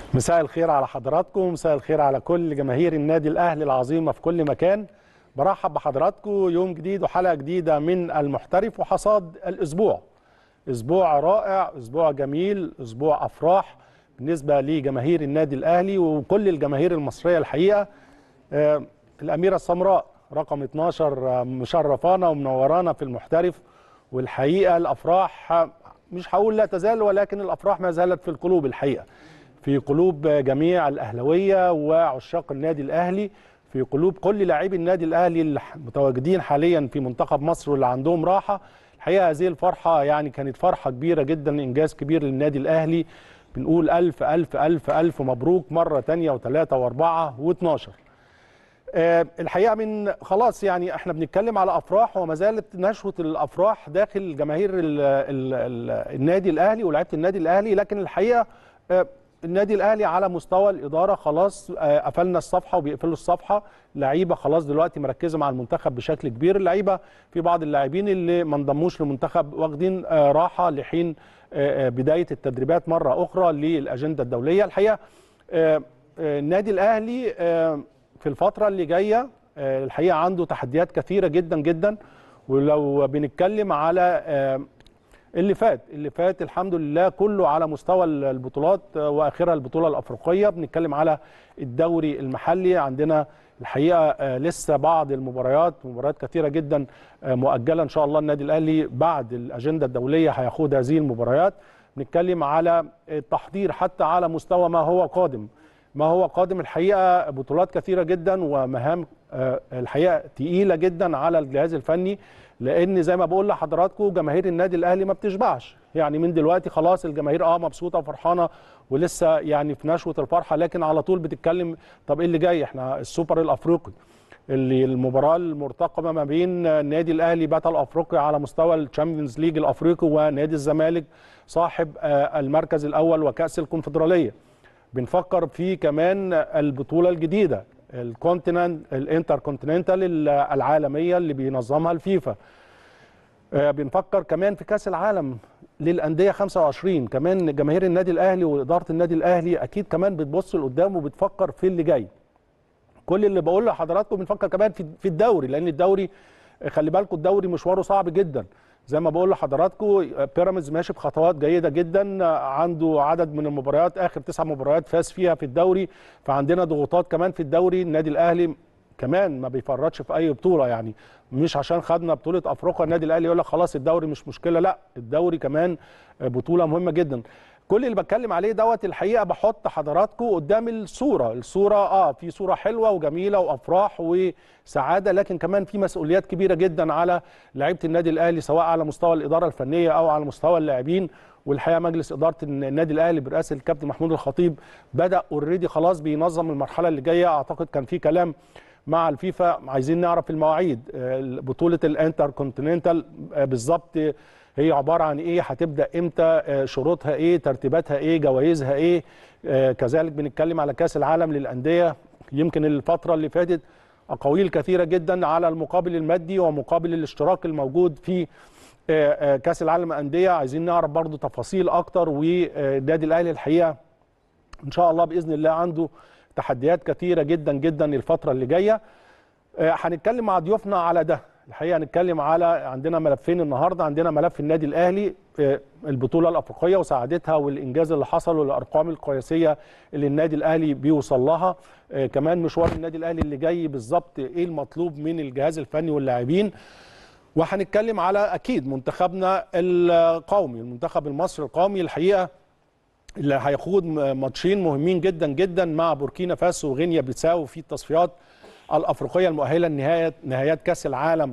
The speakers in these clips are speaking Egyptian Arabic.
مساء الخير على حضراتكم مساء الخير على كل جماهير النادي الاهلي العظيمه في كل مكان برحب بحضراتكم يوم جديد وحلقه جديده من المحترف وحصاد الاسبوع اسبوع رائع اسبوع جميل اسبوع افراح بالنسبه لجماهير النادي الاهلي وكل الجماهير المصريه الحقيقه آه، الاميره السمراء رقم 12 مشرفانا ومنورانا في المحترف والحقيقه الافراح مش هقول لا تزال ولكن الافراح ما زالت في القلوب الحقيقه في قلوب جميع الاهلاويه وعشاق النادي الاهلي في قلوب كل لاعبي النادي الاهلي المتواجدين حاليا في منتخب مصر واللي عندهم راحه الحقيقه هذه الفرحه يعني كانت فرحه كبيره جدا انجاز كبير للنادي الاهلي بنقول الف الف الف الف مبروك مره ثانيه وثلاثه واربعه و12 آه، الحقيقه من خلاص يعني احنا بنتكلم على افراح وما زالت نشوه الافراح داخل جماهير ال ال ال النادي الاهلي ولاعيبه النادي الاهلي لكن الحقيقه آه، النادي الاهلي على مستوى الاداره خلاص آه، قفلنا الصفحه وبيقفلوا الصفحه لعيبه خلاص دلوقتي مركزه مع المنتخب بشكل كبير اللعيبه في بعض اللاعبين اللي ما انضموش للمنتخب واخدين آه، راحه لحين آه، آه، بدايه التدريبات مره اخرى للاجنده الدوليه الحقيقه آه، آه، النادي الاهلي آه، في الفتره اللي جايه آه، الحقيقه عنده تحديات كثيره جدا جدا ولو بنتكلم على آه، اللي فات اللي فات الحمد لله كله على مستوى البطولات آه، واخرها البطوله الافريقيه بنتكلم على الدوري المحلي عندنا الحقيقه آه، لسه بعض المباريات مباريات كثيره جدا آه، مؤجله ان شاء الله النادي الاهلي بعد الاجنده الدوليه هيخوض هذه المباريات بنتكلم على التحضير حتى على مستوى ما هو قادم ما هو قادم الحقيقه بطولات كثيره جدا ومهام آه، الحقيقه تقيله جدا على الجهاز الفني لان زي ما بقول لحضراتكم جماهير النادي الاهلي ما بتشبعش يعني من دلوقتي خلاص الجماهير اه مبسوطه وفرحانه ولسه يعني في نشوه الفرحه لكن على طول بتتكلم طب ايه اللي جاي احنا السوبر الافريقي اللي المباراه المرتقبه ما بين النادي الاهلي بطل افريقيا على مستوى الشامبيونز ليج الافريقي ونادي الزمالك صاحب آه، المركز الاول وكاس الكونفدراليه بنفكر في كمان البطوله الجديده الكونتيننت الانتر كونتيننتال العالميه اللي بينظمها الفيفا آه، بنفكر كمان في كاس العالم للانديه 25 كمان جماهير النادي الاهلي واداره النادي الاهلي اكيد كمان بتبص لقدام وبتفكر في اللي جاي كل اللي بقول لحضراتكم بنفكر كمان في في الدوري لان الدوري خلي بالكم الدوري مشواره صعب جدا زي ما بقول لحضراتكم بيراميدز ماشي بخطوات جيده جدا عنده عدد من المباريات اخر تسع مباريات فاز فيها في الدوري فعندنا ضغوطات كمان في الدوري النادي الاهلي كمان ما بيفرطش في اي بطوله يعني مش عشان خدنا بطوله افريقيا النادي الاهلي يقول لك خلاص الدوري مش مشكله لا الدوري كمان بطوله مهمه جدا كل اللي بتكلم عليه دوت الحقيقه بحط حضراتكم قدام الصوره الصوره اه في صوره حلوه وجميله وافراح وسعاده لكن كمان في مسؤوليات كبيره جدا على لعيبه النادي الاهلي سواء على مستوى الاداره الفنيه او على مستوى اللاعبين والحقيقه مجلس اداره النادي الاهلي برئاسه الكابتن محمود الخطيب بدا اوريدي خلاص بينظم المرحله اللي جايه اعتقد كان في كلام مع الفيفا عايزين نعرف المواعيد آه، بطوله الانتر كونتيننتال آه، بالظبط هي عباره عن ايه هتبدا امتى آه، شروطها ايه ترتيباتها ايه جوائزها ايه آه، كذلك بنتكلم على كاس العالم للانديه يمكن الفتره اللي فاتت اقاويل كثيره جدا على المقابل المادي ومقابل الاشتراك الموجود في آه، آه، كاس العالم للانديه عايزين نعرف برضو تفاصيل اكتر والنادي الاهلي الحقيقه ان شاء الله باذن الله عنده تحديات كثيره جدا جدا الفتره اللي جايه آه، هنتكلم مع ضيوفنا على ده الحقيقه هنتكلم على عندنا ملفين النهارده عندنا ملف النادي الاهلي آه، البطوله الافريقيه وسعادتها والانجاز اللي حصل والارقام القياسيه اللي النادي الاهلي بيوصل لها آه، كمان مشوار النادي الاهلي اللي جاي بالظبط ايه المطلوب من الجهاز الفني واللاعبين وهنتكلم على اكيد منتخبنا القومي المنتخب المصري القومي الحقيقه اللي هيخوض ماتشين مهمين جدا جدا مع بوركينا فاسو وغينيا بيساو في التصفيات الافريقيه المؤهله لنهايه نهايات كاس العالم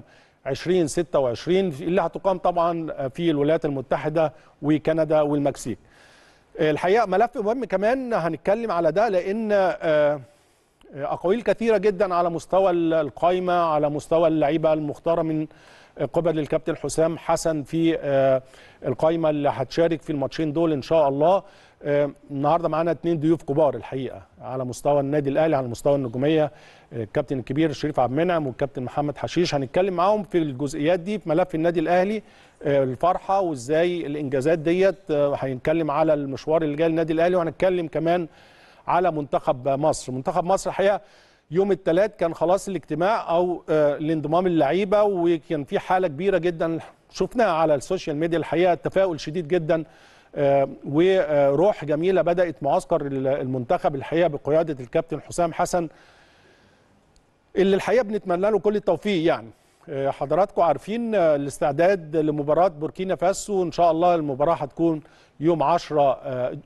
2026 اللي هتقام طبعا في الولايات المتحده وكندا والمكسيك. الحقيقه ملف مهم كمان هنتكلم على ده لان آه، اقاويل كثيره جدا على مستوى القائمه على مستوى اللعيبه المختاره من قبل الكابتن حسام حسن في آه، القائمه اللي هتشارك في الماتشين دول ان شاء الله آه، النهارده معانا اثنين ضيوف كبار الحقيقه على مستوى النادي الاهلي على مستوى النجوميه آه، الكابتن الكبير شريف عبد المنعم والكابتن محمد حشيش هنتكلم معاهم في الجزئيات دي في ملف النادي الاهلي آه، الفرحه وازاي الانجازات ديت آه، هنتكلم على المشوار اللي جاي للنادي الاهلي وهنتكلم كمان على منتخب مصر منتخب مصر الحقيقه يوم الثلاث كان خلاص الاجتماع او آه، الانضمام اللعيبه وكان في حاله كبيره جدا شفناها على السوشيال ميديا الحقيقه تفاؤل شديد جدا آه، وروح جميله بدات معسكر المنتخب الحقيقه بقياده الكابتن حسام حسن اللي الحقيقه بنتمنى له كل التوفيق يعني آه، حضراتكم عارفين آه، الاستعداد لمباراه بوركينا فاسو ان شاء الله المباراه هتكون يوم 10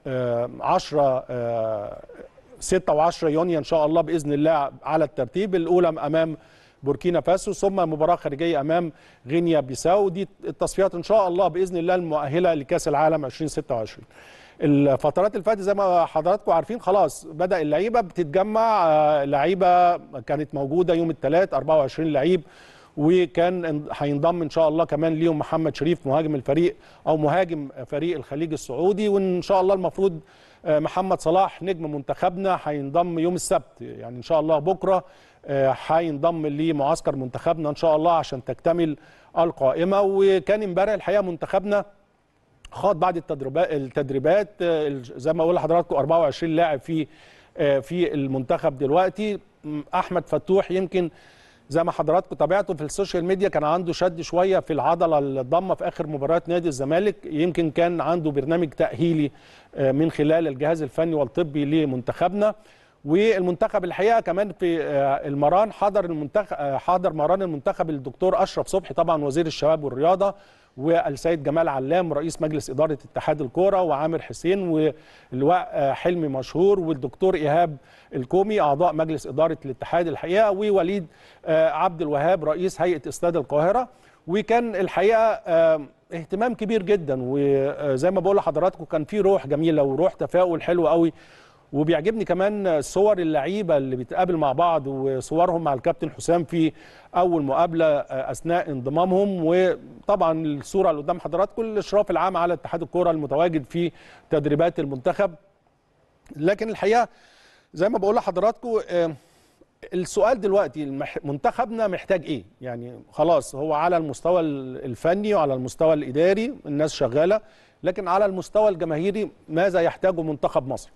10 6 و10 يونيو ان شاء الله باذن الله على الترتيب الاولى امام بوركينا فاسو ثم مباراه خارجيه امام غينيا بيساو دي التصفيات ان شاء الله باذن الله المؤهله لكاس العالم 2026 الفترات اللي فاتت زي ما حضراتكم عارفين خلاص بدا اللعيبه بتتجمع آه، لعيبه كانت موجوده يوم الثلاث 24 لعيب وكان هينضم ان شاء الله كمان ليهم محمد شريف مهاجم الفريق او مهاجم فريق الخليج السعودي وان شاء الله المفروض آه، محمد صلاح نجم منتخبنا هينضم يوم السبت يعني ان شاء الله بكره آه، هينضم لمعسكر منتخبنا ان شاء الله عشان تكتمل القائمه وكان امبارح الحقيقه منتخبنا خاض بعد التدريبات التدريبات آه، زي ما اقول لحضراتكم 24 لاعب في في المنتخب دلوقتي احمد فتوح يمكن زي ما حضراتكم تابعتوا في السوشيال ميديا كان عنده شد شويه في العضله الضمه في اخر مباراه نادي الزمالك يمكن كان عنده برنامج تاهيلي آه، من خلال الجهاز الفني والطبي لمنتخبنا والمنتخب الحقيقه كمان في آه، المران حضر المنتخب آه، حضر مران المنتخب الدكتور اشرف صبحي طبعا وزير الشباب والرياضه والسيد جمال علام رئيس مجلس اداره اتحاد الكوره وعامر حسين واللواء حلمي مشهور والدكتور ايهاب الكومي اعضاء مجلس اداره الاتحاد الحقيقه ووليد عبد الوهاب رئيس هيئه استاد القاهره وكان الحقيقه اهتمام كبير جدا وزي ما بقول لحضراتكم كان في روح جميله وروح تفاؤل حلو قوي وبيعجبني كمان صور اللعيبه اللي بتقابل مع بعض وصورهم مع الكابتن حسام في اول مقابله اثناء انضمامهم وطبعا الصوره اللي قدام حضراتكم الاشراف العام على اتحاد الكوره المتواجد في تدريبات المنتخب لكن الحقيقه زي ما بقول لحضراتكم السؤال دلوقتي منتخبنا محتاج ايه يعني خلاص هو على المستوى الفني وعلى المستوى الاداري الناس شغاله لكن على المستوى الجماهيري ماذا يحتاجه منتخب مصر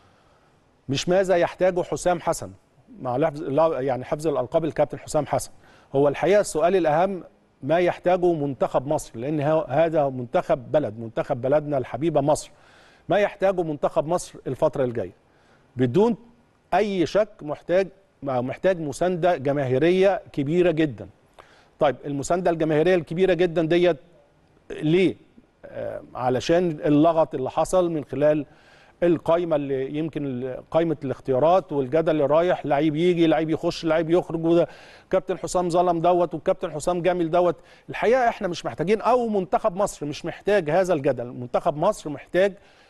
مش ماذا يحتاجه حسام حسن مع لحفظ يعني حفظ الالقاب الكابتن حسام حسن هو الحقيقه السؤال الاهم ما يحتاجه منتخب مصر لان هذا منتخب بلد منتخب بلدنا الحبيبه مصر ما يحتاجه منتخب مصر الفتره الجايه بدون اي شك محتاج محتاج مسانده جماهيريه كبيره جدا طيب المسانده الجماهيريه الكبيره جدا ديت ليه آه علشان اللغط اللي حصل من خلال القايمه اللي يمكن قائمه الاختيارات والجدل اللي رايح لعيب يجي لعيب يخش لعيب يخرج وده كابتن حسام ظلم دوت والكابتن حسام جامل دوت الحقيقه احنا مش محتاجين او منتخب مصر مش محتاج هذا الجدل منتخب مصر محتاج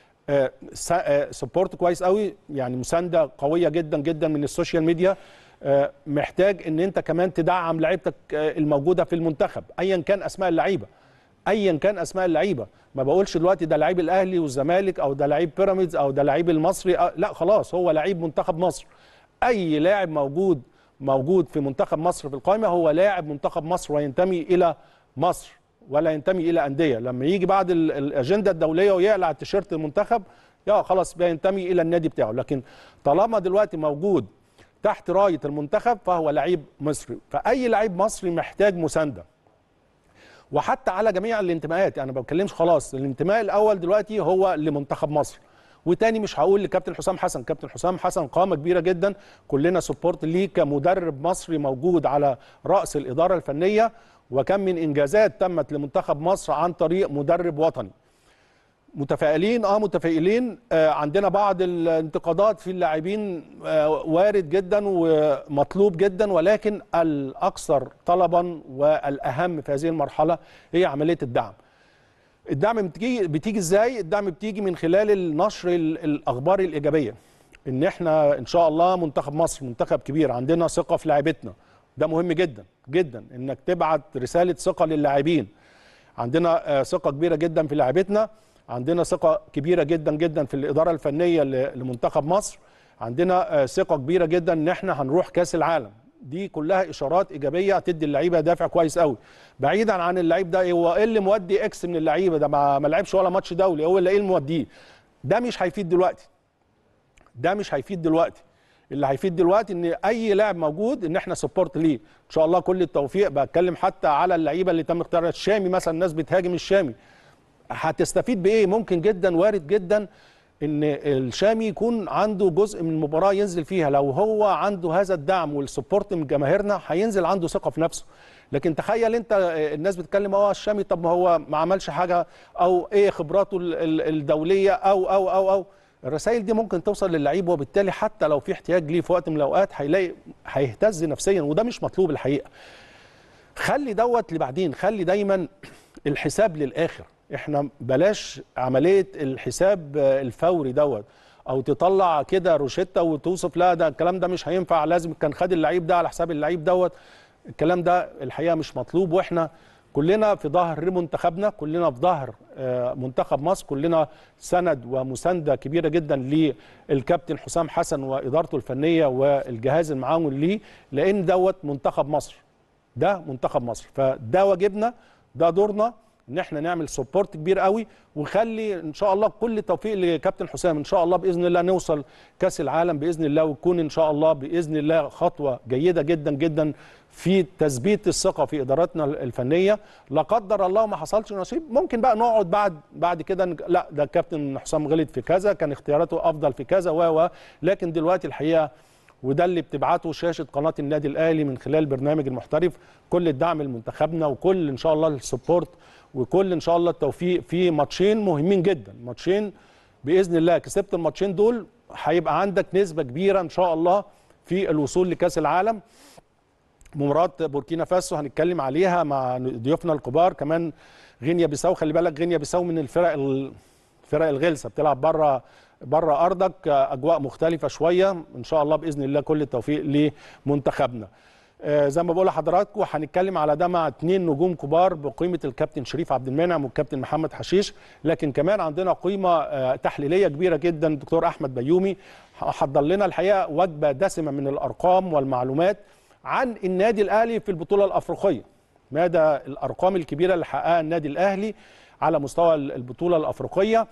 سبورت كويس قوي يعني مسانده قويه جدا جدا من السوشيال ميديا محتاج ان انت كمان تدعم لعيبتك الموجوده في المنتخب ايا كان اسماء اللعيبه ايا كان اسماء اللعيبه ما بقولش دلوقتي ده لعيب الاهلي والزمالك او ده لعيب بيراميدز او ده لعيب المصري لا خلاص هو لعيب منتخب مصر اي لاعب موجود موجود في منتخب مصر في القائمه هو لاعب منتخب مصر وينتمي الى مصر ولا ينتمي الى انديه لما يجي بعد الاجنده الدوليه ويقلع التيشيرت المنتخب يا خلاص بينتمي الى النادي بتاعه لكن طالما دلوقتي موجود تحت رايه المنتخب فهو لعيب مصري فاي لعيب مصري محتاج مسانده وحتى على جميع الانتماءات يعني ما بتكلمش خلاص الانتماء الاول دلوقتي هو لمنتخب مصر وتاني مش هقول لكابتن حسام حسن كابتن حسام حسن قامه كبيره جدا كلنا سبورت ليه كمدرب مصري موجود على راس الاداره الفنيه وكم من انجازات تمت لمنتخب مصر عن طريق مدرب وطني متفائلين اه متفائلين آه عندنا بعض الانتقادات في اللاعبين آه وارد جدا ومطلوب جدا ولكن الاكثر طلبا والاهم في هذه المرحله هي عمليه الدعم الدعم بتيجي بتيجي ازاي الدعم بتيجي من خلال النشر الاخبار الايجابيه ان احنا ان شاء الله منتخب مصر منتخب كبير عندنا ثقه في لعيبتنا ده مهم جدا جدا انك تبعت رساله ثقه للاعبين عندنا ثقه كبيره جدا في لعيبتنا عندنا ثقه كبيره جدا جدا في الاداره الفنيه لمنتخب مصر عندنا ثقه كبيره جدا ان احنا هنروح كاس العالم دي كلها اشارات ايجابيه هتدي اللعيبه دافع كويس قوي بعيدا عن اللعيب ده هو ايه اللي مودي اكس من اللعيبه ده ما لعبش ولا ماتش دولي هو اللي ايه اللي موديه ده مش هيفيد دلوقتي ده مش هيفيد دلوقتي اللي هيفيد دلوقتي ان اي لاعب موجود ان احنا سبورت ليه ان شاء الله كل التوفيق بتكلم حتى على اللعيبه اللي تم اختيارها الشامي مثلا الناس بتهاجم الشامي هتستفيد بايه ممكن جدا وارد جدا ان الشامي يكون عنده جزء من المباراه ينزل فيها لو هو عنده هذا الدعم والسبورت من جماهيرنا هينزل عنده ثقه في نفسه لكن تخيل انت الناس بتتكلم اه الشامي طب ما هو ما عملش حاجه او ايه خبراته الدوليه او او او او الرسائل دي ممكن توصل للعيب وبالتالي حتى لو في احتياج ليه في وقت من الاوقات هيلاقي هيهتز نفسيا وده مش مطلوب الحقيقه خلي دوت لبعدين خلي دايما الحساب للاخر احنا بلاش عمليه الحساب الفوري دوت او تطلع كده روشته وتوصف لا ده الكلام ده مش هينفع لازم كان خد اللعيب ده على حساب اللعيب دوت الكلام ده الحقيقه مش مطلوب واحنا كلنا في ظهر منتخبنا كلنا في ظهر منتخب مصر كلنا سند ومسانده كبيره جدا للكابتن حسام حسن وادارته الفنيه والجهاز المعاون ليه لان دوت منتخب مصر ده منتخب مصر فده واجبنا ده دورنا ان احنا نعمل سبورت كبير قوي ونخلي ان شاء الله كل التوفيق لكابتن حسام ان شاء الله باذن الله نوصل كاس العالم باذن الله ويكون ان شاء الله باذن الله خطوه جيده جدا جدا في تثبيت الثقه في اداراتنا الفنيه لا قدر الله ما حصلش نصيب ممكن بقى نقعد بعد بعد كده لا ده الكابتن حسام غلط في كذا كان اختياراته افضل في كذا و لكن دلوقتي الحقيقه وده اللي بتبعته شاشه قناه النادي الاهلي من خلال برنامج المحترف كل الدعم لمنتخبنا وكل ان شاء الله السبورت وكل ان شاء الله التوفيق في ماتشين مهمين جدا ماتشين باذن الله كسبت الماتشين دول هيبقى عندك نسبه كبيره ان شاء الله في الوصول لكاس العالم مباراه بوركينا فاسو هنتكلم عليها مع ضيوفنا الكبار كمان غينيا بيساو خلي بالك غينيا بيساو من الفرق الفرق الغلسه بتلعب بره بره ارضك اجواء مختلفه شويه ان شاء الله باذن الله كل التوفيق لمنتخبنا آه زي ما بقول لحضراتكم هنتكلم على ده مع اثنين نجوم كبار بقيمه الكابتن شريف عبد المنعم والكابتن محمد حشيش لكن كمان عندنا قيمه آه تحليليه كبيره جدا الدكتور احمد بيومي حضر لنا الحقيقه وجبه دسمه من الارقام والمعلومات عن النادي الاهلي في البطوله الافريقيه مدى الارقام الكبيره اللي حققها النادي الاهلي على مستوى البطوله الافريقيه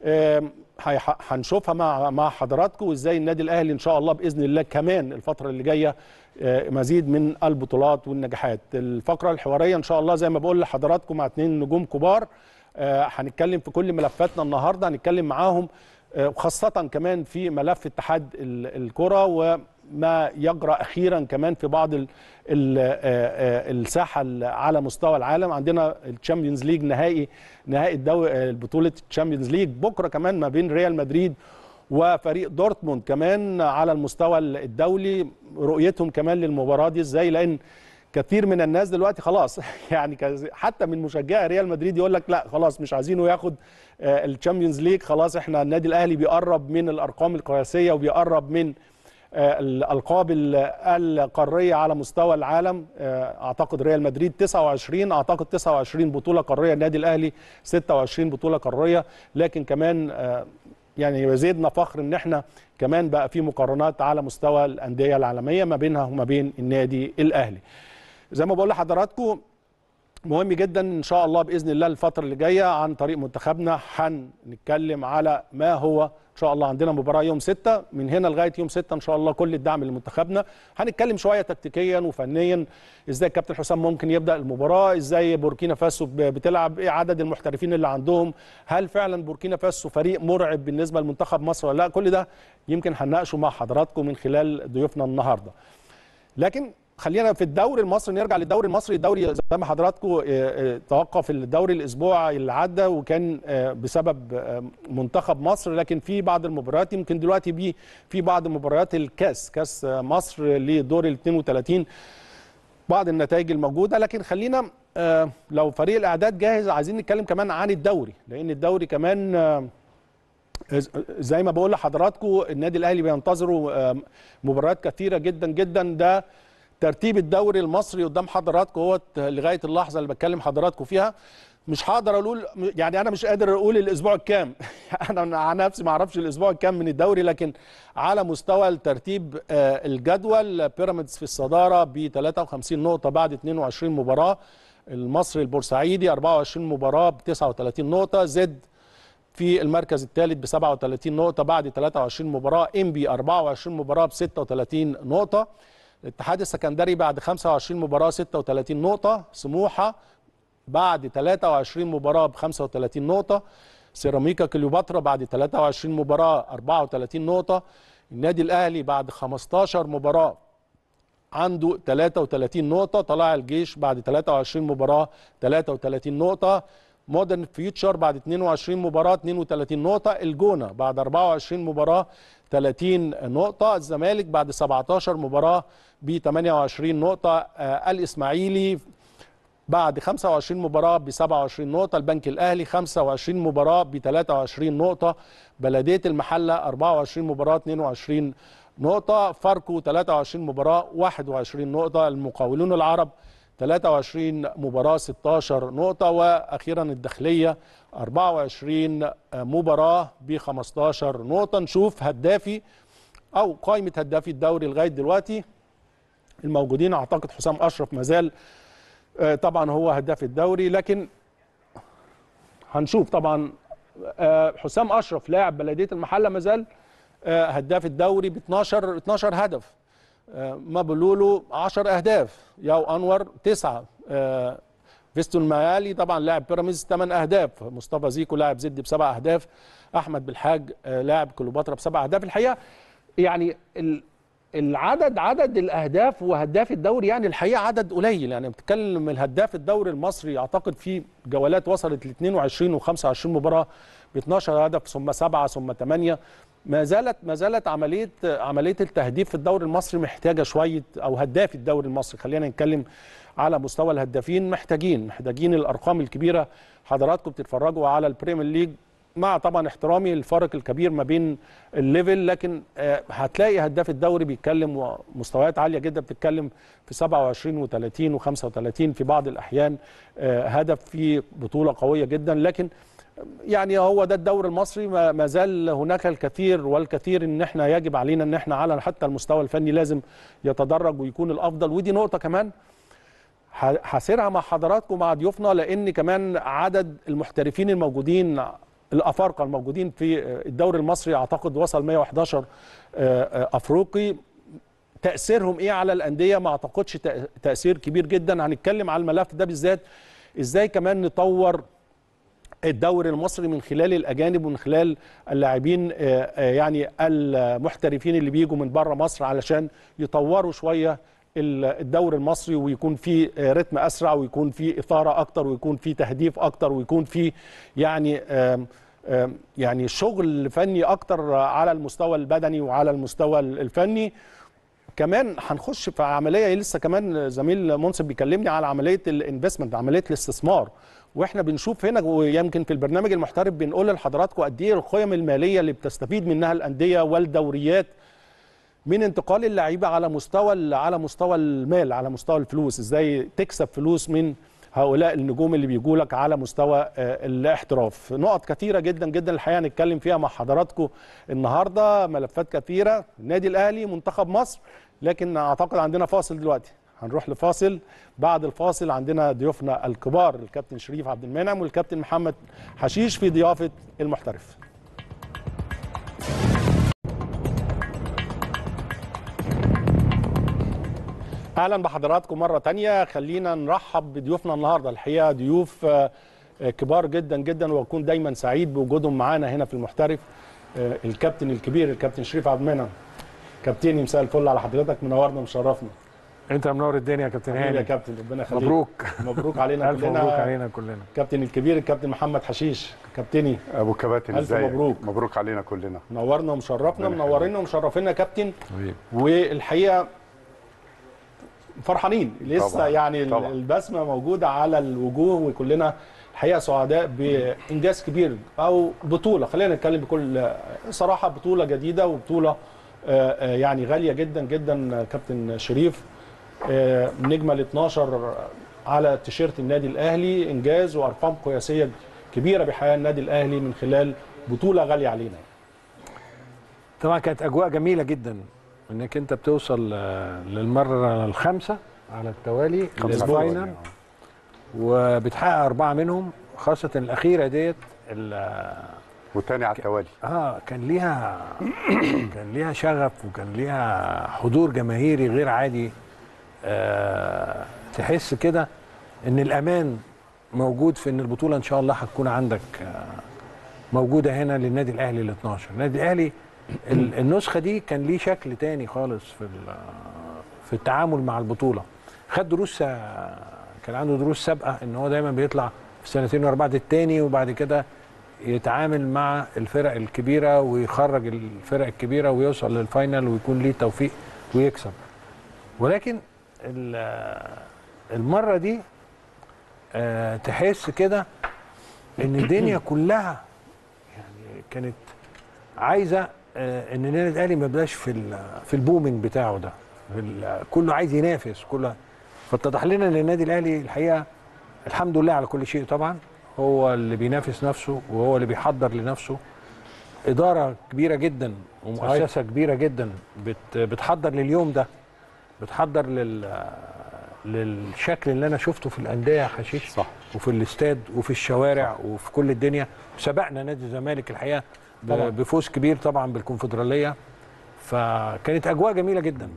هنشوفها مع مع حضراتكم وازاي النادي الاهلي ان شاء الله باذن الله كمان الفتره اللي جايه مزيد من البطولات والنجاحات الفقره الحواريه ان شاء الله زي ما بقول لحضراتكم مع اثنين نجوم كبار هنتكلم في كل ملفاتنا النهارده هنتكلم معاهم وخاصه كمان في ملف اتحاد الكره وما يجرى اخيرا كمان في بعض ال ال الساحه على مستوى العالم عندنا الشامبيونز ليج نهائي نهائي الدو البطوله الشامبيونز ليج بكره كمان ما بين ريال مدريد وفريق دورتموند كمان على المستوى الدولي رؤيتهم كمان للمباراه دي ازاي لان كثير من الناس دلوقتي خلاص يعني حتى من مشجعي ريال مدريد يقول لك لا خلاص مش عايزينه ياخد الشامبيونز ليج خلاص احنا النادي الاهلي بيقرب من الارقام القياسيه وبيقرب من الالقاب القاريه على مستوى العالم اعتقد ريال مدريد 29 اعتقد 29 بطوله قاريه النادي الاهلي 26 بطوله قاريه لكن كمان يعني يزيدنا فخر ان احنا كمان بقى في مقارنات على مستوى الانديه العالميه ما بينها وما بين النادي الاهلي زي ما بقول لحضراتكم مهم جدا ان شاء الله باذن الله الفتره اللي جايه عن طريق منتخبنا هنتكلم على ما هو ان شاء الله عندنا مباراه يوم 6 من هنا لغايه يوم 6 ان شاء الله كل الدعم لمنتخبنا هنتكلم شويه تكتيكيا وفنيا ازاي الكابتن حسام ممكن يبدا المباراه ازاي بوركينا فاسو بتلعب ايه عدد المحترفين اللي عندهم هل فعلا بوركينا فاسو فريق مرعب بالنسبه لمنتخب مصر ولا لا كل ده يمكن هنناقشه مع حضراتكم من خلال ضيوفنا النهارده لكن خلينا في الدوري المصري نرجع للدوري المصري الدوري زي ما حضراتكم توقف الدوري الاسبوع اللي عدى وكان بسبب منتخب مصر لكن في بعض المباريات يمكن دلوقتي بي في بعض مباريات الكاس كاس مصر لدور ال 32 بعض النتائج الموجوده لكن خلينا لو فريق الاعداد جاهز عايزين نتكلم كمان عن الدوري لان الدوري كمان زي ما بقول لحضراتكم النادي الاهلي بينتظروا مباريات كثيره جدا جدا ده ترتيب الدوري المصري قدام حضراتكم هو لغايه اللحظه اللي بتكلم حضراتكم فيها مش هقدر اقول يعني انا مش قادر اقول الاسبوع الكام انا عن نفسي ما اعرفش الاسبوع الكام من الدوري لكن على مستوى الترتيب الجدول بيراميدز في الصداره ب 53 نقطه بعد 22 مباراه المصري البورسعيدي 24 مباراه ب 39 نقطه زد في المركز الثالث ب 37 نقطه بعد 23 مباراه انبي 24 مباراه ب 36 نقطه الاتحاد السكندري بعد 25 مباراه 36 نقطه سموحه بعد 23 مباراه ب 35 نقطه سيراميكا كليوباترا بعد 23 مباراه 34 نقطه النادي الاهلي بعد 15 مباراه عنده 33 نقطة طلع الجيش بعد 23 مباراة 33 نقطة مودرن فيوتشر بعد 22 مباراة 32 نقطة الجونة بعد 24 مباراة 30 نقطة الزمالك بعد 17 مباراة ب 28 نقطة آه الإسماعيلي بعد 25 مباراة ب 27 نقطة البنك الأهلي 25 مباراة ب 23 نقطة بلدية المحلة 24 مباراة 22 نقطة فاركو 23 مباراة 21 نقطة المقاولون العرب 23 مباراة 16 نقطة وأخيرا الداخلية 24 مباراة ب 15 نقطة نشوف هدافي أو قائمة هدافي الدوري لغاية دلوقتي الموجودين أعتقد حسام أشرف مازال طبعا هو هداف الدوري لكن هنشوف طبعا حسام أشرف لاعب بلدية المحلة مازال هداف الدوري ب 12 12 هدف مابولولو 10 اهداف ياو انور 9 فيستون ميالي طبعا لاعب بيراميدز 8 اهداف مصطفى زيكو لاعب زد بسبع اهداف احمد بالحاج لاعب كليوباترا بسبع اهداف الحقيقه يعني العدد عدد الاهداف وهداف الدوري يعني الحقيقه عدد قليل يعني بتتكلم الهداف الدوري المصري اعتقد في جولات وصلت ل 22 و25 مباراه ب 12 هدف ثم سبعه ثم ثمانيه ما زالت ما زالت عمليه عمليه التهديف في الدوري المصري محتاجه شويه او هداف الدوري المصري خلينا نتكلم على مستوى الهدافين محتاجين محتاجين الارقام الكبيره حضراتكم بتتفرجوا على البريمير ليج مع طبعا احترامي الفرق الكبير ما بين الليفل لكن هتلاقي هداف الدوري بيتكلم مستويات عاليه جدا بتتكلم في 27 و30 و35 في بعض الاحيان هدف في بطوله قويه جدا لكن يعني هو ده الدوري المصري ما زال هناك الكثير والكثير ان احنا يجب علينا ان احنا على حتى المستوى الفني لازم يتدرج ويكون الافضل ودي نقطه كمان هسيرها مع حضراتكم مع ضيوفنا لان كمان عدد المحترفين الموجودين الافارقه الموجودين في الدوري المصري اعتقد وصل 111 افريقي تاثيرهم ايه على الانديه ما اعتقدش تاثير كبير جدا هنتكلم على الملف ده بالذات ازاي كمان نطور الدوري المصري من خلال الاجانب ومن خلال اللاعبين يعني المحترفين اللي بيجوا من بره مصر علشان يطوروا شويه الدوري المصري ويكون في رتم اسرع ويكون في اثاره اكتر ويكون في تهديف اكتر ويكون في يعني يعني شغل فني اكتر على المستوى البدني وعلى المستوى الفني كمان هنخش في عمليه لسه كمان زميل منصف بيكلمني على عمليه الانفستمنت عمليه الاستثمار واحنا بنشوف هنا ويمكن في البرنامج المحترف بنقول لحضراتكم قد ايه القيم الماليه اللي بتستفيد منها الانديه والدوريات من انتقال اللعيبه على مستوى على مستوى المال على مستوى الفلوس ازاي تكسب فلوس من هؤلاء النجوم اللي بيجوا لك على مستوى الاحتراف نقط كثيره جدا جدا الحقيقه هنتكلم فيها مع حضراتكم النهارده ملفات كثيره النادي الاهلي منتخب مصر لكن اعتقد عندنا فاصل دلوقتي هنروح لفاصل بعد الفاصل عندنا ضيوفنا الكبار الكابتن شريف عبد المنعم والكابتن محمد حشيش في ضيافه المحترف اهلا بحضراتكم مره تانية خلينا نرحب بضيوفنا النهارده الحقيقه ضيوف كبار جدا جدا واكون دايما سعيد بوجودهم معانا هنا في المحترف الكابتن الكبير الكابتن شريف عبد المنعم كابتني مساء الفل على حضرتك منورنا ومشرفنا انت منور الدنيا يا كابتن هاني يا كابتن ربنا يخليك مبروك مبروك علينا الف كلنا مبروك علينا كلنا كابتن الكبير الكابتن محمد حشيش كابتني ابو كباتن ألف ازيك مبروك. مبروك علينا كلنا منورنا ومشرفنا ربنا منورنا ومشرفينا يا كابتن حبيبي والحقيقه فرحانين لسه طبعاً، يعني ال- طبعاً. البسمه موجوده على الوجوه وكلنا الحقيقه سعداء بانجاز كبير او بطوله خلينا نتكلم بكل صراحه بطوله جديده وبطوله آه، آه، يعني غاليه جدا جدا آه، كابتن شريف آه، نجمه ال 12 على تيشيرت النادي الاهلي انجاز وارقام قياسيه كبيره بحياه النادي الاهلي من خلال بطوله غاليه علينا طبعا كانت اجواء جميله جدا انك انت بتوصل آه، للمره الخامسه على التوالي الأسبوع للفاينل يعني. وبتحقق اربعه منهم خاصه الاخيره ديت ال- والتاني على التوالي اه كان ليها كان ليها شغف وكان ليها حضور جماهيري غير عادي آه تحس كده ان الامان موجود في ان البطوله ان شاء الله هتكون عندك آه موجوده هنا للنادي الاهلي ال 12 النادي الاهلي ال- النسخه دي كان ليه شكل تاني خالص في ال- في التعامل مع البطوله خد دروس آه، كان عنده دروس سابقه ان هو دايما بيطلع في سنتين ورا بعض التاني وبعد كده يتعامل مع الفرق الكبيره ويخرج الفرق الكبيره ويوصل للفاينل ويكون ليه توفيق ويكسب ولكن ال- المره دي آه، تحس كده ان الدنيا كلها يعني كانت عايزه آه، ان النادي الاهلي ما يبقاش في ال- في البومينج بتاعه ده في ال- كله عايز ينافس كله فاتضح لنا ان النادي الاهلي الحقيقه الحمد لله على كل شيء طبعا هو اللي بينافس نفسه وهو اللي بيحضر لنفسه اداره كبيره جدا ومؤسسه كبيره جدا بت بتحضر لليوم ده بتحضر لل للشكل اللي انا شفته في الانديه يا حشيش صح. وفي الاستاد وفي الشوارع وفي كل الدنيا سبقنا نادي الزمالك الحقيقه ب- طبعاً. بفوز كبير طبعا بالكونفدراليه فكانت اجواء جميله جدا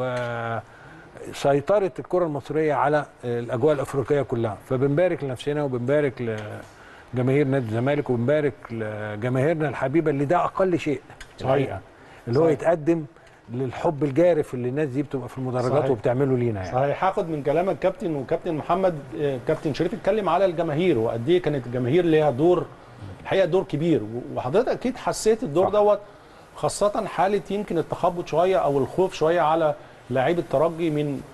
وسيطرت الكره المصريه على الاجواء الافريقيه كلها فبنبارك لنفسنا وبنبارك لجماهير نادي الزمالك وبنبارك لجماهيرنا الحبيبه اللي ده اقل شيء الحقيقه اللي هو صحيح. يتقدم للحب الجارف اللي الناس دي بتبقى في المدرجات صحيح. وبتعمله لينا يعني صحيح هاخد من كلامك كابتن وكابتن محمد آه، كابتن شريف اتكلم على الجماهير وقد ايه كانت الجماهير ليها دور الحقيقه دور كبير و- وحضرتك اكيد حسيت الدور صح. دوت خاصه حاله يمكن التخبط شويه او الخوف شويه على لاعبي الترجي من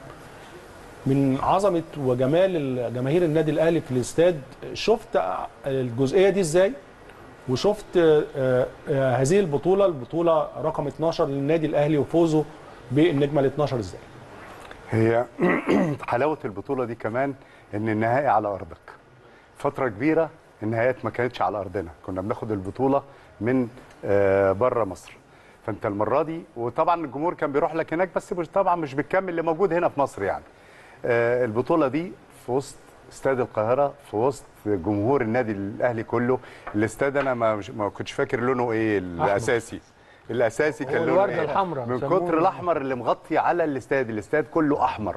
من عظمه وجمال ال- جماهير النادي الاهلي في الاستاد شفت الجزئيه دي ازاي وشفت آه، آه، هذه البطوله البطوله رقم 12 للنادي الاهلي وفوزه بالنجمه ال 12 ازاي هي حلاوه البطوله دي كمان ان النهائي على ارضك فتره كبيره النهايات ما كانتش على ارضنا كنا بناخد البطوله من بره مصر فانت المره دي وطبعا الجمهور كان بيروح لك هناك بس مش طبعا مش بالكم اللي موجود هنا في مصر يعني آه، البطوله دي في وسط استاد القاهره في وسط جمهور النادي الاهلي كله الاستاد انا ما مش- ما كنتش فاكر لونه ايه الاساسي الاساسي كان هو لونه الوردة إيه؟ الحمراء من بيسموه. كتر الاحمر اللي مغطي على الاستاد الاستاد كله احمر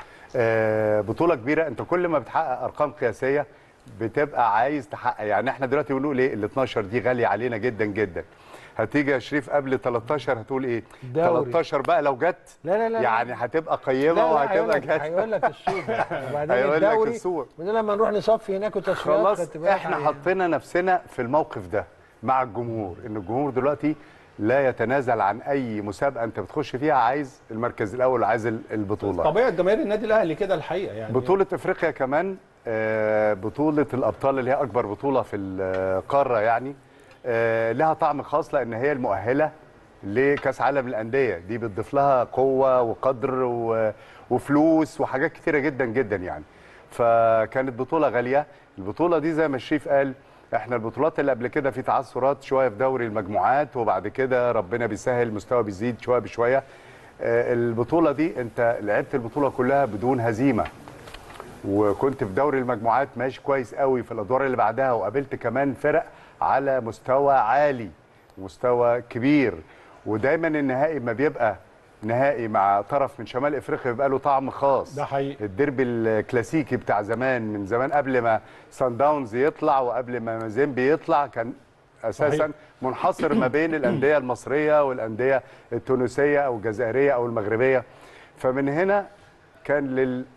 آه، بطوله كبيره انت كل ما بتحقق ارقام قياسيه بتبقى عايز تحقق يعني احنا دلوقتي بنقول ايه ال 12 دي غاليه علينا جدا جدا هتيجي يا شريف قبل 13 هتقول ايه الدوري. 13 بقى لو جت لا لا لا لا. يعني هتبقى قيمه لا لا وهتبقى هيقول لك جت هيقول لك السوق وبعدين هيقول لك الدوري السوق. وبعدين لما نروح نصفي هناك وتصفيات خلاص خدت بالك احنا يعني. حطينا نفسنا في الموقف ده مع الجمهور ان الجمهور دلوقتي لا يتنازل عن اي مسابقه انت بتخش فيها عايز المركز الاول وعايز ال- البطوله طبيعه جماهير النادي الاهلي كده الحقيقه يعني بطولة افريقيا كمان آه، بطولة الابطال اللي هي اكبر بطولة في القارة يعني آه، لها طعم خاص لان هي المؤهلة لكاس عالم الاندية دي بتضيف لها قوة وقدر و- وفلوس وحاجات كتيرة جدا جدا يعني فكانت بطولة غالية البطولة دي زي ما الشريف قال احنا البطولات اللي قبل كده في تعثرات شوية في دوري المجموعات وبعد كده ربنا بيسهل المستوى بيزيد شوية بشوية آه، البطولة دي انت لعبت البطولة كلها بدون هزيمة وكنت في دوري المجموعات ماشي كويس قوي في الادوار اللي بعدها وقابلت كمان فرق على مستوى عالي مستوى كبير ودايما النهائي ما بيبقى نهائي مع طرف من شمال افريقيا بيبقى له طعم خاص ده حقيقي. الديربي الكلاسيكي بتاع زمان من زمان قبل ما سان داونز يطلع وقبل ما مازيمبي يطلع كان اساسا صحيح. منحصر ما بين الانديه المصريه والانديه التونسيه او الجزائريه او المغربيه فمن هنا كان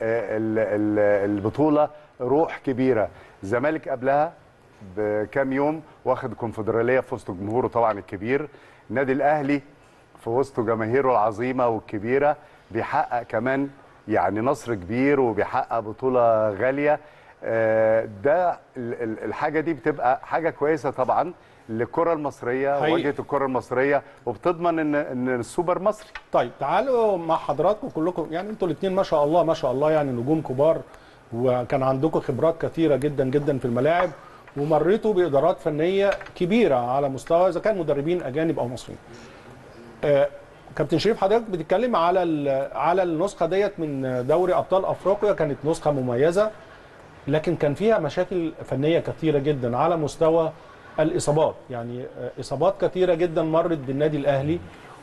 للبطوله روح كبيره الزمالك قبلها بكام يوم واخد الكونفدراليه في وسط جمهوره طبعا الكبير النادي الاهلي في وسط جماهيره العظيمه والكبيره بيحقق كمان يعني نصر كبير وبيحقق بطوله غاليه آه، ده ال- ال- الحاجه دي بتبقى حاجه كويسه طبعا للكره المصريه حقيقي. وواجهه الكره المصريه وبتضمن ان ان السوبر مصري طيب تعالوا مع حضراتكم كلكم يعني انتوا الاثنين ما شاء الله ما شاء الله يعني نجوم كبار وكان عندكم خبرات كثيره جدا جدا في الملاعب ومريتوا بادارات فنيه كبيره على مستوى اذا كان مدربين اجانب او مصريين. آه كابتن شريف حضرتك بتتكلم على ال- على النسخه ديت من دوري ابطال افريقيا كانت نسخه مميزه لكن كان فيها مشاكل فنيه كثيره جدا على مستوى الاصابات يعني آه، اصابات كثيره جدا مرت بالنادي الاهلي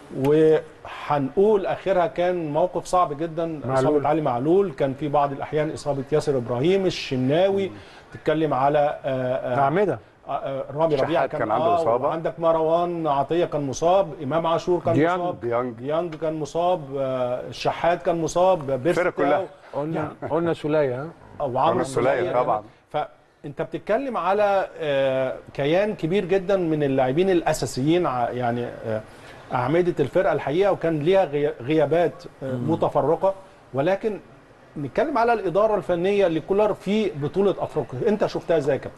وهنقول اخرها كان موقف صعب جدا معلول. اصابه علي معلول كان في بعض الاحيان اصابه ياسر ابراهيم الشناوي تتكلم على آه، آه، اعمده آه، آه، رامي ربيعه شحات كان, كان عنده آه، إصابة. وعندك مروان عطيه كان مصاب امام عاشور كان ديانج. مصاب ديانج. ديانج كان مصاب آه، الشحات كان مصاب بيرسي الفرقة كلها. تاو، قلنا قلنا سوليه ها او عمرو عمرو السولية السولية طبعا. فانت بتتكلم على آه، كيان كبير جدا من اللاعبين الاساسيين ع- يعني آه، اعمده الفرقه الحقيقه وكان ليها غي- غيابات آه، متفرقه ولكن نتكلم على الاداره الفنيه لكولر في بطوله افريقيا انت شفتها ازاي يا كابتن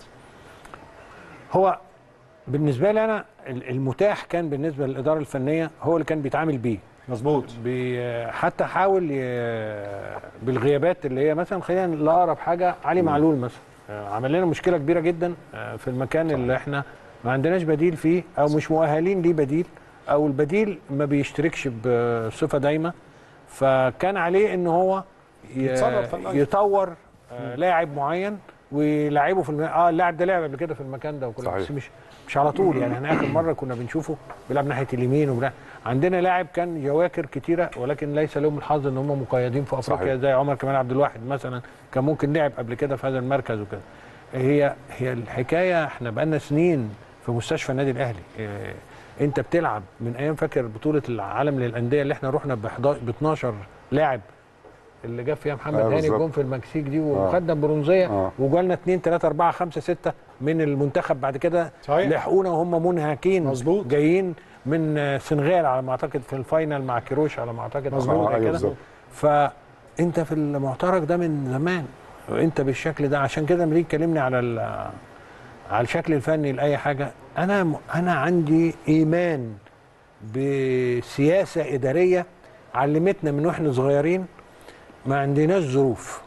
هو بالنسبه لي انا ال- المتاح كان بالنسبه للاداره الفنيه هو اللي كان بيتعامل بيه مظبوط بي- حتى حاول ي- بالغيابات اللي هي مثلا خلينا لاقرب حاجه علي معلول مثلا آه، عمل لنا مشكله كبيره جدا آه، في المكان اللي احنا ما عندناش بديل فيه او مش مؤهلين ليه بديل او البديل ما بيشتركش بصفه دايمه فكان عليه ان هو ي- يتصرف فنياً. يطور آه، لاعب معين ويلعبه في الم... اه اللاعب ده لعب قبل كده في المكان ده وكل صحيح. بس مش مش على طول يعني احنا اخر مره كنا بنشوفه بيلعب ناحيه اليمين وبلا عندنا لاعب كان جواكر كتيره ولكن ليس لهم الحظ ان هم مقيدين في افريقيا صحيح. زي عمر كمال عبد الواحد مثلا كان ممكن لعب قبل كده في هذا المركز وكده هي هي الحكايه احنا بقالنا سنين في مستشفى النادي الاهلي إيه انت بتلعب من ايام فاكر بطوله العالم للانديه اللي احنا رحنا ب 12 لاعب اللي جاب فيها محمد آه، هاني بالظبط. جون في المكسيك دي وخدنا برونزيه آه. وجالنا 2 3 4 5 6 من المنتخب بعد كده صحيح. لحقونا وهم منهكين مظبوط. جايين من آه، السنغال على ما اعتقد في الفاينل مع كيروش على ما اعتقد أو مظبوط. حاجة آه، أيوة كده بالظبط. فانت في المعترك ده من زمان انت بالشكل ده عشان كده لما تيجي تكلمني على ال- على الشكل الفني لاي حاجه انا م- انا عندي ايمان بسياسه اداريه علمتنا من واحنا صغيرين ما عندناش ظروف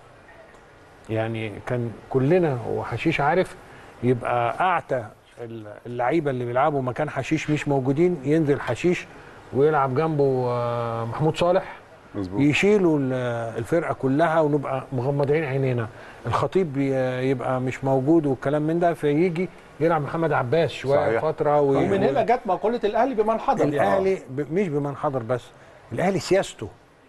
يعني كان كلنا وحشيش عارف يبقى اعتى اللعيبه اللي بيلعبوا مكان حشيش مش موجودين ينزل حشيش ويلعب جنبه آه، محمود صالح مظبوط يشيلوا ال- الفرقه كلها ونبقى مغمضين عينينا الخطيب ي- يبقى مش موجود والكلام من ده فيجي يلعب محمد عباس شويه صحيح. فتره وي- ومن هنا جت مقوله الاهلي بمن حضر الاهلي ب- مش بمن حضر بس الاهلي سياسته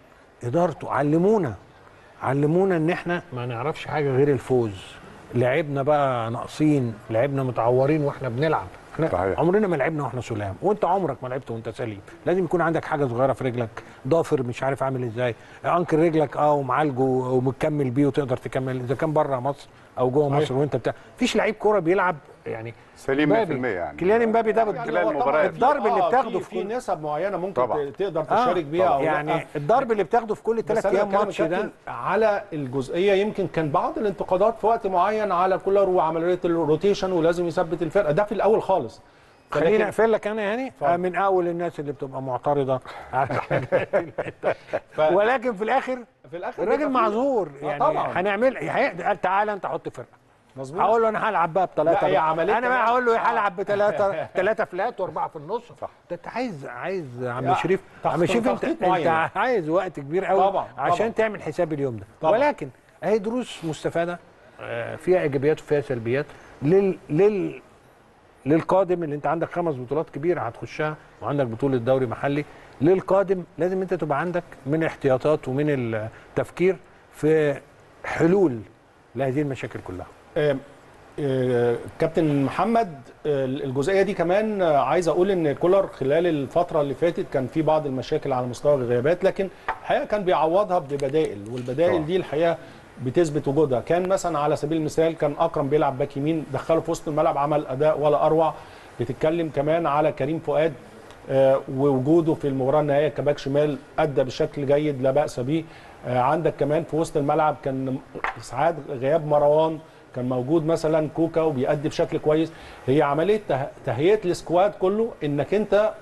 ادارته علمونا علمونا ان احنا ما نعرفش حاجه غير الفوز لعبنا بقى ناقصين لعبنا متعورين واحنا بنلعب احنا صحيح. عمرنا ما لعبنا واحنا سلام وانت عمرك ما لعبت وانت سليم لازم يكون عندك حاجه صغيره في رجلك ضافر مش عارف عامل ازاي انكر رجلك اه ومعالجه ومكمل بيه وتقدر تكمل اذا كان بره مصر او جوه صحيح. مصر وانت بتاع مفيش لعيب كوره بيلعب يعني سليم مبابي. 100% يعني كيليان امبابي ده يعني خلال هو طبعاً المباريات. في- الضرب اللي آه، بتاخده في, في في كل- نسب معينه ممكن طبعاً. ت- تقدر آه، تشارك بيها او يعني لأ. الضرب اللي بتاخده في كل بس ثلاث أنا ايام بتكلم ماتش ده كابتن على الجزئيه يمكن كان بعض الانتقادات في وقت معين على كولر وعمليه الروتيشن ولازم يثبت الفرقه ده في الاول خالص خليني فلكن- اقفل لك انا يعني اتفضل. آه، من اول الناس اللي بتبقى معترضه على الحاجات اللي انت- ف- ولكن في الاخر في الاخر الراجل بيبقى في- معذور آه، يعني طبعاً. هنعمل هي- قال تعالى انت حط فرقه مظبوط هقول له انا هلعب بقى بثلاثه لا، هي عملية انا كمان. بقى هقول له آه. هلعب بثلاثه ثلاثه فلات واربعه في النص صح. ده انت عايز عايز عم يا، شريف تخطيط- عم شريف انت, تخطيط معين. انت عايز وقت كبير قوي طبعاً، عشان طبعاً. تعمل حساب اليوم ده طبعاً. ولكن اهي دروس مستفاده آه، فيها ايجابيات وفيها سلبيات لل لل للقادم اللي انت عندك خمس بطولات كبيره هتخشها وعندك بطوله دوري محلي للقادم لازم انت تبقى عندك من احتياطات ومن التفكير في حلول لهذه المشاكل كلها آه، آه، كابتن محمد آه، الجزئيه دي كمان آه، عايز اقول ان كولر خلال الفتره اللي فاتت كان في بعض المشاكل على مستوى الغيابات لكن الحقيقه كان بيعوضها ببدائل والبدائل طبعا. دي الحقيقه بتثبت وجودها كان مثلا على سبيل المثال كان اكرم بيلعب باك يمين دخله في وسط الملعب عمل اداء ولا اروع بتتكلم كمان على كريم فؤاد آه، ووجوده في المباراه النهائيه كباك شمال ادى بشكل جيد لا باس به آه، عندك كمان في وسط الملعب كان ساعات غياب مروان كان موجود مثلا كوكا وبيأدي بشكل كويس هي عمليه ته- تهيئه السكواد كله انك انت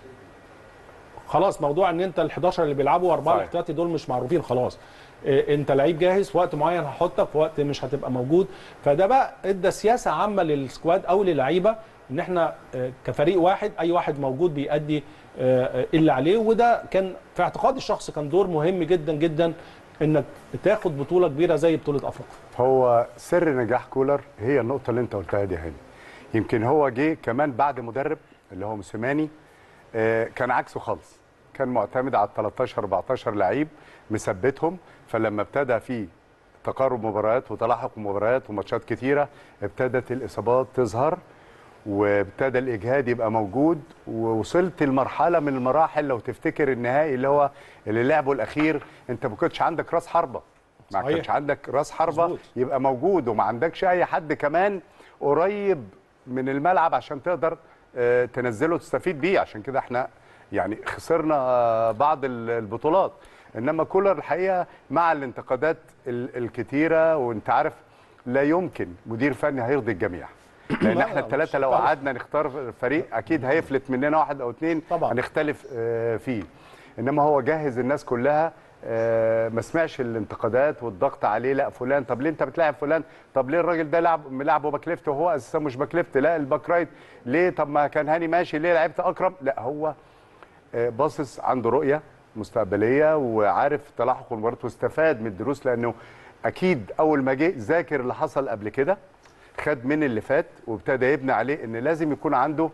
خلاص موضوع ان انت ال 11 اللي بيلعبوا واربعه صحيح. الاحتياطي دول مش معروفين خلاص إيه، انت لعيب جاهز في وقت معين هحطك في وقت مش هتبقى موجود فده بقى ادى سياسه عامه للسكواد او للعيبه ان احنا آه، كفريق واحد اي واحد موجود بيأدي آه، آه، اللي عليه وده كان في اعتقادي الشخصي كان دور مهم جدا جدا انك تاخد بطوله كبيره زي بطوله افريقيا هو سر نجاح كولر هي النقطة اللي أنت قلتها دي هاني يمكن هو جه كمان بعد مدرب اللي هو موسيماني آه، كان عكسه خالص كان معتمد على 13 14 لعيب مثبتهم فلما ابتدى في تقارب مباريات وتلاحق مباريات وماتشات كتيره ابتدت الاصابات تظهر وابتدى الاجهاد يبقى موجود ووصلت لمرحله من المراحل لو تفتكر النهائي اللي هو اللي لعبه الاخير انت ما كنتش عندك راس حربه ما صحيح. كانش عندك راس حربه مظبوط. يبقى موجود وما عندكش اي حد كمان قريب من الملعب عشان تقدر آه، تنزله وتستفيد بيه عشان كده احنا يعني خسرنا آه، بعض ال- البطولات انما كولر الحقيقه مع الانتقادات ال- الكتيره وانت عارف لا يمكن مدير فني هيرضي الجميع لان لا، احنا لا، الثلاثه مش لو هتعرف. قعدنا نختار فريق اكيد هيفلت مننا واحد او اثنين طبعاً. هنختلف آه، فيه انما هو جهز الناس كلها آه، ما سمعش الانتقادات والضغط عليه لا فلان طب ليه انت بتلاعب فلان طب ليه الراجل ده لعب ملعبه باك ليفت وهو اساسا مش باك ليفت لا الباك رايت ليه طب ما كان هاني ماشي ليه لعبت اكرم لا هو آه، باصص عنده رؤيه مستقبليه وعارف تلاحق المباريات واستفاد من الدروس لانه اكيد اول ما جه ذاكر اللي حصل قبل كده خد من اللي فات وابتدى يبني عليه ان لازم يكون عنده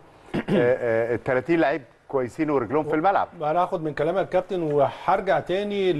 ال 30 لعيب كويسين ورجلهم في الملعب انا هاخد من كلامك يا كابتن وهرجع تاني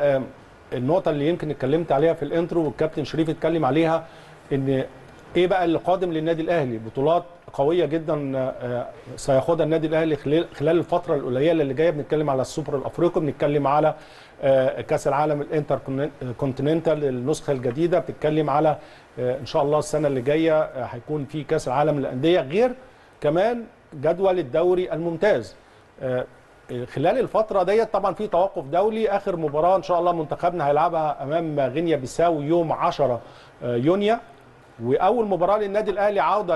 للنقطه اللي يمكن اتكلمت عليها في الانترو والكابتن شريف اتكلم عليها ان ايه بقى اللي قادم للنادي الاهلي بطولات قويه جدا آه، سياخدها النادي الاهلي خلال خلال الفتره القليله اللي جايه بنتكلم على السوبر الافريقي بنتكلم على آه، كاس العالم الانتر كونتيننتال النسخه الجديده بتتكلم على آه، ان شاء الله السنه اللي جايه آه، هيكون في كاس العالم للانديه غير كمان جدول الدوري الممتاز آه، خلال الفترة ديت طبعا في توقف دولي آخر مباراة إن شاء الله منتخبنا هيلعبها أمام غينيا بيساو يوم 10 آه، يونيو وأول مباراة للنادي الأهلي عودة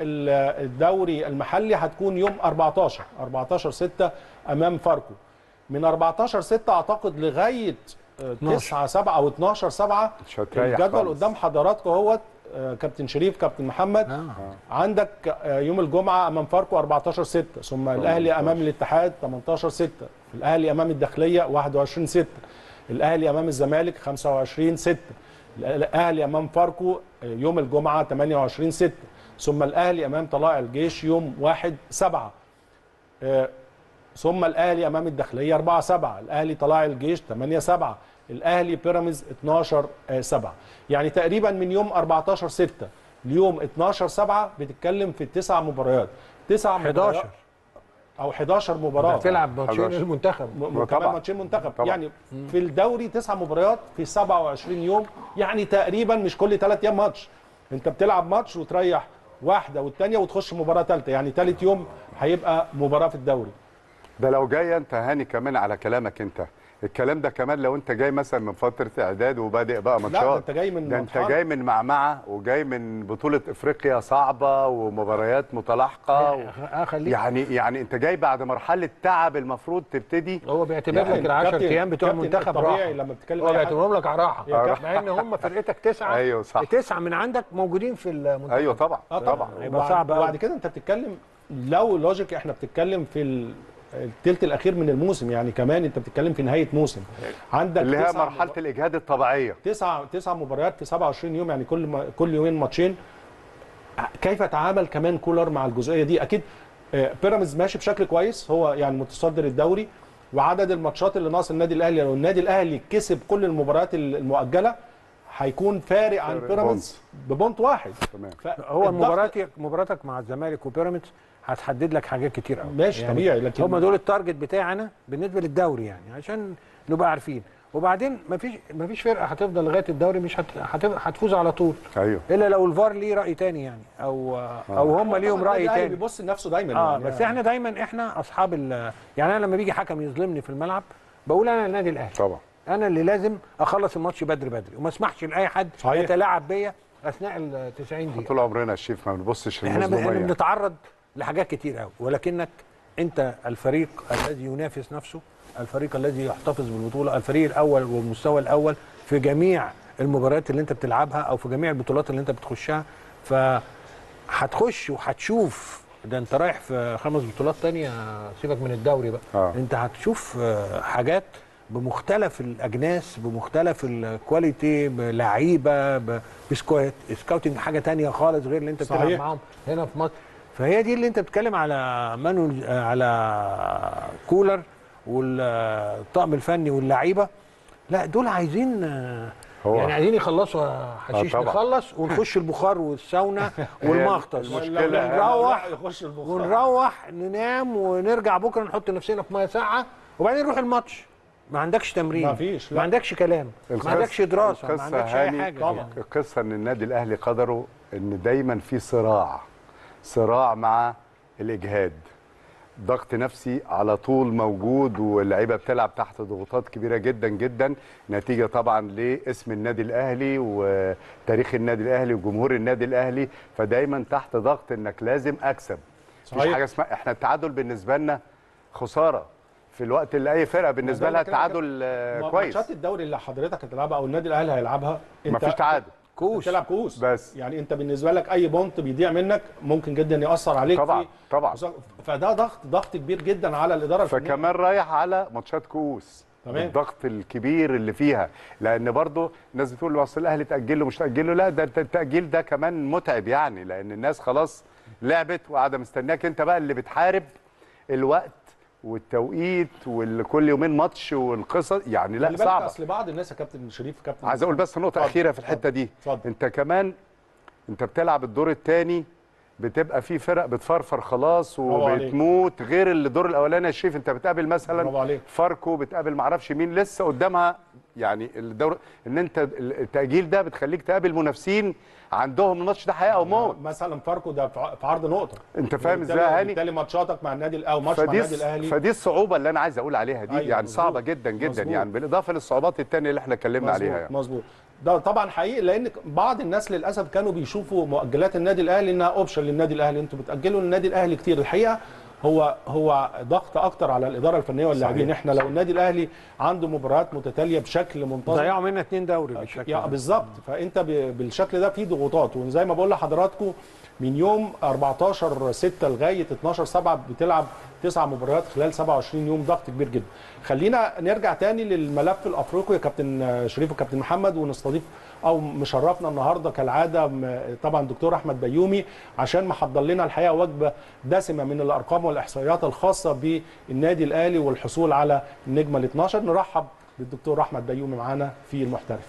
للدوري المحلي هتكون يوم 14 14 6 أمام فاركو من 14 6 أعتقد لغاية آه، 12. 9 7 أو 12 7 مش هتريح الجدول خالص. قدام حضراتكم اهوت آه، كابتن شريف كابتن محمد آه. عندك آه، يوم الجمعه امام فاركو 14 6 ثم الاهلي امام الاتحاد 18 6 الاهلي امام الداخليه 21 6 الاهلي امام الزمالك 25 6 الاهلي امام فاركو آه، يوم الجمعه 28 6 ثم الاهلي امام طلائع الجيش يوم 1 7 آه، ثم الاهلي امام الداخليه 4 7 الاهلي طلائع الجيش 8 7 الاهلي بيراميدز 12 7 يعني تقريبا من يوم 14 6 ليوم 12 7 بتتكلم في تسع مباريات تسع 11 مباريات او 11 مباراه هتلعب ماتشين 11. المنتخب م- طبعاً. كمان ماتشين منتخب طبعاً. يعني في الدوري تسع مباريات في 27 يوم يعني تقريبا مش كل ثلاث ايام ماتش انت بتلعب ماتش وتريح واحده والثانيه وتخش مباراه ثالثه يعني ثالث يوم هيبقى مباراه في الدوري ده لو جاي انت هاني كمان على كلامك انت الكلام ده كمان لو انت جاي مثلا من فتره اعداد وبادئ بقى ماتشات ده انت جاي من ده انت مرحلة. جاي من معمعه وجاي من بطوله افريقيا صعبه ومباريات متلاحقه و... اه خليك يعني يعني انت جاي بعد مرحله تعب المفروض تبتدي هو بيعتبر يعني لك ال 10 كابتن- ايام بتوع كابتن المنتخب الطبيعي راحه لما بتتكلم هو أي حد- بيعتبرهم لك راحه يا كابتن. مع ان هم فرقتك تسعه ايوه صح تسعه من عندك موجودين في المنتخب ايوه طبعا اه طبعا طبعا هيبقى وبعد- صعب أوي. وبعد كده انت بتتكلم لو لوجيك احنا بتتكلم في ال- التلت الاخير من الموسم يعني كمان انت بتتكلم في نهايه موسم عندك اللي هي تسع مرحله مبار- الاجهاد الطبيعيه تسع تسع مباريات في 27 يوم يعني كل ما كل يومين ماتشين كيف تعامل كمان كولر مع الجزئيه دي اكيد آه، بيراميدز ماشي بشكل كويس هو يعني متصدر الدوري وعدد الماتشات اللي ناقص النادي الاهلي لو النادي الاهلي كسب كل المباريات المؤجله هيكون فارق عن فارق بيراميدز ببونت واحد تمام هو فالضغط- مباراتك مباراتك مع الزمالك وبيراميدز هتحدد لك حاجات كتير قوي ماشي طبيعي لكن هم دول التارجت بتاعنا بالنسبه للدوري يعني عشان نبقى عارفين وبعدين مفيش مفيش فرقه هتفضل لغايه الدوري مش هت... هت... هتفوز على طول ايوه الا لو الفار ليه راي تاني يعني او او هم ليهم النادي راي الأهلي تاني بيبص لنفسه دايما اه يعني بس احنا دايما احنا اصحاب ال يعني انا لما بيجي حكم يظلمني في الملعب بقول انا النادي الاهلي طبعا انا اللي لازم اخلص الماتش بدري بدري وما اسمحش لاي حد صحيح. يتلاعب بيا اثناء ال 90 دقيقه طول عمرنا يا شيف ما بنبصش احنا بن- للمظلوميه بنتعرض لحاجات كتير قوي ولكنك انت الفريق الذي ينافس نفسه الفريق الذي يحتفظ بالبطوله الفريق الاول والمستوى الاول في جميع المباريات اللي انت بتلعبها او في جميع البطولات اللي انت بتخشها ف هتخش وهتشوف ده انت رايح في خمس بطولات تانية سيبك من الدوري بقى آه. انت هتشوف آه، حاجات بمختلف الاجناس بمختلف الكواليتي بلعيبه ب- بسكوات سكاوتنج حاجه تانية خالص غير اللي انت بتلعب صحيح. معاهم هنا في مصر فهي دي اللي انت بتتكلم على مانو على كولر والطاقم الفني واللعيبه لا دول عايزين آه، هو- يعني عايزين يخلصوا حشيش طبعا. نخلص ونخش البخار والساونا والمغطس المشكلة ونروح يخش البخار ونروح ننام ونرجع بكره نحط نفسنا في ميه ساقعه وبعدين نروح الماتش ما عندكش تمرين ما فيش، لا. ما عندكش كلام ما القصة- عندكش دراسه ما القصة عندكش اي هاني، حاجه طبعا. القصه ان النادي الاهلي قدره ان دايما في صراع صراع مع الاجهاد ضغط نفسي على طول موجود واللعيبه بتلعب تحت ضغوطات كبيره جدا جدا نتيجه طبعا لاسم النادي الاهلي وتاريخ النادي الاهلي وجمهور النادي الاهلي فدايما تحت ضغط انك لازم اكسب مفيش صحيح. حاجه اسمها احنا التعادل بالنسبه لنا خساره في الوقت اللي اي فرقه بالنسبه لها التعادل آه، كويس ماتشات الدوري اللي حضرتك هتلعبها او النادي الاهلي هيلعبها انت مفيش تعادل كوس بتلعب كؤوس بس. يعني انت بالنسبه لك اي بونت بيضيع منك ممكن جدا ياثر عليك طبعا في طبعا فده ضغط ضغط كبير جدا على الاداره الفنيه فكمان رايح على ماتشات كؤوس تمام. الضغط الكبير اللي فيها لان برضو الناس بتقول اصل الاهلي تاجله مش تاجله لا ده الت- التاجيل ده كمان متعب يعني لان الناس خلاص لعبت وقاعده مستناك انت بقى اللي بتحارب الوقت والتوقيت وكل يومين ماتش والقصص يعني لا خلي بالك صعبه اصل بعض الناس يا كابتن شريف كابتن عايز اقول بس نقطه اتفضل، اخيره في الحته اتفضل، دي اتفضل. انت كمان انت بتلعب الدور الثاني بتبقى في فرق بتفرفر خلاص برافو عليك. وبتموت غير الدور الاولاني يا شريف انت بتقابل مثلا برافو عليك. فاركو بتقابل معرفش مين لسه قدامها يعني الدور ان انت التاجيل ده بتخليك تقابل منافسين عندهم الماتش ده حياه او موت مثلا فاركو ده في ع- في عرض نقطه انت فاهم ازاي وبالتالي- يا هاني وبالتالي ماتشاتك مع النادي الاهلي او ماتش مع فدي النادي الاهلي فدي الصعوبه اللي انا عايز اقول عليها دي أيوة، يعني مظبوط. صعبه جدا جدا مظبوط. يعني بالاضافه للصعوبات الثانيه اللي احنا اتكلمنا عليها مظبوط يعني. مظبوط ده طبعا حقيقي لان بعض الناس للاسف كانوا بيشوفوا مؤجلات النادي الاهلي انها اوبشن للنادي الاهلي انتوا بتاجلوا للنادي الاهلي كتير الحقيقه هو هو ضغط اكتر على الاداره الفنيه واللاعبين صحيح. احنا لو النادي الاهلي عنده مباريات متتاليه بشكل منتظم ضيعوا منا اتنين دوري بالشكل يا ده. بالظبط فانت ب- بالشكل ده في ضغوطات وزي ما بقول لحضراتكم من يوم 14 6 لغايه 12 7 بتلعب تسع مباريات خلال 27 يوم ضغط كبير جدا خلينا نرجع تاني للملف الافريقي يا كابتن شريف وكابتن محمد ونستضيف او مشرفنا النهارده كالعاده م- طبعا دكتور احمد بيومي عشان محضر لنا الحقيقه وجبه دسمه من الارقام والاحصائيات الخاصه بالنادي الاهلي والحصول على النجمه ال 12 نرحب بالدكتور احمد بيومي معانا في المحترف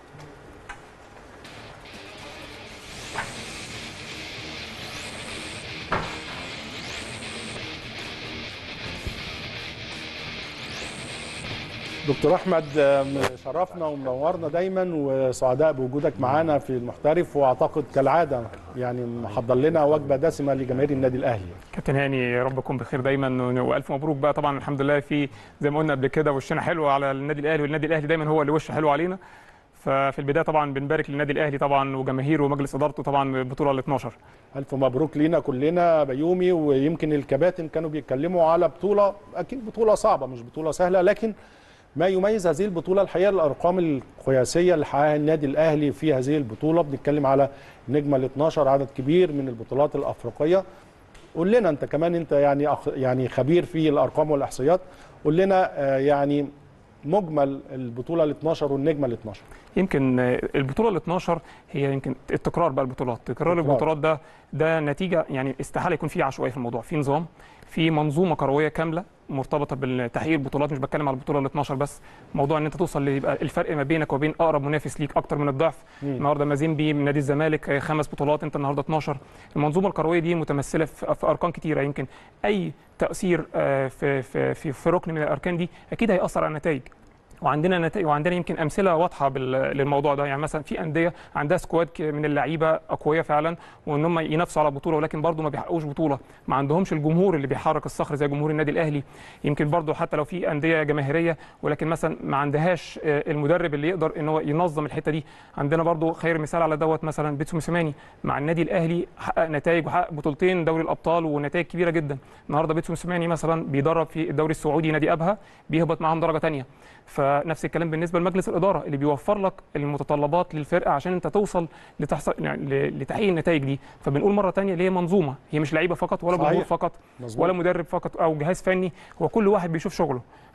دكتور احمد آم، شرفنا ومنورنا دايما وسعداء بوجودك معانا في المحترف واعتقد كالعاده يعني محضر لنا وجبه دسمه لجماهير النادي الاهلي كابتن هاني يا رب تكون بخير دايما والف مبروك بقى طبعا الحمد لله في زي ما قلنا قبل كده وشنا حلو على النادي الاهلي والنادي الاهلي دايما هو اللي وشه حلو علينا ففي البدايه طبعا بنبارك للنادي الاهلي طبعا وجماهيره ومجلس ادارته طبعا بالبطوله ال 12 الف مبروك لينا كلنا بيومي ويمكن الكباتن كانوا بيتكلموا على بطوله اكيد بطوله صعبه مش بطوله سهله لكن ما يميز هذه البطوله الحقيقه الارقام القياسيه اللي حققها النادي الاهلي في هذه البطوله بنتكلم على النجمه ال 12 عدد كبير من البطولات الافريقيه قول لنا انت كمان انت يعني أخ يعني خبير في الارقام والاحصائيات قول لنا آه، يعني مجمل البطوله ال 12 والنجمه ال 12 يمكن البطوله ال 12 هي يمكن التكرار بقى البطولات تكرار تكرار. البطولات ده ده نتيجه يعني استحاله يكون في عشوائيه في الموضوع في نظام في منظومه كرويه كامله مرتبطه بالتحقيق البطولات مش بتكلم على البطوله ال 12 بس موضوع ان انت توصل ليبقى الفرق ما بينك وبين اقرب منافس ليك اكتر من الضعف النهارده مازيمبي من نادي الزمالك آه، خمس بطولات انت النهارده 12 المنظومه الكرويه دي متمثله في في ارقام كتيره يمكن اي تاثير آه، في في في, في ركن من الاركان دي اكيد هياثر على النتائج وعندنا نتائج وعندنا يمكن امثله واضحه بال- للموضوع ده يعني مثلا في انديه عندها سكواد ك- من اللعيبه اقوياء فعلا وان هم ينافسوا على بطوله ولكن برضه ما بيحققوش بطوله ما عندهمش الجمهور اللي بيحرك الصخر زي جمهور النادي الاهلي يمكن برضه حتى لو في انديه جماهيريه ولكن مثلا ما عندهاش آه، المدرب اللي يقدر ان هو ينظم الحته دي عندنا برضه خير مثال على دوت مثلا بيتسو موسيماني مع النادي الاهلي حقق نتائج وحقق بطولتين دوري الابطال ونتائج كبيره جدا النهارده بيتسو موسيماني مثلا بيدرب في الدوري السعودي نادي ابها بيهبط معاهم درجه ثانيه فنفس الكلام بالنسبه لمجلس الاداره اللي بيوفر لك المتطلبات للفرقه عشان انت توصل لتحصل يعني ل- لتحقيق النتائج دي فبنقول مره ثانيه ليه منظومه هي مش لعيبه فقط ولا صحيح. جمهور فقط مظبوط. ولا مدرب فقط او جهاز فني هو كل واحد بيشوف شغله عشان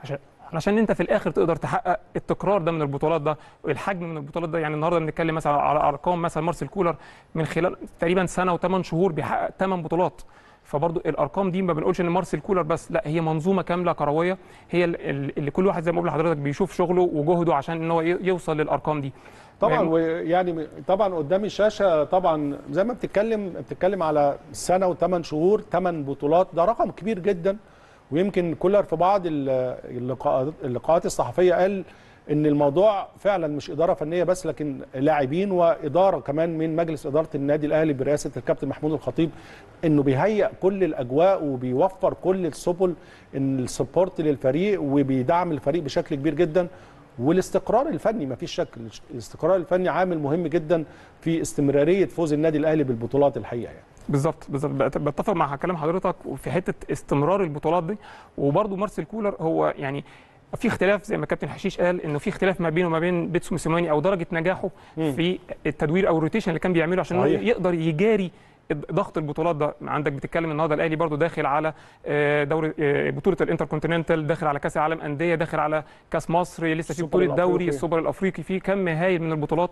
علشان انت في الاخر تقدر تحقق التكرار ده من البطولات ده الحجم من البطولات ده يعني النهارده بنتكلم مثلا على ارقام مثلا مارسيل كولر من خلال تقريبا سنه وثمان شهور بيحقق ثمان بطولات فبرضه الارقام دي ما بنقولش ان مارسيل كولر بس لا هي منظومه كامله كرويه هي ال- ال- اللي كل واحد زي ما بقول لحضرتك بيشوف شغله وجهده عشان ان هو ي- يوصل للارقام دي طبعا يعني- ويعني طبعا قدام الشاشه طبعا زي ما بتتكلم بتتكلم على سنه وثمان شهور ثمان بطولات ده رقم كبير جدا ويمكن كولر في بعض ال- اللقاءات اللقاءات الصحفيه قال ان الموضوع فعلا مش اداره فنيه بس لكن لاعبين واداره كمان من مجلس اداره النادي الاهلي برئاسه الكابتن محمود الخطيب انه بيهيئ كل الاجواء وبيوفر كل السبل ان السبورت للفريق وبيدعم الفريق بشكل كبير جدا والاستقرار الفني ما فيش شك الاستقرار الفني عامل مهم جدا في استمراريه فوز النادي الاهلي بالبطولات الحقيقه يعني. بالظبط بالظبط بت- بتفق مع كلام حضرتك في حته استمرار البطولات دي وبرده مارسيل كولر هو يعني في اختلاف زي ما كابتن حشيش قال انه في اختلاف ما بينه وما بين بيتسو موسيماني او درجه نجاحه مم. في التدوير او الروتيشن اللي كان بيعمله عشان إنه صحيح. يقدر يجاري ضغط البطولات ده عندك بتتكلم النهارده الاهلي برضو داخل على آه، دوري آه، بطوله الانتركونتيننتال داخل على كاس العالم انديه داخل على كاس مصر لسه في السوبر بطوله دوري الأفريقي. السوبر الافريقي في كم هايل من البطولات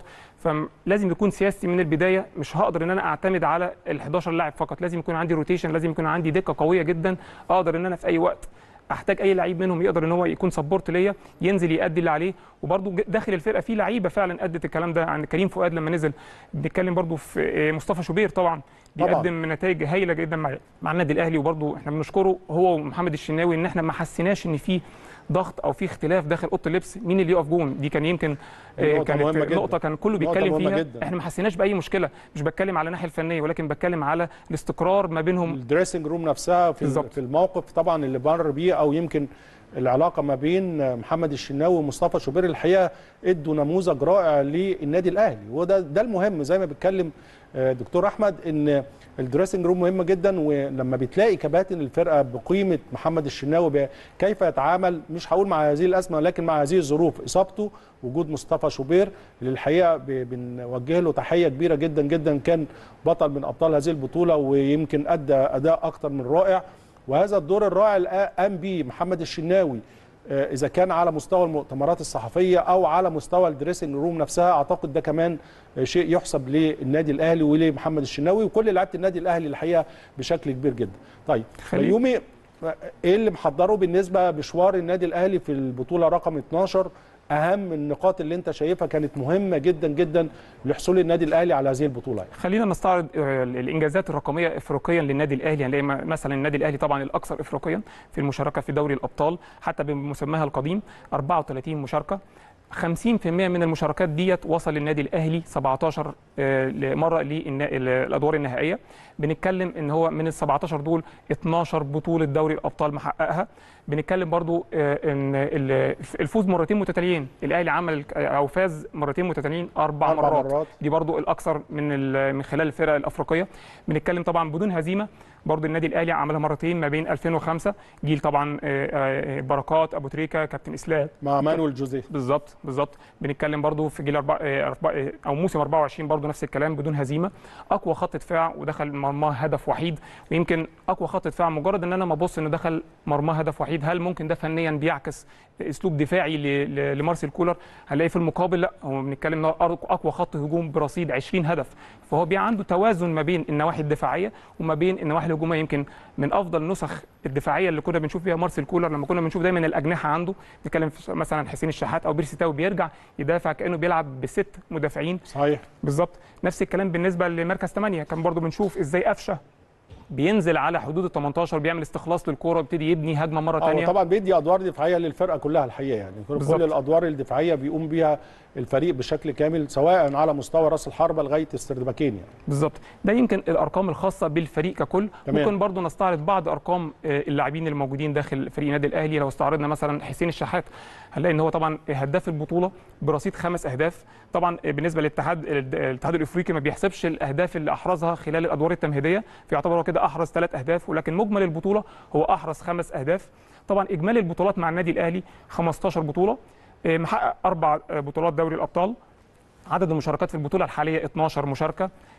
فلازم يكون سياستي من البدايه مش هقدر ان انا اعتمد على ال 11 لاعب فقط لازم يكون عندي روتيشن لازم يكون عندي دكه قويه جدا اقدر ان انا في اي وقت احتاج اي لعيب منهم يقدر ان هو يكون سبورت ليا ينزل يأدي اللي عليه وبرده داخل الفرقه في لعيبه فعلا ادت الكلام ده عند كريم فؤاد لما نزل بنتكلم برده في آه، مصطفى شوبير طبعا طبعاً. بيقدم نتائج هايله جدا مع مع النادي الاهلي وبرده احنا بنشكره هو ومحمد الشناوي ان احنا ما حسيناش ان في ضغط او في اختلاف داخل اوضه اللبس مين اللي يقف جون دي كان يمكن دي آه، نقطة كانت مهمة جداً. نقطه كان كله نقطة بيتكلم مهمة فيها جداً. احنا ما حسيناش باي مشكله مش بتكلم على الناحيه الفنيه ولكن بتكلم على الاستقرار ما بينهم الدريسنج روم نفسها في بالظبط. في الموقف طبعا اللي مر بيه او يمكن العلاقه ما بين محمد الشناوي ومصطفى شوبير الحقيقه ادوا نموذج رائع للنادي الاهلي وده ده المهم زي ما بيتكلم آه، دكتور احمد ان الدريسنج روم مهمه جدا ولما بتلاقي كباتن الفرقه بقيمه محمد الشناوي ب- كيف يتعامل مش هقول مع هذه الازمه لكن مع هذه الظروف اصابته وجود مصطفى شوبير اللي الحقيقه ب- بنوجه له تحيه كبيره جدا جدا كان بطل من ابطال هذه البطوله ويمكن ادى اداء اكتر من رائع وهذا الدور الرائع اللي قام به محمد الشناوي آه، اذا كان على مستوى المؤتمرات الصحفيه او على مستوى الدريسنج روم نفسها اعتقد ده كمان آه، شيء يحسب للنادي الاهلي ولمحمد الشناوي وكل لعيبه النادي الاهلي الحقيقه بشكل كبير جدا. طيب خلي- بيومي آه، ايه اللي محضره بالنسبه مشوار النادي الاهلي في البطوله رقم 12 اهم النقاط اللي انت شايفها كانت مهمه جدا جدا لحصول النادي الاهلي على هذه البطوله يعني. خلينا نستعرض آه، الانجازات الرقميه افريقيا للنادي الاهلي هنلاقي م- مثلا النادي الاهلي طبعا الاكثر افريقيا في المشاركه في دوري الابطال حتى بمسماها القديم 34 مشاركه 50% من المشاركات ديت وصل للنادي الاهلي 17 آه، مره للادوار النهائيه بنتكلم ان هو من ال 17 دول 12 بطوله دوري الابطال محققها بنتكلم برضو آه، ان ال- الفوز مرتين متتاليين الاهلي عمل او فاز مرتين متتاليين اربع أربع مرات مرات. دي برضو الاكثر من ال- من خلال الفرق الافريقيه بنتكلم طبعا بدون هزيمه برضو النادي الاهلي عملها مرتين ما بين 2005 جيل طبعا آه، آه، بركات ابو تريكه كابتن اسلام مع مانويل جوزيه بالظبط بالظبط بنتكلم برضو في جيل أربع... آه، أربع... آه، او موسم 24 برضو نفس الكلام بدون هزيمه اقوى خط دفاع ودخل مرماه هدف وحيد ويمكن اقوى خط دفاع مجرد ان انا ما ابص انه دخل مرماه هدف وحيد هل ممكن ده فنيا بيعكس اسلوب دفاعي ل... ل... لمارسيل كولر هنلاقي في المقابل لا هو بنتكلم إن هو اقوى خط هجوم برصيد 20 هدف فهو بي عنده توازن ما بين النواحي الدفاعيه وما بين النواحي الهجوميه يمكن من افضل النسخ الدفاعيه اللي كنا بنشوف فيها مارسيل كولر لما كنا بنشوف دايما الاجنحه عنده نتكلم في مثلا حسين الشحات او بيرسي تاو بيرجع يدافع كانه بيلعب بست مدافعين صحيح بالظبط نفس الكلام بالنسبه لمركز 8 كان برضو بنشوف ازاي قفشه بينزل على حدود ال 18 بيعمل استخلاص للكوره ويبتدي يبني هجمه مره هو ثانيه طبعا بيدي ادوار دفاعيه للفرقه كلها الحقيقه يعني كل بالظبط. كل الادوار الدفاعيه بيقوم بيها الفريق بشكل كامل سواء على مستوى راس الحربه لغايه السردباكين يعني بالظبط ده يمكن الارقام الخاصه بالفريق ككل تمام. ممكن برضو نستعرض بعض ارقام آه، اللاعبين الموجودين داخل فريق النادي الاهلي لو استعرضنا مثلا حسين الشحات هنلاقي ان هو طبعا هداف البطوله برصيد خمس اهداف طبعا آه، بالنسبه للاتحاد الاتحاد الافريقي ما بيحسبش الاهداف اللي احرزها خلال الادوار التمهيديه فيعتبر هو كده احرز ثلاث اهداف ولكن مجمل البطوله هو احرز خمس اهداف طبعا اجمالي البطولات مع النادي الاهلي 15 بطوله آه، محقق اربع آه، بطولات دوري الابطال عدد المشاركات في البطوله الحاليه 12 مشاركه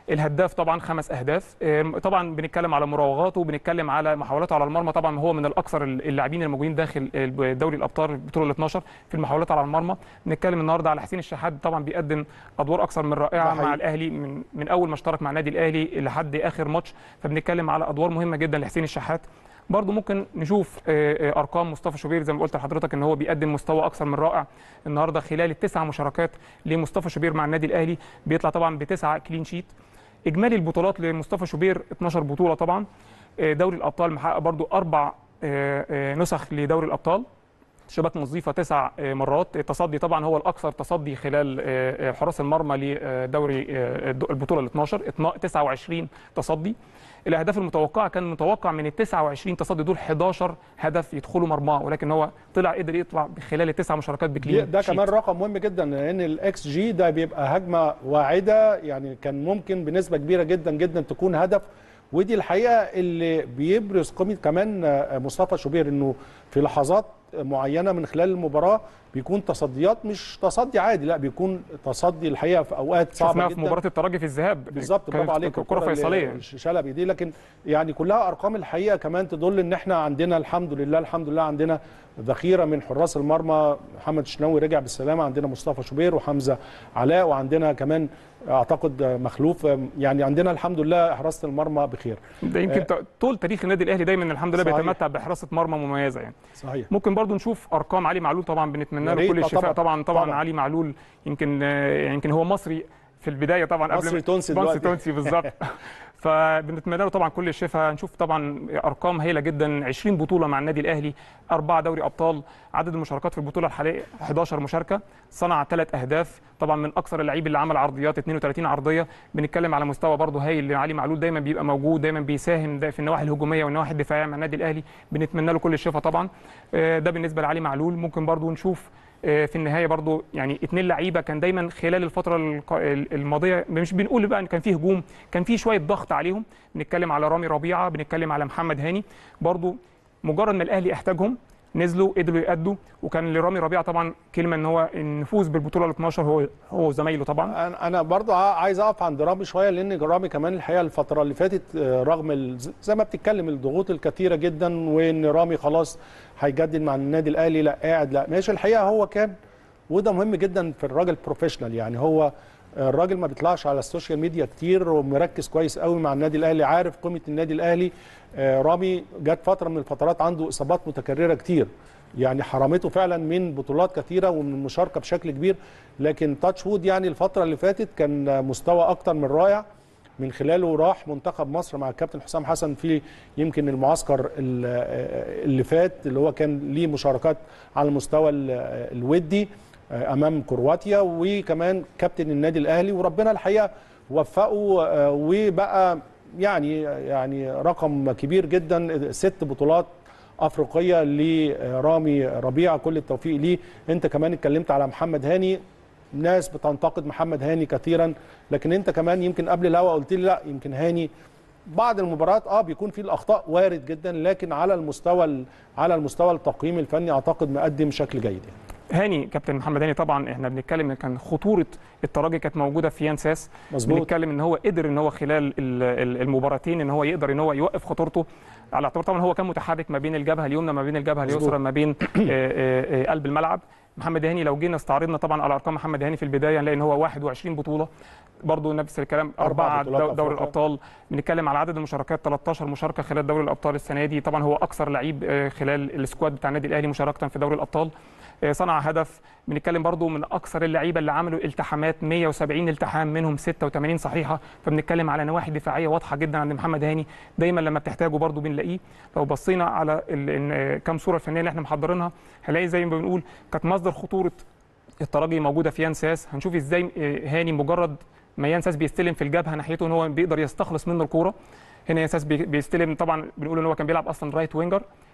الهداف طبعا خمس اهداف آه، طبعا بنتكلم على مراوغاته وبنتكلم على محاولاته على المرمى طبعا هو من الاكثر اللاعبين الموجودين داخل دوري الابطال البطوله ال 12 في المحاولات على المرمى بنتكلم النهارده على حسين الشحات طبعا بيقدم ادوار اكثر من رائعه ده حقيقي. مع الاهلي من من اول ما اشترك مع النادي الاهلي لحد اخر ماتش فبنتكلم على ادوار مهمه جدا لحسين الشحات برضه ممكن نشوف آه، آه، ارقام مصطفى شوبير زي ما قلت لحضرتك ان هو بيقدم مستوى اكثر من رائع النهارده خلال التسع مشاركات لمصطفى شوبير مع النادي الاهلي بيطلع طبعا بتسعه كلين شيت اجمالي البطولات لمصطفى شوبير 12 بطوله طبعا آه، دوري الابطال محقق برضو اربع آه، آه، نسخ لدوري الابطال شباك نظيفه تسع آه، مرات التصدي طبعا هو الاكثر تصدي خلال آه، آه، حراس المرمى لدوري آه، البطوله ال 12 اتنا- 29 تصدي الاهداف المتوقعه كان متوقع من ال 29 تصدي دول 11 هدف يدخلوا مرماه ولكن هو طلع قدر يطلع خلال التسع مشاركات بكلين ده شيت. كمان رقم مهم جدا لان الاكس جي ده بيبقى هجمه واعده يعني كان ممكن بنسبه كبيره جدا جدا تكون هدف ودي الحقيقه اللي بيبرز قيمه كمان آه، مصطفى شوبير انه في لحظات معينه من خلال المباراه بيكون تصديات مش تصدي عادي لا بيكون تصدي الحقيقه في اوقات صعبه شفناها جدا في مباراه الترجي في الذهاب بالظبط كانت برافو عليك كره الكرة اللي فيصليه شلبي دي لكن يعني كلها ارقام الحقيقه كمان تدل ان احنا عندنا الحمد لله الحمد لله عندنا ذخيره من حراس المرمى محمد الشناوي رجع بالسلامه عندنا مصطفى شوبير وحمزه علاء وعندنا كمان اعتقد مخلوف يعني عندنا الحمد لله حراسه المرمى بخير ده يمكن ط- طول تاريخ النادي الاهلي دايما الحمد لله صحيح. بيتمتع بحراسه مرمى مميزه يعني صحيح ممكن برضو نشوف ارقام علي معلول طبعا بنتمنى يا له ريت. كل آه الشفاء طبعاً. طبعا طبعا, طبعاً. علي معلول يمكن آه، يمكن هو مصري في البدايه طبعا قبل مصري ما- تونسي مصري دلوقتي. تونسي بالظبط فبنتمنى له طبعا كل الشفاء نشوف طبعا ارقام هايله جدا 20 بطوله مع النادي الاهلي اربعه دوري ابطال عدد المشاركات في البطوله الحاليه 11 مشاركه صنع ثلاث اهداف طبعا من اكثر اللعيبه اللي عمل عرضيات 32 عرضيه بنتكلم على مستوى برضه هايل لعلي معلول دايما بيبقى موجود دايما بيساهم ده في النواحي الهجوميه والنواحي الدفاعيه مع النادي الاهلي بنتمنى له كل الشفاء طبعا آه، ده بالنسبه لعلي معلول ممكن برضه نشوف آه، في النهايه برضو يعني اتنين لعيبه كان دايما خلال الفتره الق- الماضيه مش بنقول بقى ان كان فيه هجوم كان فيه شويه ضغط عليهم بنتكلم على رامي ربيعه بنتكلم على محمد هاني برضو مجرد ما الاهلي احتاجهم نزلوا قدروا يأدوا وكان لرامي ربيعه طبعا كلمه ان هو النفوذ بالبطوله ال 12 هو هو وزمايله طبعا انا انا برضه ع- عايز اقف عند رامي شويه لان رامي كمان الحقيقه الفتره اللي فاتت آه، رغم ال- زي ما بتتكلم الضغوط الكثيره جدا وان رامي خلاص هيجدد مع النادي الاهلي لا قاعد لا ماشي الحقيقه هو كان وده مهم جدا في الراجل بروفيشنال يعني هو آه، الراجل ما بيطلعش على السوشيال ميديا كتير ومركز كويس قوي مع النادي الاهلي عارف قيمه النادي الاهلي آه، رامي جت فتره من الفترات عنده اصابات متكرره كتير يعني حرمته فعلا من بطولات كثيره ومن المشاركه بشكل كبير لكن تاتش وود يعني الفتره اللي فاتت كان مستوى اكتر من رائع من خلاله راح منتخب مصر مع الكابتن حسام حسن في يمكن المعسكر ال- اللي فات اللي هو كان ليه مشاركات على المستوى ال- الودي امام كرواتيا وكمان كابتن النادي الاهلي وربنا الحقيقه وفقه آه، وبقى يعني يعني رقم كبير جدا ست بطولات افريقيه لرامي ربيعه كل التوفيق ليه انت كمان اتكلمت على محمد هاني ناس بتنتقد محمد هاني كثيرا لكن انت كمان يمكن قبل الهوا قلت لي لا يمكن هاني بعض المباريات اه بيكون في الاخطاء وارد جدا لكن على المستوى ال- على المستوى التقييم الفني اعتقد مقدم شكل جيد يعني. هاني كابتن محمد هاني طبعا احنا بنتكلم ان كان خطوره الترجي كانت موجوده في يانساس مظبوط بنتكلم ان هو قدر ان هو خلال ال- ال- المباراتين ان هو يقدر ان هو يوقف خطورته على اعتبار طبعا هو كان متحرك ما بين الجبهه اليمنى ما بين الجبهه مظبوط. اليسرى ما بين آه، آه، آه، قلب الملعب محمد هاني لو جينا استعرضنا طبعا على ارقام محمد هاني في البدايه نلاقي ان هو 21 بطوله برضه نفس الكلام أربع اربعه بطولات دو- دوري أفريقيا. الابطال بنتكلم على عدد المشاركات 13 مشاركه خلال دوري الابطال السنه دي طبعا هو اكثر لعيب آه، خلال السكواد بتاع النادي الاهلي مشاركه في دوري الابطال آه، صنع هدف بنتكلم برضو من اكثر اللعيبه اللي عملوا التحامات 170 التحام منهم 86 صحيحه فبنتكلم على نواحي دفاعيه واضحه جدا عند محمد هاني دايما لما بتحتاجه برضو بنلاقيه لو بصينا على ال- إن، آه، كام صوره فنيه اللي احنا محضرينها هنلاقي زي ما بنقول كانت مصدر خطوره الترجي موجوده في يانساس هنشوف ازاي آه، هاني مجرد ما يانساس بيستلم في الجبهه ناحيته ان هو بيقدر يستخلص منه الكوره هنا يانساس بي- بيستلم طبعا بنقول ان هو كان بيلعب اصلا رايت وينجر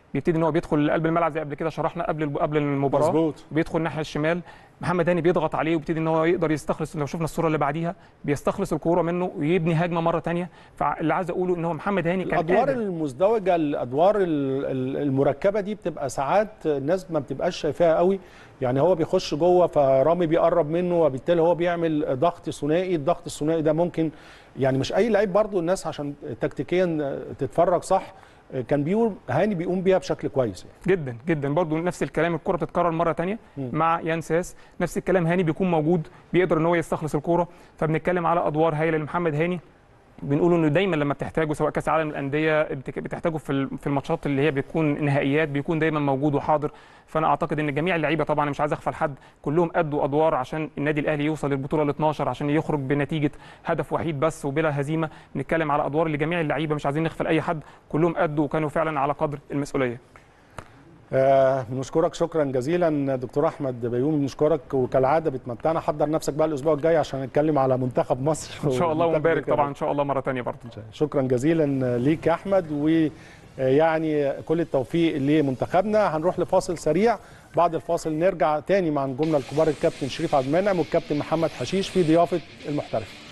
بيبتدي ان هو بيدخل قلب الملعب زي قبل كده شرحنا قبل الب- قبل المباراه مظبوط بيدخل الناحيه الشمال محمد هاني بيضغط عليه ويبتدي ان هو يقدر يستخلص لو شفنا الصوره اللي بعديها بيستخلص الكوره منه ويبني هجمه مره تانية فاللي عايز اقوله ان هو محمد هاني كان الادوار قادر المزدوجه الادوار ال- ال- المركبه دي بتبقى ساعات الناس ما بتبقاش شايفاها قوي يعني هو بيخش جوه فرامي بيقرب منه وبالتالي هو بيعمل ضغط ثنائي الضغط الثنائي ده ممكن يعني مش اي لعيب برضو الناس عشان تكتيكيا تتفرج صح كان بيقول هاني بيقوم بيها بشكل كويس يعني. جدا جدا برضو نفس الكلام الكره بتتكرر مره تانية مع يان ساس نفس الكلام هاني بيكون موجود بيقدر ان هو يستخلص الكوره فبنتكلم على ادوار هايله لمحمد هاني بنقول انه دايما لما بتحتاجه سواء كاس عالم الانديه بتك- بتحتاجه في ال- في الماتشات اللي هي بتكون نهائيات بيكون دايما موجود وحاضر فانا اعتقد ان جميع اللعيبه طبعا أنا مش عايز اغفل حد كلهم ادوا ادوار عشان النادي الاهلي يوصل للبطوله ال 12 عشان يخرج بنتيجه هدف وحيد بس وبلا هزيمه بنتكلم على ادوار لجميع اللعيبه مش عايزين نغفل اي حد كلهم ادوا وكانوا فعلا على قدر المسؤوليه آه بنشكرك شكرا جزيلا دكتور احمد بيومي بنشكرك وكالعاده بتمتعنا حضر نفسك بقى الاسبوع الجاي عشان نتكلم على منتخب مصر ان شاء الله والمنتخب ونبارك الكاميروني. طبعا ان شاء الله مره ثانيه برضه شكرا جزيلا ليك يا احمد ويعني كل التوفيق لمنتخبنا هنروح لفاصل سريع بعد الفاصل نرجع تاني مع نجومنا الكبار الكابتن شريف عبد المنعم والكابتن محمد حشيش في ضيافه المحترف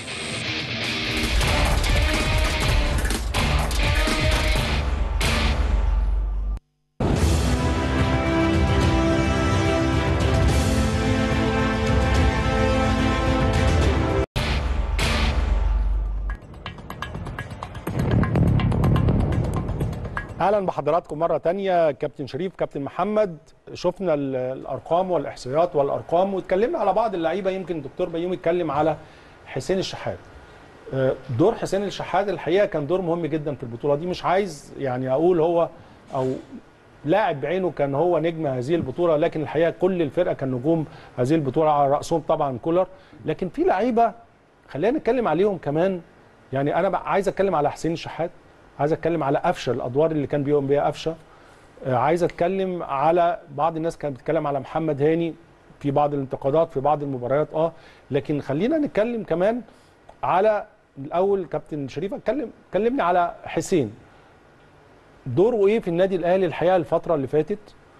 اهلا بحضراتكم مره تانية كابتن شريف كابتن محمد شفنا ال- الارقام والاحصائيات والارقام واتكلمنا على بعض اللعيبه يمكن الدكتور بيومي اتكلم على حسين الشحات آه، دور حسين الشحات الحقيقه كان دور مهم جدا في البطوله دي مش عايز يعني اقول هو او لاعب بعينه كان هو نجم هذه البطوله لكن الحقيقه كل الفرقه كان نجوم هذه البطوله على راسهم طبعا كولر لكن في لعيبه خلينا نتكلم عليهم كمان يعني انا بقى عايز اتكلم على حسين الشحات عايز اتكلم على قفشه الادوار اللي كان بيقوم بيها قفشه آه، عايز اتكلم على بعض الناس كانت بتتكلم على محمد هاني في بعض الانتقادات في بعض المباريات اه لكن خلينا نتكلم كمان على الاول كابتن شريف اتكلم كلمني على حسين دوره ايه في النادي الاهلي الحقيقه الفتره اللي فاتت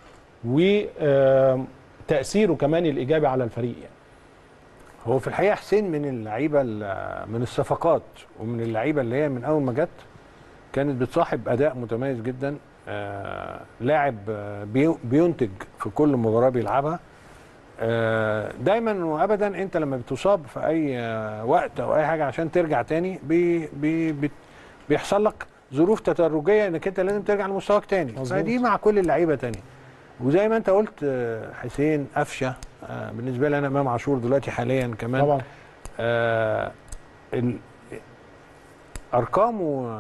وتاثيره كمان الايجابي على الفريق يعني هو في الحقيقه حسين من اللعيبه ال- من الصفقات ومن اللعيبه اللي هي من اول ما جت كانت بتصاحب اداء متميز جدا آه لاعب آه، بي- بينتج في كل مباراه بيلعبها آه دايما وابدا انت لما بتصاب في اي آه، وقت او اي حاجه عشان ترجع تاني بي بي بي بيحصل لك ظروف تدرجيه انك انت لازم ترجع لمستواك تاني مظبوط. فدي مع كل اللعيبه تاني وزي ما انت قلت آه، حسين قفشه آه، بالنسبه لي انا امام عاشور دلوقتي حاليا كمان طبعا آه ال- ارقام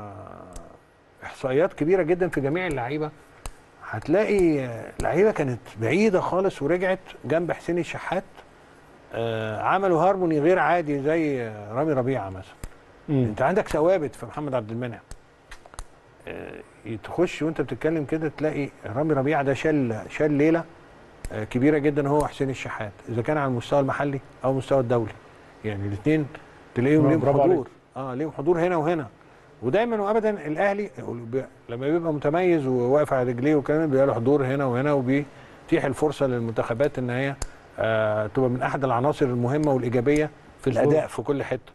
واحصائيات كبيره جدا في جميع اللعيبه هتلاقي آه، لعيبه كانت بعيده خالص ورجعت جنب حسين الشحات آه عملوا هارموني غير عادي زي آه، رامي ربيعه مثلا مم. انت عندك ثوابت في محمد عبد المنعم آه، تخش وانت بتتكلم كده تلاقي رامي ربيعه ده شال شال ليله آه، كبيره جدا هو حسين الشحات اذا كان على المستوى المحلي او المستوى الدولي يعني الاثنين تلاقيهم ليهم برافو حضور اه ليهم حضور هنا وهنا ودايما وابدا الاهلي بي- لما بيبقى متميز وواقف على رجليه وكمان بيبقى له حضور هنا وهنا وبيتيح الفرصه للمنتخبات ان هي آه تبقى من احد العناصر المهمه والايجابيه في مظبوط. الاداء في كل حته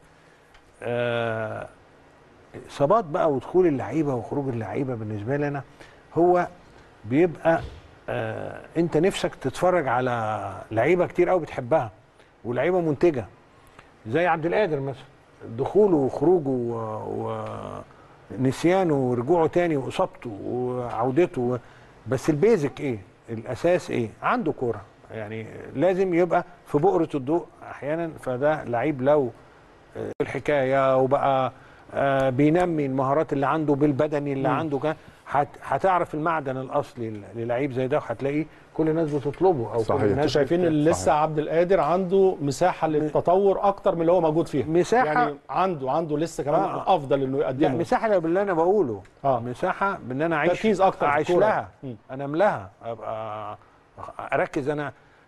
آه، اصابات بقى ودخول اللعيبه وخروج اللعيبه بالنسبه لي انا هو بيبقى آه انت نفسك تتفرج على لعيبه كتير قوي بتحبها ولعيبه منتجه زي عبد القادر مثلا دخوله وخروجه و- ونسيانه ورجوعه تاني واصابته وعودته و... بس البيزك ايه؟ الاساس ايه؟ عنده كوره يعني لازم يبقى في بؤره الضوء احيانا فده لعيب لو آه، الحكايه وبقى آه، بينمي المهارات اللي عنده بالبدني اللي مم. عنده كان هت- هتعرف المعدن الاصلي ل- للعيب زي ده وهتلاقيه كل الناس بتطلبه او صحيح. كل انتوا الناس شايفين بت- ان لسه عبد القادر عنده مساحه للتطور اكتر من اللي هو موجود فيها مساحة- يعني عنده عنده لسه كمان آه. افضل انه لا يقدمه مساحه باللي انا بقوله اه مساحه بان انا اعيش تركيز أكتر في اعيش الكورة. لها مم. انام لها ابقى اركز انا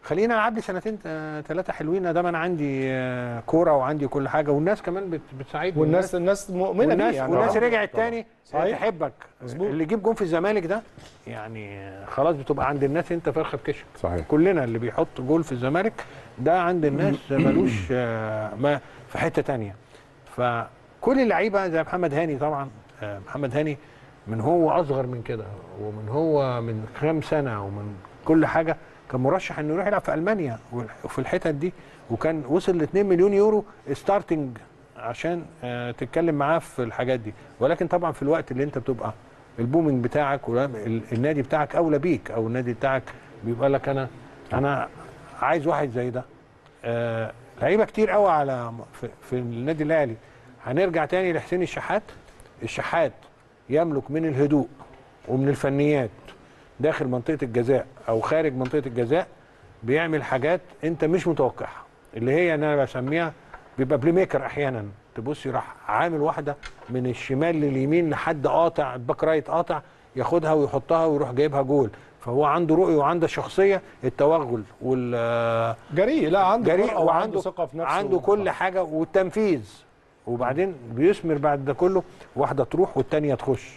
خلينا العب لي سنتين ثلاثه حلوين ده انا عندي آه، كوره وعندي كل حاجه والناس كمان بت- بتساعدني والناس الناس مؤمنه بيه والناس يعني والناس طبعاً. رجعت تاني صحيح. تحبك مظبوط. اللي يجيب جون في الزمالك ده يعني آه، خلاص بتبقى عند الناس انت فرخه بكشك صحيح كلنا اللي بيحط جول في الزمالك ده عند الناس ملوش آه، ما في حته تانية فكل اللعيبه زي محمد هاني طبعا آه، محمد هاني من هو اصغر من كده ومن هو من كام سنه ومن كل حاجه كان مرشح انه يروح يلعب في المانيا وفي الحتت دي وكان وصل ل 2 مليون يورو ستارتنج عشان آه، تتكلم معاه في الحاجات دي ولكن طبعا في الوقت اللي انت بتبقى البومنج بتاعك والنادي بتاعك اولى بيك او النادي بتاعك بيبقى لك انا انا عايز واحد زي ده آه لعيبه كتير قوي على في, في النادي الاهلي هنرجع تاني لحسين الشحات الشحات يملك من الهدوء ومن الفنيات داخل منطقه الجزاء او خارج منطقه الجزاء بيعمل حاجات انت مش متوقعها اللي هي ان انا بسميها بيبقى بلاي ميكر احيانا تبص راح عامل واحده من الشمال لليمين لحد قاطع الباك رايت قاطع ياخدها ويحطها ويروح جايبها جول فهو عنده رؤيه وعنده شخصيه التوغل وال جريء لا عنده جريء جرأة وعنده ثقه في نفسه عنده كل حاجه والتنفيذ وبعدين بيثمر بعد ده كله واحده تروح والتانيه تخش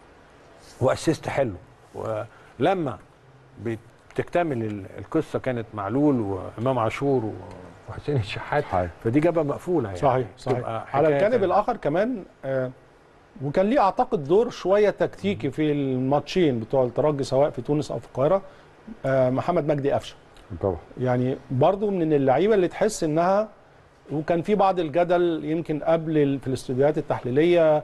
واسيست حلو ولما بتكتمل ال- القصه كانت معلول وامام عاشور و- وحسين الشحات صحيح. فدي جبهه مقفوله يعني صحيح صحيح تبقى على حكاية الجانب تانية. الاخر كمان آه وكان ليه اعتقد دور شويه تكتيكي في الماتشين بتوع الترجي سواء في تونس او في القاهره آه محمد مجدي قفشه طبعا يعني برضو من اللعيبه اللي تحس انها وكان في بعض الجدل يمكن قبل ال- في الاستوديوهات التحليليه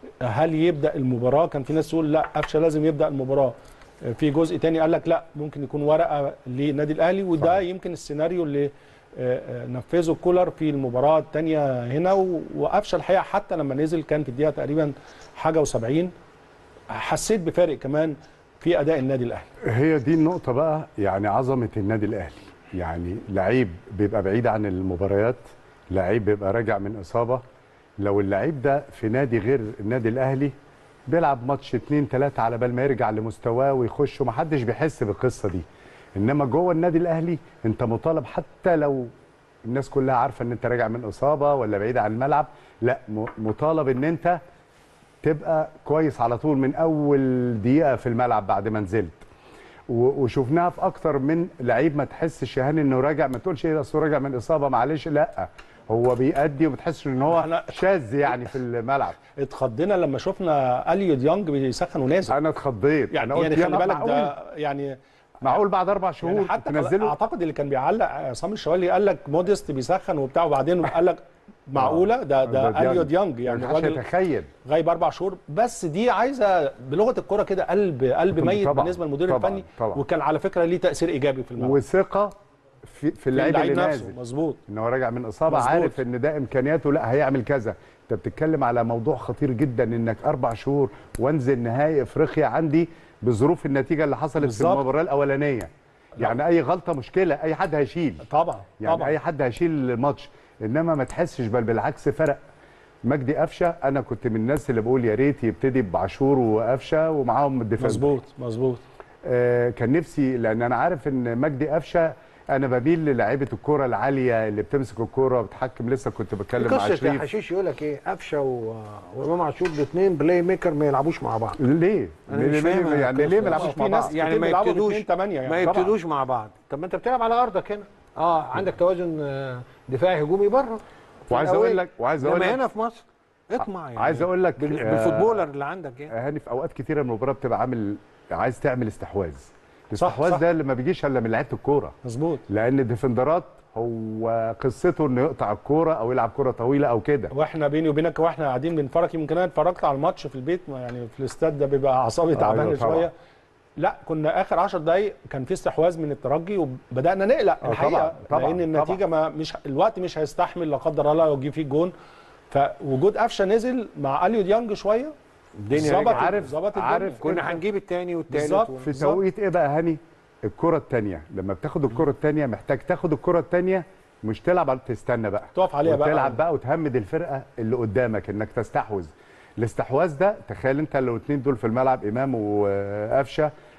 هل يبدا المباراه كان في ناس تقول لا قفشه لازم يبدا المباراه في جزء تاني قال لك لا ممكن يكون ورقه للنادي الاهلي وده صحيح. يمكن السيناريو اللي آه، آه، نفذه كولر في المباراه الثانيه هنا و- وقفشه الحقيقه حتى لما نزل كان في الدقيقه تقريبا حاجه و70 حسيت بفارق كمان في اداء النادي الاهلي هي دي النقطة بقى يعني عظمة النادي الأهلي يعني لعيب بيبقى بعيد عن المباريات لعيب بيبقى راجع من إصابة لو اللعيب ده في نادي غير النادي الأهلي بيلعب ماتش اتنين تلاتة على بال ما يرجع لمستواه ويخش ومحدش بيحس بالقصة دي إنما جوه النادي الأهلي أنت مطالب حتى لو الناس كلها عارفة إن أنت راجع من إصابة ولا بعيد عن الملعب لا م- مطالب إن أنت تبقى كويس على طول من اول دقيقه في الملعب بعد ما نزلت و- وشفناها في اكتر من لعيب ما تحسش يا هاني انه راجع ما تقولش ايه اصل راجع من اصابه معلش لا هو بيأدي وما تحسش ان هو احنا- شاذ يعني في الملعب اتخضينا لما شفنا اليو ديانج بيسخن ونازل انا اتخضيت يعني انا قلت يعني يا خلي نهار بالك معقول ده يعني معقول بعد اربع شهور يعني حتى تنزله اعتقد اللي كان بيعلق عصام الشوالي قال لك موديست بيسخن وبتاع وبعدين قال لك معقوله ده ده ديانج. اليو ديانج يعني يعني محدش الراجل يتخيل غايب اربع شهور بس دي عايزه بلغه الكره كده قلب قلب طبعاً، ميت طبعاً، بالنسبه للمدير طبعاً، الفني طبعاً. وكان على فكره ليه تاثير ايجابي في الملعب وثقه في, في اللعيب اللي اللعيب نازل نفسه مظبوط ان هو راجع من اصابه مظبوط. عارف ان ده امكانياته لا هيعمل كذا انت بتتكلم على موضوع خطير جدا انك اربع شهور وانزل نهائي افريقيا عندي بظروف النتيجه اللي حصلت في بالظبط. المباراه الاولانيه يعني اي غلطه مشكله اي حد هيشيل طبعا يعني طبعا اي حد هيشيل الماتش انما ما تحسش بل بالعكس فرق مجدي قفشه انا كنت من الناس اللي بقول يا ريت يبتدي بعاشور وقفشه ومعاهم الدفاع مظبوط مظبوط آه، كان نفسي لان انا عارف ان مجدي قفشه انا بميل للاعيبه الكوره العاليه اللي بتمسك الكوره وبتحكم لسه كنت بتكلم مع قصه يا شريف حشيش يقول لك ايه قفشه و- وامام عاشور الاثنين بلاي ميكر ما يلعبوش مع بعض ليه؟ أنا ليه, مش ليه فاهم يعني ليه ما القصة. يلعبوش في مع ناس بعض؟ يعني كتير ما بيلعبوا يبتدوش باتنين تمانية يعني. ما طبعاً. يبتدوش مع بعض طب ما انت بتلعب على ارضك هنا اه عندك توازن آه، دفاعي هجومي بره في وعايز الأوي. اقول لك وعايز اقول لما لك هنا في مصر اطمع يعني عايز اقول لك بال- آه، بالفوتبولر اللي عندك يعني هاني في اوقات كتيره من المباراه بتبقى عامل عايز تعمل استحواذ صح، الاستحواذ صح. ده اللي ما بيجيش الا من لعيبه الكوره مظبوط لان الديفندرات هو قصته انه يقطع الكوره او يلعب كوره طويله او كده واحنا بيني وبينك واحنا قاعدين بنتفرج يمكن انا اتفرجت على الماتش في البيت ما يعني في الاستاد ده بيبقى اعصابي تعبانه أيوة طبعاً. شويه لا كنا اخر 10 دقائق كان في استحواذ من الترجي وبدانا نقلق آه، الحقيقه طبعاً، طبعاً، لان النتيجه ما مش الوقت مش هيستحمل لا قدر الله لو جه فيه جون فوجود قفشه نزل مع اليو ديانج شويه الدنيا ظبط رجعت. عارف- ظبط الدنيا. عارف كنا هنجيب الثاني والثالث بالظبط. في توقيت ايه بقى هاني الكره الثانيه لما بتاخد الكره الثانيه محتاج تاخد الكره الثانيه مش تلعب على- تستنى بقى تقف عليها بقى. وتلعب بقى وتهمد الفرقه اللي قدامك انك تستحوذ الاستحواذ ده تخيل انت لو الاثنين دول في الملعب امام وقفشه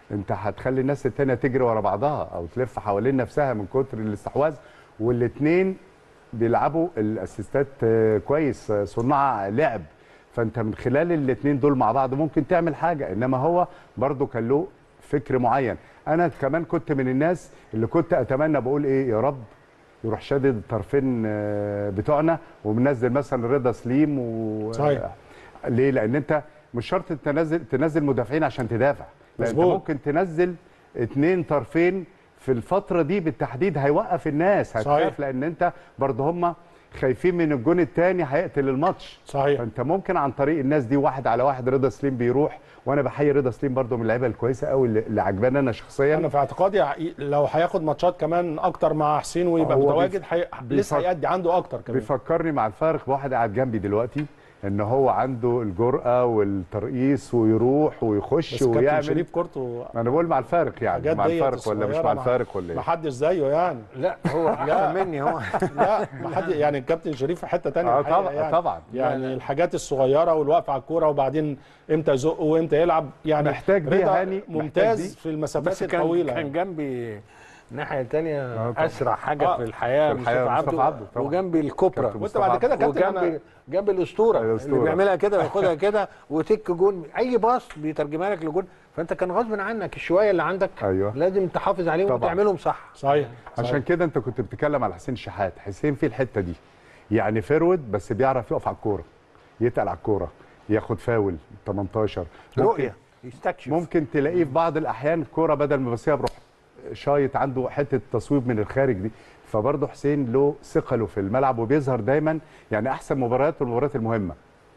انت هتخلي الناس التانية تجري ورا بعضها او تلف حوالين نفسها من كتر الاستحواذ والاثنين بيلعبوا الاسيستات آه، كويس آه، صناع لعب فانت من خلال الاثنين دول مع بعض ممكن تعمل حاجه انما هو برضو كان له فكر معين انا كمان كنت من الناس اللي كنت اتمنى بقول ايه يا رب يروح شادد الطرفين آه، بتوعنا ومنزل مثلا رضا سليم و صحيح. ليه لان انت مش شرط تنزل تنزل مدافعين عشان تدافع لا انت مظبوط. ممكن تنزل اتنين طرفين في الفتره دي بالتحديد هيوقف الناس صحيح. هتخاف لان انت برضه هم خايفين من الجون الثاني هيقتل الماتش صحيح فانت ممكن عن طريق الناس دي واحد على واحد رضا سليم بيروح وانا بحيي رضا سليم برضه من اللعيبه الكويسه قوي اللي اللي عجباني انا شخصيا انا في اعتقادي ع- لو هياخد ماتشات كمان اكتر مع حسين ويبقى هو متواجد حي... لسه بيفك- هيأدي عنده اكتر كمان بيفكرني مع الفارق بواحد قاعد جنبي دلوقتي ان هو عنده الجرأه والترقيص ويروح ويخش بس كابتن ويعمل شريف كورته ما انا بقول مع الفارق يعني الحاجات مع ديت الفارق ولا مش الصغيرة مع ما- الفارق ولا ما ايه حدش زيه يعني لا هو احسن مني هو لا ما حد يعني الكابتن شريف في حته ثانيه اه طبعا يعني. طبعا يعني الحاجات الصغيره والوقف على الكوره وبعدين امتى يزق وامتى يلعب يعني محتاج دي رضا هاني، محتاج ممتاز دي. في المسافات بس كان الطويله كان يعني. جنبي الناحيه الثانيه آه طبعا. اسرع حاجه آه. في الحياه في الحياه مصطفى مصطفى عبده, عبده طبعا. وجنبي الكوبرا كابتن وانت بعد كده كابتن وجنبي انا جنب الاسطوره اللي الأسطورة. بيعملها كده وياخدها كده وتك جون اي باص بيترجمها لك لجون فانت كان غصب عنك الشويه اللي عندك أيوة. لازم تحافظ عليهم طبعا. وتعملهم صح صحيح عشان كده انت كنت بتتكلم على حسين شحات حسين في الحته دي يعني فرود بس بيعرف يقف على الكوره يتقل على الكوره ياخد فاول 18 ممكن رؤيه يستكشف ممكن تلاقيه في بعض الاحيان كوره بدل ما بيبصيها بروح شايط عنده حته تصويب من الخارج دي فبرضه حسين له ثقله في الملعب وبيظهر دايما يعني احسن مباريات المباريات المهمه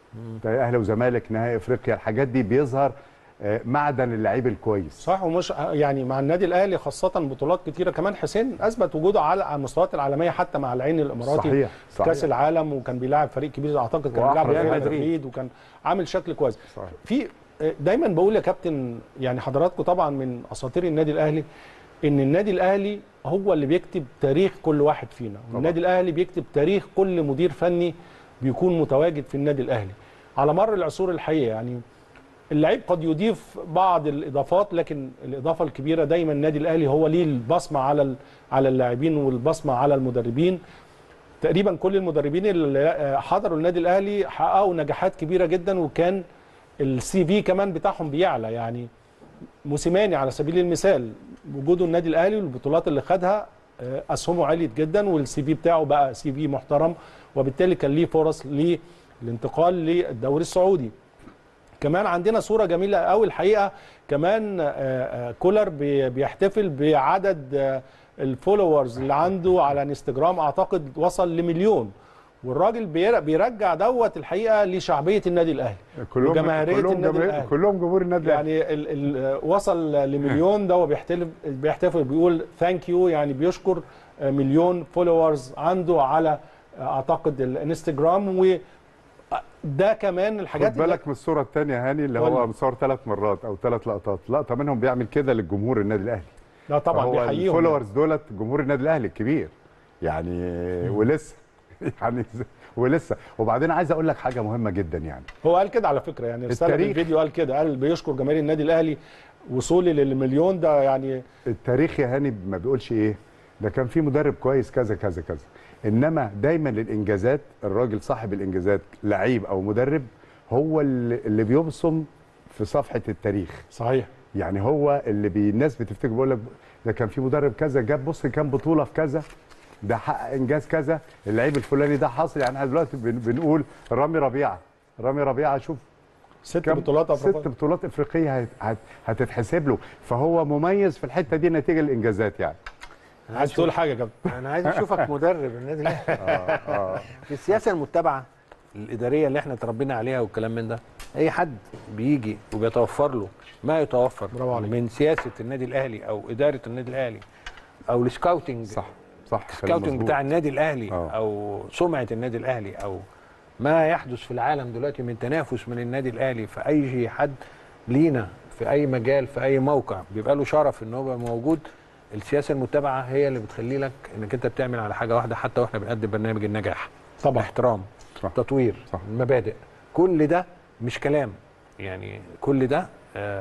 زي اهلي وزمالك نهائي افريقيا الحاجات دي بيظهر آه، معدن اللعيب الكويس صح ومش يعني مع النادي الاهلي خاصه بطولات كتيره كمان حسين اثبت وجوده على على المستويات العالميه حتى مع العين الاماراتي صحيح في صحيح كاس العالم وكان بيلاعب فريق كبير اعتقد كان وأحرز بيلعب ريال ريال مدريد مدريد. وكان عامل شكل كويس صحيح. في دايما بقول يا كابتن يعني حضراتكم طبعا من اساطير النادي الاهلي ان النادي الاهلي هو اللي بيكتب تاريخ كل واحد فينا والنادي الاهلي بيكتب تاريخ كل مدير فني بيكون متواجد في النادي الاهلي على مر العصور الحقيقه يعني اللعيب قد يضيف بعض الاضافات لكن الاضافه الكبيره دايما النادي الاهلي هو ليه البصمه على ال- على اللاعبين والبصمه على المدربين تقريبا كل المدربين اللي حضروا النادي الاهلي حققوا نجاحات كبيره جدا وكان السي في كمان بتاعهم بيعلى يعني موسيماني على سبيل المثال وجوده النادي الاهلي والبطولات اللي خدها آه، اسهمه عليت جدا والسي في بتاعه بقى سي في محترم وبالتالي كان ليه فرص للانتقال للدوري السعودي كمان عندنا صوره جميله قوي الحقيقه كمان آه، آه، كولر بي- بيحتفل بعدد آه، الفولورز اللي عنده على انستجرام اعتقد وصل لمليون والراجل بير- بيرجع دوت الحقيقه لشعبيه النادي الاهلي كلهم وجماهيريه كلهم النادي جماهير الاهلي كلهم جمهور النادي الاهلي يعني ال ال وصل لمليون ده وبيحتفل بيحتفل بيقول ثانك يو يعني بيشكر آه، مليون فولورز عنده على آه، اعتقد الانستجرام و آه، ده كمان الحاجات خد بالك من الصوره الثانيه هاني اللي قول هو لي. مصور ثلاث مرات او ثلاث لقطات لقطه منهم بيعمل كده للجمهور النادي الاهلي لا طبعا هو بيحييهم الفولورز دولت جمهور النادي الاهلي الكبير يعني ولسه يعني ولسه وبعدين عايز اقول لك حاجه مهمه جدا يعني هو قال كده على فكره يعني رساله التاريخ- الفيديو قال كده قال بيشكر جماهير النادي الاهلي وصولي للمليون ده يعني التاريخ يا هاني ما بيقولش ايه ده كان في مدرب كويس كذا كذا كذا انما دايما للانجازات الراجل صاحب الانجازات لعيب او مدرب هو اللي اللي بيبصم في صفحه التاريخ صحيح يعني هو اللي بي الناس بتفتكر بيقول لك ده كان في مدرب كذا جاب بص كام بطوله في كذا ده حقق انجاز كذا اللعيب الفلاني ده حاصل يعني احنا دلوقتي بن- بنقول رامي ربيعه رامي ربيعه شوف ست كام بطولات ست افريقيه بطولات افريقيه هت- هت- هتتحسب له فهو مميز في الحته دي نتيجه الانجازات يعني عايز تقول حاجه يا كابتن انا عايز اشوفك مدرب النادي الاهلي في السياسه المتبعه الاداريه اللي احنا اتربينا عليها والكلام من ده اي حد بيجي وبيتوفر له ما يتوفر برافو عليك. من سياسه النادي الاهلي او اداره النادي الاهلي او السكاوتنج صح صح كلام السكاوتنج مظبوط. بتاع النادي الاهلي آه. او سمعه النادي الاهلي او ما يحدث في العالم دلوقتي من تنافس من النادي الاهلي في اي حد لينا في اي مجال في اي موقع بيبقى له شرف ان هو يبقى موجود السياسه المتبعه هي اللي بتخلي لك انك انت بتعمل على حاجه واحده حتى واحنا بنقدم برنامج النجاح طبعا احترام صح. تطوير صح. المبادئ كل ده مش كلام يعني كل ده آه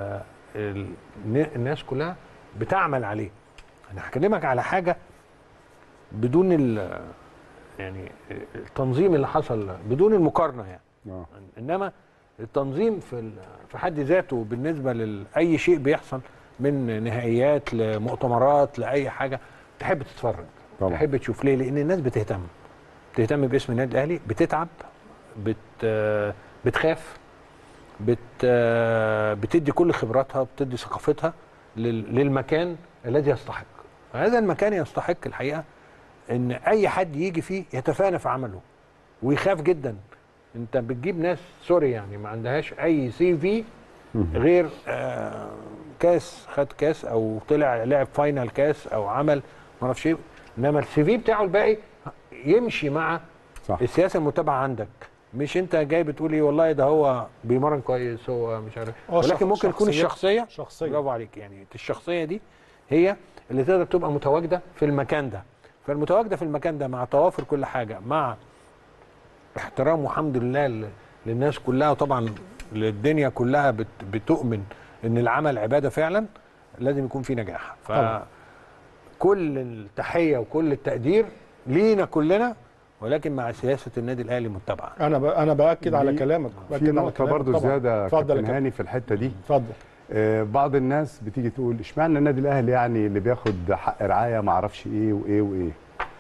ال- الناس كلها بتعمل عليه انا هكلمك على حاجه بدون ال يعني التنظيم اللي حصل بدون المقارنه يعني آه. انما التنظيم في ال- في حد ذاته بالنسبه لاي شيء بيحصل من نهائيات لمؤتمرات لاي حاجه تحب تتفرج طبعا. تحب تشوف ليه لان الناس بتهتم بتهتم باسم النادي الاهلي بتتعب بت آه، بتخاف بت آه، بتدي كل خبراتها بتدي ثقافتها لل- للمكان الذي يستحق هذا المكان يستحق الحقيقه ان اي حد يجي فيه يتفانى في عمله ويخاف جدا انت بتجيب ناس سوري يعني ما عندهاش اي سي في غير آه، كاس خد كاس او طلع لعب فاينل كاس او عمل ما اعرفش ايه انما السي في بتاعه الباقي يمشي مع صح السياسه المتبعه عندك مش انت جاي بتقولي والله ده هو بيمرن كويس هو مش عارف هو ولكن شخ- ممكن تكون شخصية- الشخصيه شخصية. برافو عليك يعني الشخصيه دي هي اللي تقدر تبقى متواجده في المكان ده فالمتواجده في المكان ده مع توافر كل حاجه مع احترام والحمد لله ل- للناس كلها وطبعا للدنيا كلها بت- بتؤمن ان العمل عباده فعلا لازم يكون في نجاح طبعا. فكل التحيه وكل التقدير لينا كلنا ولكن مع سياسه النادي الاهلي متبعه انا ب... انا باكد على دي- كلامك باكد في على نقطه كلامك برضو طبعاً. زياده اتفضل يا كابتن كابتن هاني في الحته دي اتفضل آه، بعض الناس بتيجي تقول اشمعنى النادي الاهلي يعني اللي بياخد حق رعايه ما اعرفش ايه وايه وايه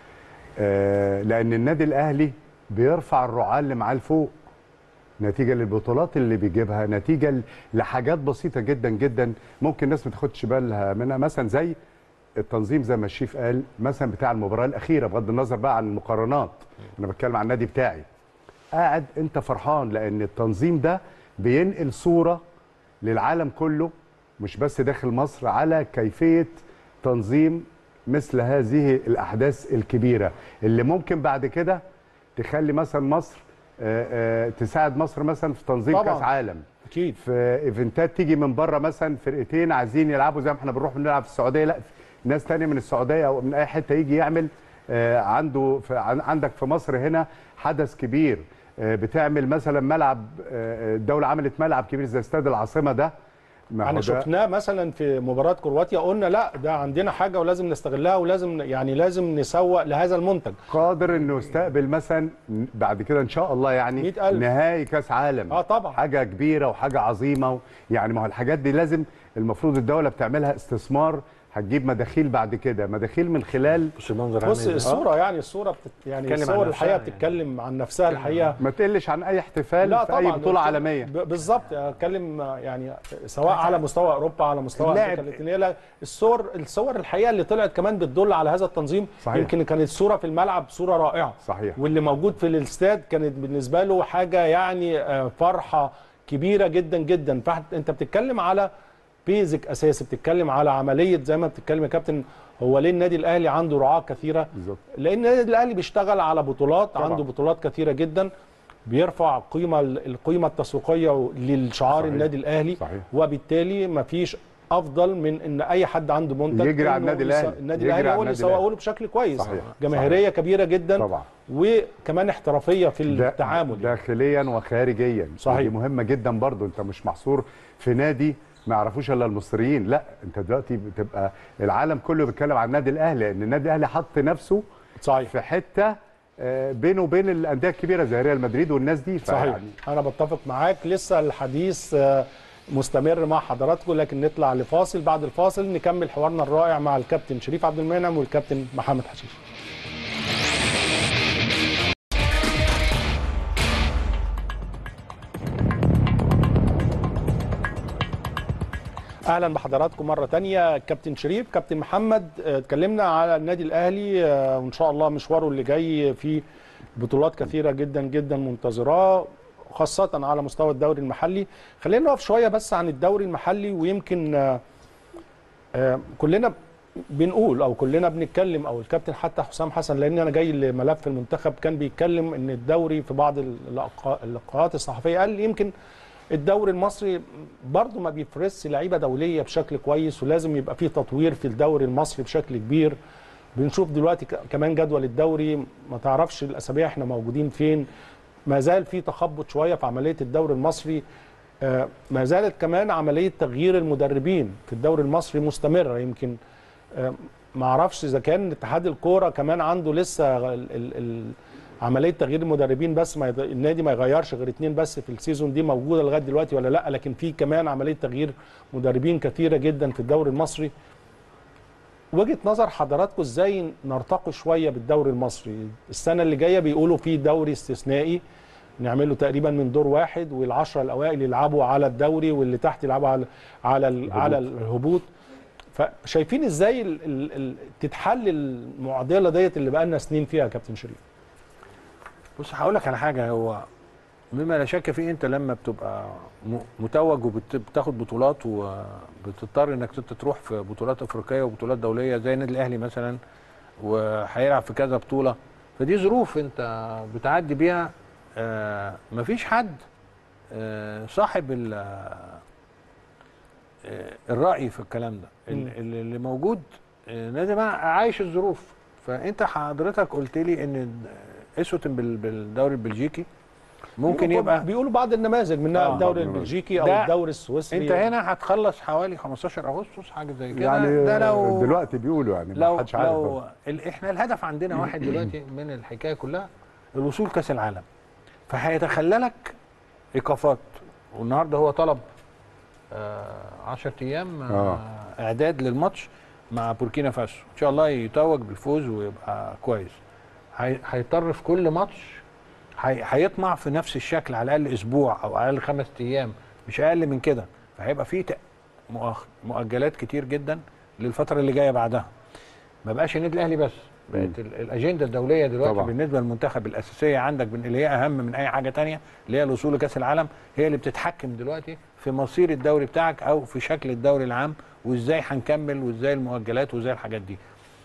آه، لان النادي الاهلي بيرفع الرعاه اللي معاه لفوق نتيجه للبطولات اللي بيجيبها نتيجه ل- لحاجات بسيطه جدا جدا ممكن الناس ما تاخدش بالها منها مثلا زي التنظيم زي ما الشيف قال مثلا بتاع المباراه الاخيره بغض النظر بقى عن المقارنات انا بتكلم عن النادي بتاعي قاعد انت فرحان لان التنظيم ده بينقل صوره للعالم كله مش بس داخل مصر على كيفيه تنظيم مثل هذه الاحداث الكبيره اللي ممكن بعد كده تخلي مثلا مصر آه، آه، تساعد مصر مثلا في تنظيم طبعاً. كاس عالم اكيد في ايفنتات تيجي من بره مثلا فرقتين عايزين يلعبوا زي ما احنا بنروح بنلعب في السعوديه لا ناس تانية من السعوديه او من اي حته يجي يعمل آه، عنده في عن- عندك في مصر هنا حدث كبير آه، بتعمل مثلا ملعب آه، الدوله عملت ملعب كبير زي استاد العاصمه ده ما هو احنا ده- شفناه مثلا في مباراه كرواتيا قلنا لا ده عندنا حاجه ولازم نستغلها ولازم يعني لازم نسوق لهذا المنتج قادر انه يستقبل مثلا بعد كده ان شاء الله يعني 100,000. نهائي كاس عالم اه طبعا حاجه كبيره وحاجه عظيمه و... يعني ما هو الحاجات دي لازم المفروض الدوله بتعملها استثمار هتجيب مداخيل بعد كده مداخيل من خلال بص المنظر بص عامل إزاي. الصوره يعني الصوره بتت يعني بتتكلم عن الصور نفسها الحقيقه يعني. بتتكلم عن نفسها الحقيقه ما تقلش عن اي احتفال لا في اي طبعا بطوله عالميه ب- بالظبط اتكلم يعني سواء على مستوى اوروبا على مستوى اللاعب- امريكا اللاتينيه لا الصور الصور الحقيقه اللي طلعت كمان بتدل على هذا التنظيم صحيح. يمكن كانت الصوره في الملعب صوره رائعه صحيح واللي موجود في الاستاد كانت بالنسبه له حاجه يعني آه، فرحه كبيره جدا جدا فانت بتتكلم على بيزك اساسي بتتكلم على عمليه زي ما بتتكلم يا كابتن هو ليه النادي الاهلي عنده رعاه كثيره بالظبط لان النادي الاهلي بيشتغل على بطولات طبعا. عنده بطولات كثيره جدا بيرفع قيمه القيمه التسويقيه للشعار صحيح. النادي الاهلي صحيح وبالتالي مفيش افضل من ان اي حد عنده منتج يجري على إنه النادي يس- الأهلي. النادي يجري الاهلي على هو اللي النادي يسوقه الأهلي. له بشكل كويس صحيح. جماهيريه كبيره جدا طبعا وكمان احترافيه في دا- التعامل داخليا وخارجيا صحيح. دي مهمه جدا برضو انت مش محصور في نادي ما يعرفوش الا المصريين لا انت دلوقتي بتبقى العالم كله بيتكلم عن النادي الاهلي لان النادي الاهلي حط نفسه صحيح في حته آه، بينه وبين الانديه الكبيره زي ريال مدريد والناس دي صحيح فيعني انا بتفق معاك لسه الحديث آه، مستمر مع حضراتكم لكن نطلع لفاصل بعد الفاصل نكمل حوارنا الرائع مع الكابتن شريف عبد المنعم والكابتن محمد حشيش اهلا بحضراتكم مره تانية كابتن شريف كابتن محمد آه، اتكلمنا على النادي الاهلي آه، وان شاء الله مشواره اللي جاي في بطولات كثيره جدا جدا منتظراه خاصه على مستوى الدوري المحلي خلينا نقف شويه بس عن الدوري المحلي ويمكن آه، آه، كلنا بنقول او كلنا بنتكلم او الكابتن حتى حسام حسن لان انا جاي لملف المنتخب كان بيتكلم ان الدوري في بعض اللقاء- اللقاءات الصحفيه قال يمكن الدوري المصري برضه ما بيفرزش لعيبه دوليه بشكل كويس ولازم يبقى فيه تطوير في الدوري المصري بشكل كبير بنشوف دلوقتي ك- كمان جدول الدوري ما تعرفش الاسابيع احنا موجودين فين ما زال في تخبط شويه في عمليه الدوري المصري آه، ما زالت كمان عمليه تغيير المدربين في الدوري المصري مستمره يمكن آه، ما اعرفش اذا كان اتحاد الكوره كمان عنده لسه ال ال ال عمليه تغيير المدربين بس ما يض- النادي ما يغيرش غير اتنين بس في السيزون دي موجوده لغايه دلوقتي ولا لا لكن في كمان عمليه تغيير مدربين كثيره جدا في الدوري المصري وجهه نظر حضراتكم ازاي نرتقي شويه بالدوري المصري السنه اللي جايه بيقولوا في دوري استثنائي نعمله تقريبا من دور واحد والعشره الاوائل يلعبوا على الدوري واللي تحت يلعبوا على على ال- على الهبوط فشايفين ازاي ال ال ال تتحل المعضله ديت اللي بقى لنا سنين فيها يا كابتن شريف بص هقول لك على حاجه هو مما لا شك فيه انت لما بتبقى م- متوج وبتاخد بطولات وبتضطر انك انت تروح في بطولات افريقيه وبطولات دوليه زي النادي الاهلي مثلا وهيلعب في كذا بطوله فدي ظروف انت بتعدي بيها آه مفيش حد آه صاحب ال- آه الراي في الكلام ده ال- مم. اللي اللي موجود آه لازم عايش الظروف فانت حضرتك قلت لي ان اسوتن بال- بالدوري البلجيكي ممكن بيقولوا- يبقى بيقولوا بعض النماذج منها آه. الدوري البلجيكي او ده الدوري السويسري انت هنا هتخلص حوالي 15 اغسطس حاجه زي كده يعني ده لو دلوقتي بيقولوا يعني ما لو حدش عارف لو برضه. ال- احنا الهدف عندنا واحد دلوقتي من الحكايه كلها الوصول كاس العالم فهيتخللك ايقافات والنهارده هو طلب 10 ايام آه. آه. اعداد للماتش مع بوركينا فاسو ان شاء الله يتوج بالفوز ويبقى كويس هي- هيضطر في كل ماتش هي- هيطمع في نفس الشكل على الاقل اسبوع او على الاقل خمس ايام مش اقل من كده فهيبقى في تق- مؤخ- مؤجلات كتير جدا للفتره اللي جايه بعدها ما بقاش النادي الاهلي بس بقت ال- الاجنده الدوليه دلوقتي طبعا. طبعا. بالنسبه للمنتخب الاساسيه عندك بن- اللي هي اهم من اي حاجه تانية اللي هي الوصول لكاس العالم هي اللي بتتحكم دلوقتي في مصير الدوري بتاعك او في شكل الدوري العام وازاي هنكمل وازاي المؤجلات وازاي الحاجات دي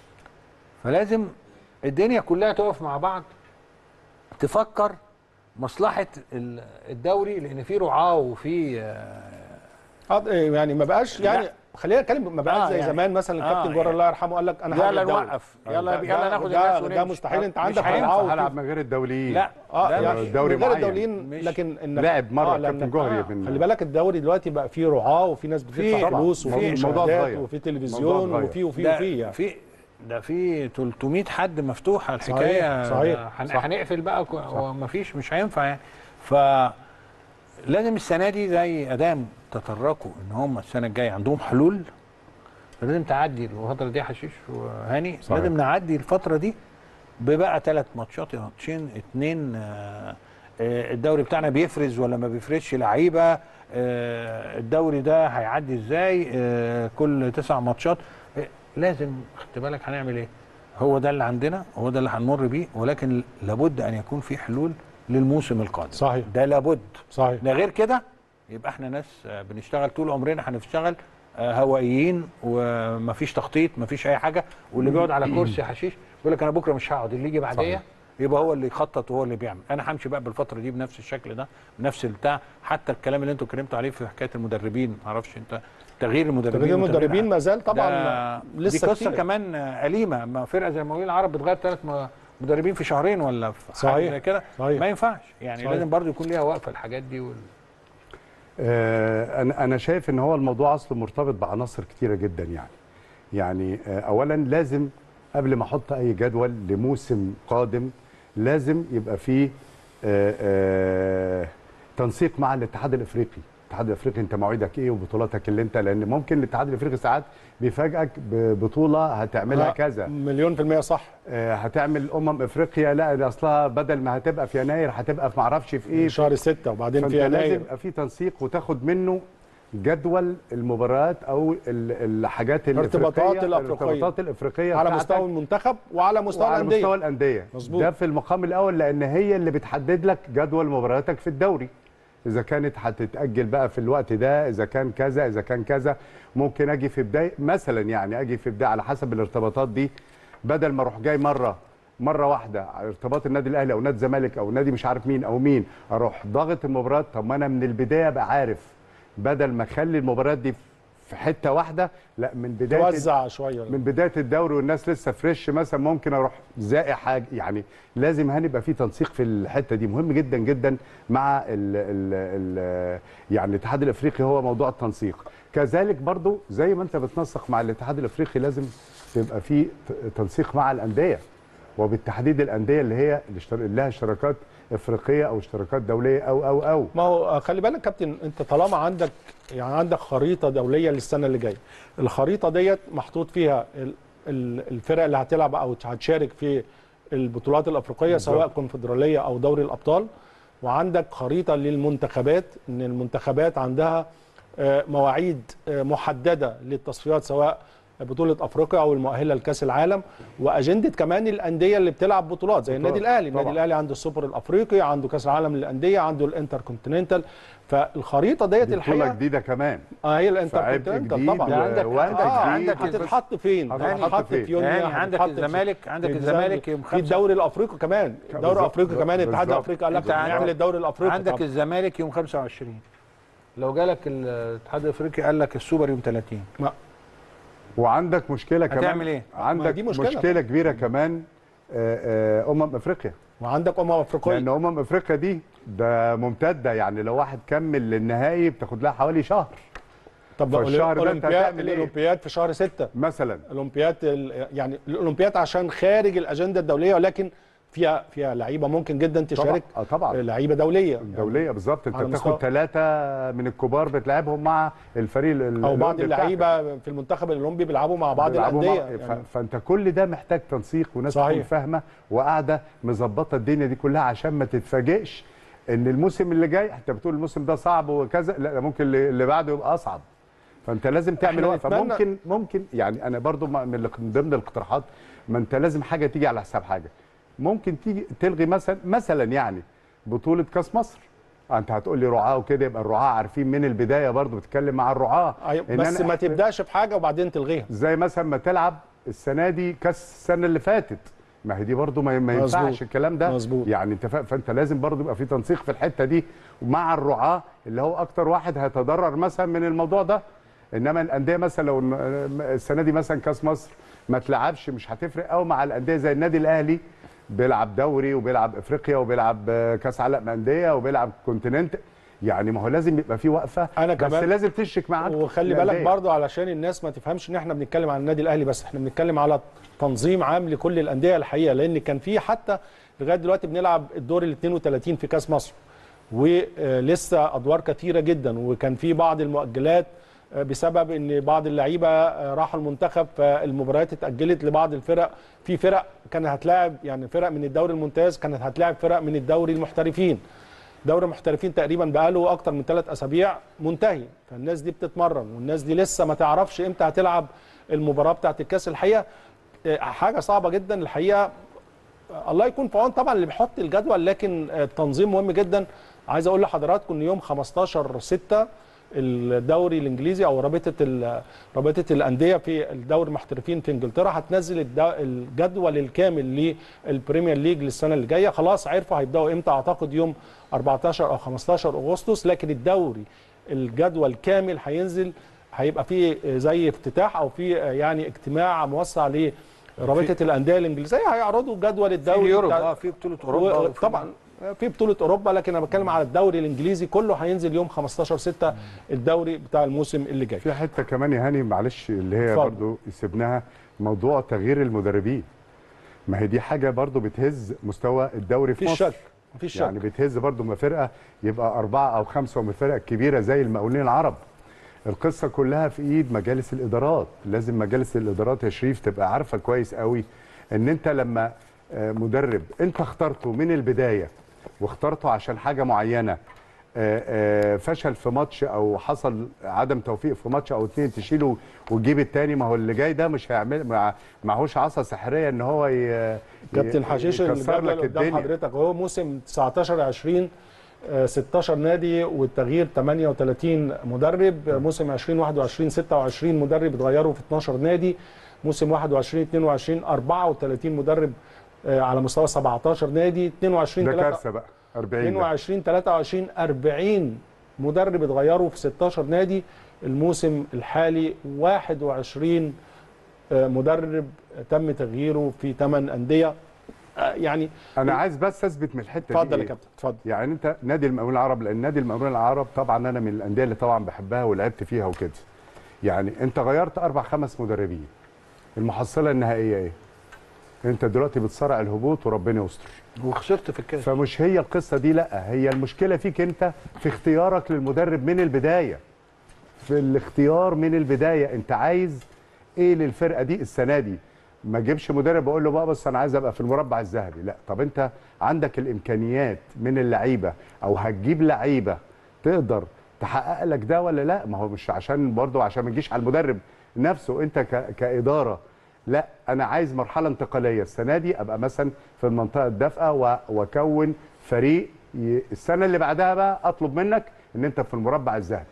فلازم الدنيا كلها تقف مع بعض تفكر مصلحه ال- الدوري لان في رعاه وفي آه، آه، يعني ما بقاش يعني لا. خلينا نتكلم ما بقاش آه، زي يعني- زمان مثلا آه، الكابتن جوهر يعني- الله يرحمه قال لك انا يلا هعمل دوري. نوقف يلا ده- يلا ناخد ده- الناس ده ونمشي مستحيل انت مش عندك هينفع. رعاه وفي- هلعب من غير الدوليين لا اه ده يعني مش- دوري من غير معين. الدوليين مش- لكن انك لعب مره آه، كابتن لأنك- جوهري آه، بن- خلي بالك الدوري دلوقتي بقى فيه رعاه وفي ناس بتدفع طبعا. فلوس وفي في- الموضوع مشاهدات اتغير. وفي الموضوع تلفزيون اتغير. وفي وفي ده وفي يعني في ده في 300 حد مفتوحه الحكايه صحيح. ده هن- صح. هنقفل بقى كو- ومفيش مش هينفع يعني ف لازم السنه دي زي ادام تطرقوا ان هم السنه الجايه عندهم حلول فلازم تعدي الفتره دي حشيش وهاني صحيح. لازم نعدي الفتره دي ببقى ثلاث ماتشات ماتشين اتنين آه، آه، الدوري بتاعنا بيفرز ولا ما بيفرزش لعيبه آه، الدوري ده هيعدي ازاي آه، كل تسع ماتشات آه، لازم خدت بالك هنعمل ايه هو ده اللي عندنا هو ده اللي هنمر بيه ولكن لابد ان يكون في حلول للموسم القادم صحيح ده لابد صحيح ده غير كده يبقى احنا ناس آه، بنشتغل طول عمرنا هنشتغل آه، هوائيين ومفيش تخطيط مفيش اي حاجه واللي بيقعد على كرسي حشيش يقول لك انا بكره مش هقعد اللي يجي بعديا صحيح. يبقى هو اللي يخطط وهو اللي بيعمل انا همشي بقى بالفتره دي بنفس الشكل ده بنفس البتاع حتى الكلام اللي انتوا اتكلمتوا عليه في حكايه المدربين معرفش انت تغيير المدربين تغيير وتغيير المدربين ما زال طبعا ده لسه دي قصه كتير. كمان آه، اليمه ما فرقه زي المقاولين العرب بتغير ثلاث مدربين في شهرين ولا في حاجه صحيح. زي كده صحيح. ما ينفعش يعني صحيح. لازم برضو يكون ليها وقفه الحاجات دي وال... آه، انا انا شايف ان هو الموضوع اصله مرتبط بعناصر كتيره جدا يعني يعني آه، اولا لازم قبل ما احط اي جدول لموسم قادم لازم يبقى فيه آه، آه، تنسيق مع الاتحاد الافريقي الاتحاد الافريقي انت مواعيدك ايه وبطولاتك اللي انت لان ممكن الاتحاد الافريقي ساعات بيفاجئك ببطوله هتعملها لا، كذا مليون في المية صح آه، هتعمل امم افريقيا لا ده اصلها بدل ما هتبقى في يناير هتبقى في معرفش في ايه شهر ستة وبعدين فانت في لازم يناير يبقى في تنسيق وتاخد منه جدول المباريات او ال- الحاجات الارتباطات الافريقيه الأفريقية. الارتباطات الافريقيه على بتاعتك مستوى المنتخب وعلى مستوى وعلى الأندية مستوى الانديه مظبوط. ده في المقام الاول لان هي اللي بتحدد لك جدول مبارياتك في الدوري اذا كانت هتتاجل بقى في الوقت ده اذا كان كذا اذا كان كذا ممكن اجي في بدايه مثلا يعني اجي في بدايه على حسب الارتباطات دي بدل ما اروح جاي مره مره واحده على ارتباط النادي الاهلي او نادي الزمالك او نادي مش عارف مين او مين اروح ضاغط المباريات طب ما انا من البدايه ابقى عارف بدل ما اخلي المباريات دي في حته واحده لا من بدايه توزع شويه من بدايه الدوري والناس لسه فريش مثلا ممكن اروح زائق حاجه يعني لازم هنبقى في تنسيق في الحته دي مهم جدا جدا مع ال ال ال يعني الاتحاد الافريقي هو موضوع التنسيق كذلك برضو زي ما انت بتنسق مع الاتحاد الافريقي لازم تبقى في ت- تنسيق مع الانديه وبالتحديد الانديه اللي هي اللي اشتر- اللي لها اشتراكات افريقيه او اشتراكات دوليه او او او ما هو خلي بالك كابتن انت طالما عندك يعني عندك خريطه دوليه للسنه اللي جايه الخريطه ديت محطوط فيها ال- ال- الفرق اللي هتلعب او هتشارك في البطولات الافريقيه سواء كونفدراليه او دوري الابطال وعندك خريطه للمنتخبات ان المنتخبات عندها آه، مواعيد آه، محدده للتصفيات سواء بطوله افريقيا او المؤهله لكاس العالم واجنده كمان الانديه اللي بتلعب بطولات زي النادي الاهلي النادي طبعاً. الاهلي عنده السوبر الافريقي عنده كاس العالم للانديه عنده الانتر كونتيننتال فالخريطه ديت دي بطوله الحقيقه جديده كمان اه هي الانتر فعبء كونتيننتال جديد طبعا و- عندك- وانت آه جديد هتتحط فين؟ هتتحط هتتحط فين؟ في يونيو يعني عندك هتتحط في- الزمالك عندك في الزمالك يوم في خمسة الدوري الافريقي كمان الدوري بالظبط. الافريقي كمان الاتحاد بالظبط. الافريقي قال لك أنت عندك- نعمل الدوري الافريقي عندك طبعاً. الزمالك يوم 25 لو جالك الاتحاد الافريقي قال لك السوبر يوم 30 وعندك مشكله كمان هتعمل إيه؟ ما عندك دي مشكله, مشكلة. مشكلة كبيره كمان آه، آه، امم افريقيا وعندك امم افريقيه لان امم افريقيا دي ده ممتده يعني لو واحد كمل للنهائي بتاخد لها حوالي شهر طب فالشهر ده أنت الاولمبياد هتعمل إيه؟ الاولمبياد في شهر 6 مثلا الاولمبياد ال- يعني الاولمبياد عشان خارج الاجنده الدوليه ولكن فيها فيها لعيبه ممكن جدا تشارك طبعا آه، طبعا لعيبه دوليه دوليه بالظبط انت على بتاخد مستوى- ثلاثه من الكبار بتلعبهم مع الفريق ال- او بعض الأولمبي بتاعك. اللعيبه في المنتخب الاولمبي بيلعبوا مع بعض بيلعبوا الانديه مع- ف- يعني فانت كل ده محتاج تنسيق وناس صحيح. تكون فاهمه وقاعده مظبطه الدنيا دي كلها عشان ما تتفاجئش ان الموسم اللي جاي انت بتقول الموسم ده صعب وكذا لا ده ممكن اللي اللي بعده يبقى اصعب فانت لازم تعمل إحنا وقفه نتمنى- ممكن ممكن يعني انا برضو ما- من ال- من ضمن الاقتراحات ما انت لازم حاجه تيجي على حساب حاجه ممكن تيجي تلغي مثلا مثلا يعني بطوله كاس مصر انت هتقول لي رعاه وكده يبقى الرعاه عارفين من البدايه برضو بتتكلم مع الرعاه أيوة، إن بس أنا ما أحت- تبداش في حاجه وبعدين تلغيها زي مثلا ما تلعب السنه دي كاس السنه اللي فاتت ما هي دي برضو ما ما مظبوط. ينفعش الكلام ده مظبوط. يعني انت فا- فانت لازم برضو يبقى في تنسيق في الحته دي مع الرعاه اللي هو اكتر واحد هيتضرر مثلا من الموضوع ده انما الانديه مثلا لو الن- السنه دي مثلا كاس مصر ما تلعبش مش هتفرق قوي مع الانديه زي النادي الاهلي بيلعب دوري وبيلعب افريقيا وبيلعب آه، كاس عالم انديه وبيلعب كونتيننت يعني ما هو لازم يبقى في وقفه أنا بس كمان- لازم تشرك معاك وخلي بالك الأندية. برضو علشان الناس ما تفهمش ان احنا بنتكلم عن النادي الاهلي بس احنا بنتكلم على تنظيم عام لكل الانديه الحقيقه لان كان في حتى لغايه دلوقتي بنلعب الدور ال 32 في كاس مصر ولسه ادوار كثيره جدا وكان في بعض المؤجلات آه، بسبب ان بعض اللعيبه آه، راحوا المنتخب فالمباريات اتاجلت لبعض الفرق في فرق كانت هتلاعب يعني فرق من الدوري الممتاز كانت هتلاعب فرق من الدوري المحترفين دوري المحترفين تقريبا بقاله اكتر من ثلاث اسابيع منتهي فالناس دي بتتمرن والناس دي لسه ما تعرفش امتى هتلعب المباراه بتاعت الكاس الحقيقه آه، حاجه صعبه جدا الحقيقه آه، الله يكون في عون طبعا اللي بيحط الجدول لكن آه، التنظيم مهم جدا عايز اقول لحضراتكم ان يوم 15 6 الدوري الانجليزي او رابطه ال- رابطه الانديه في الدوري المحترفين في انجلترا هتنزل الد- الجدول الكامل للبريمير ليج للسنه اللي جايه خلاص عرفوا هيبداوا امتى اعتقد يوم 14 او 15 اغسطس لكن الدوري الجدول كامل هينزل هيبقى فيه زي افتتاح او في يعني اجتماع موسع لرابطه الانديه الانجليزيه هيعرضوا جدول في الدوري اليورو بتاع- اه في بطوله اوروبا و- وفي- طبعا في بطوله اوروبا لكن انا بتكلم على الدوري الانجليزي كله هينزل يوم 15 6 الدوري بتاع الموسم اللي جاي في حته كمان يا هاني معلش اللي هي اتفضل. برضو سيبناها موضوع تغيير المدربين ما هي دي حاجه برضو بتهز مستوى الدوري في مفيش مصر شك مفيش شك يعني بتهز برضو ما فرقه يبقى اربعه او خمسه ومن الفرق الكبيره زي المقاولين العرب القصه كلها في ايد مجالس الادارات لازم مجالس الادارات يا شريف تبقى عارفه كويس قوي ان انت لما آه، مدرب انت اخترته من البدايه واخترته عشان حاجه معينه آه، آه، فشل في ماتش او حصل عدم توفيق في ماتش او اتنين تشيله وتجيب التاني ما هو اللي جاي ده مش هيعمل مع- معهوش عصا سحريه ان هو ي- كابتن ي- حشيش يكسر الجدول لك قدام الدنيا حضرتك هو موسم 19 20 آه، 16 نادي والتغيير 38 مدرب آه، موسم 20 21 26 مدرب اتغيروا في 12 نادي موسم 21 22 34 مدرب آه، على مستوى 17 نادي 22 ده 3 كارثه بقى 40 ده. 22 23 40 مدرب اتغيروا في 16 نادي الموسم الحالي 21 آه، مدرب تم تغييره في 8 انديه آه، يعني انا عايز بس اثبت من الحته دي اتفضل يا إيه؟ كابتن اتفضل يعني انت نادي المقاولين العرب لان نادي المقاولين العرب طبعا انا من الانديه اللي طبعا بحبها ولعبت فيها وكده يعني انت غيرت اربع خمس مدربين المحصله النهائيه ايه انت دلوقتي بتصارع الهبوط وربنا يستر وخسرت في الكاس فمش هي القصه دي لا هي المشكله فيك انت في اختيارك للمدرب من البدايه في الاختيار من البدايه انت عايز ايه للفرقه دي السنه دي ما اجيبش مدرب اقول له بقى بس انا عايز ابقى في المربع الذهبي لا طب انت عندك الامكانيات من اللعيبه او هتجيب لعيبه تقدر تحقق لك ده ولا لا ما هو مش عشان برضه عشان ما تجيش على المدرب نفسه انت ك- كاداره لا انا عايز مرحله انتقاليه السنه دي ابقى مثلا في المنطقه الدافئه و- واكون فريق ي- السنه اللي بعدها بقى اطلب منك ان انت في المربع الذهبي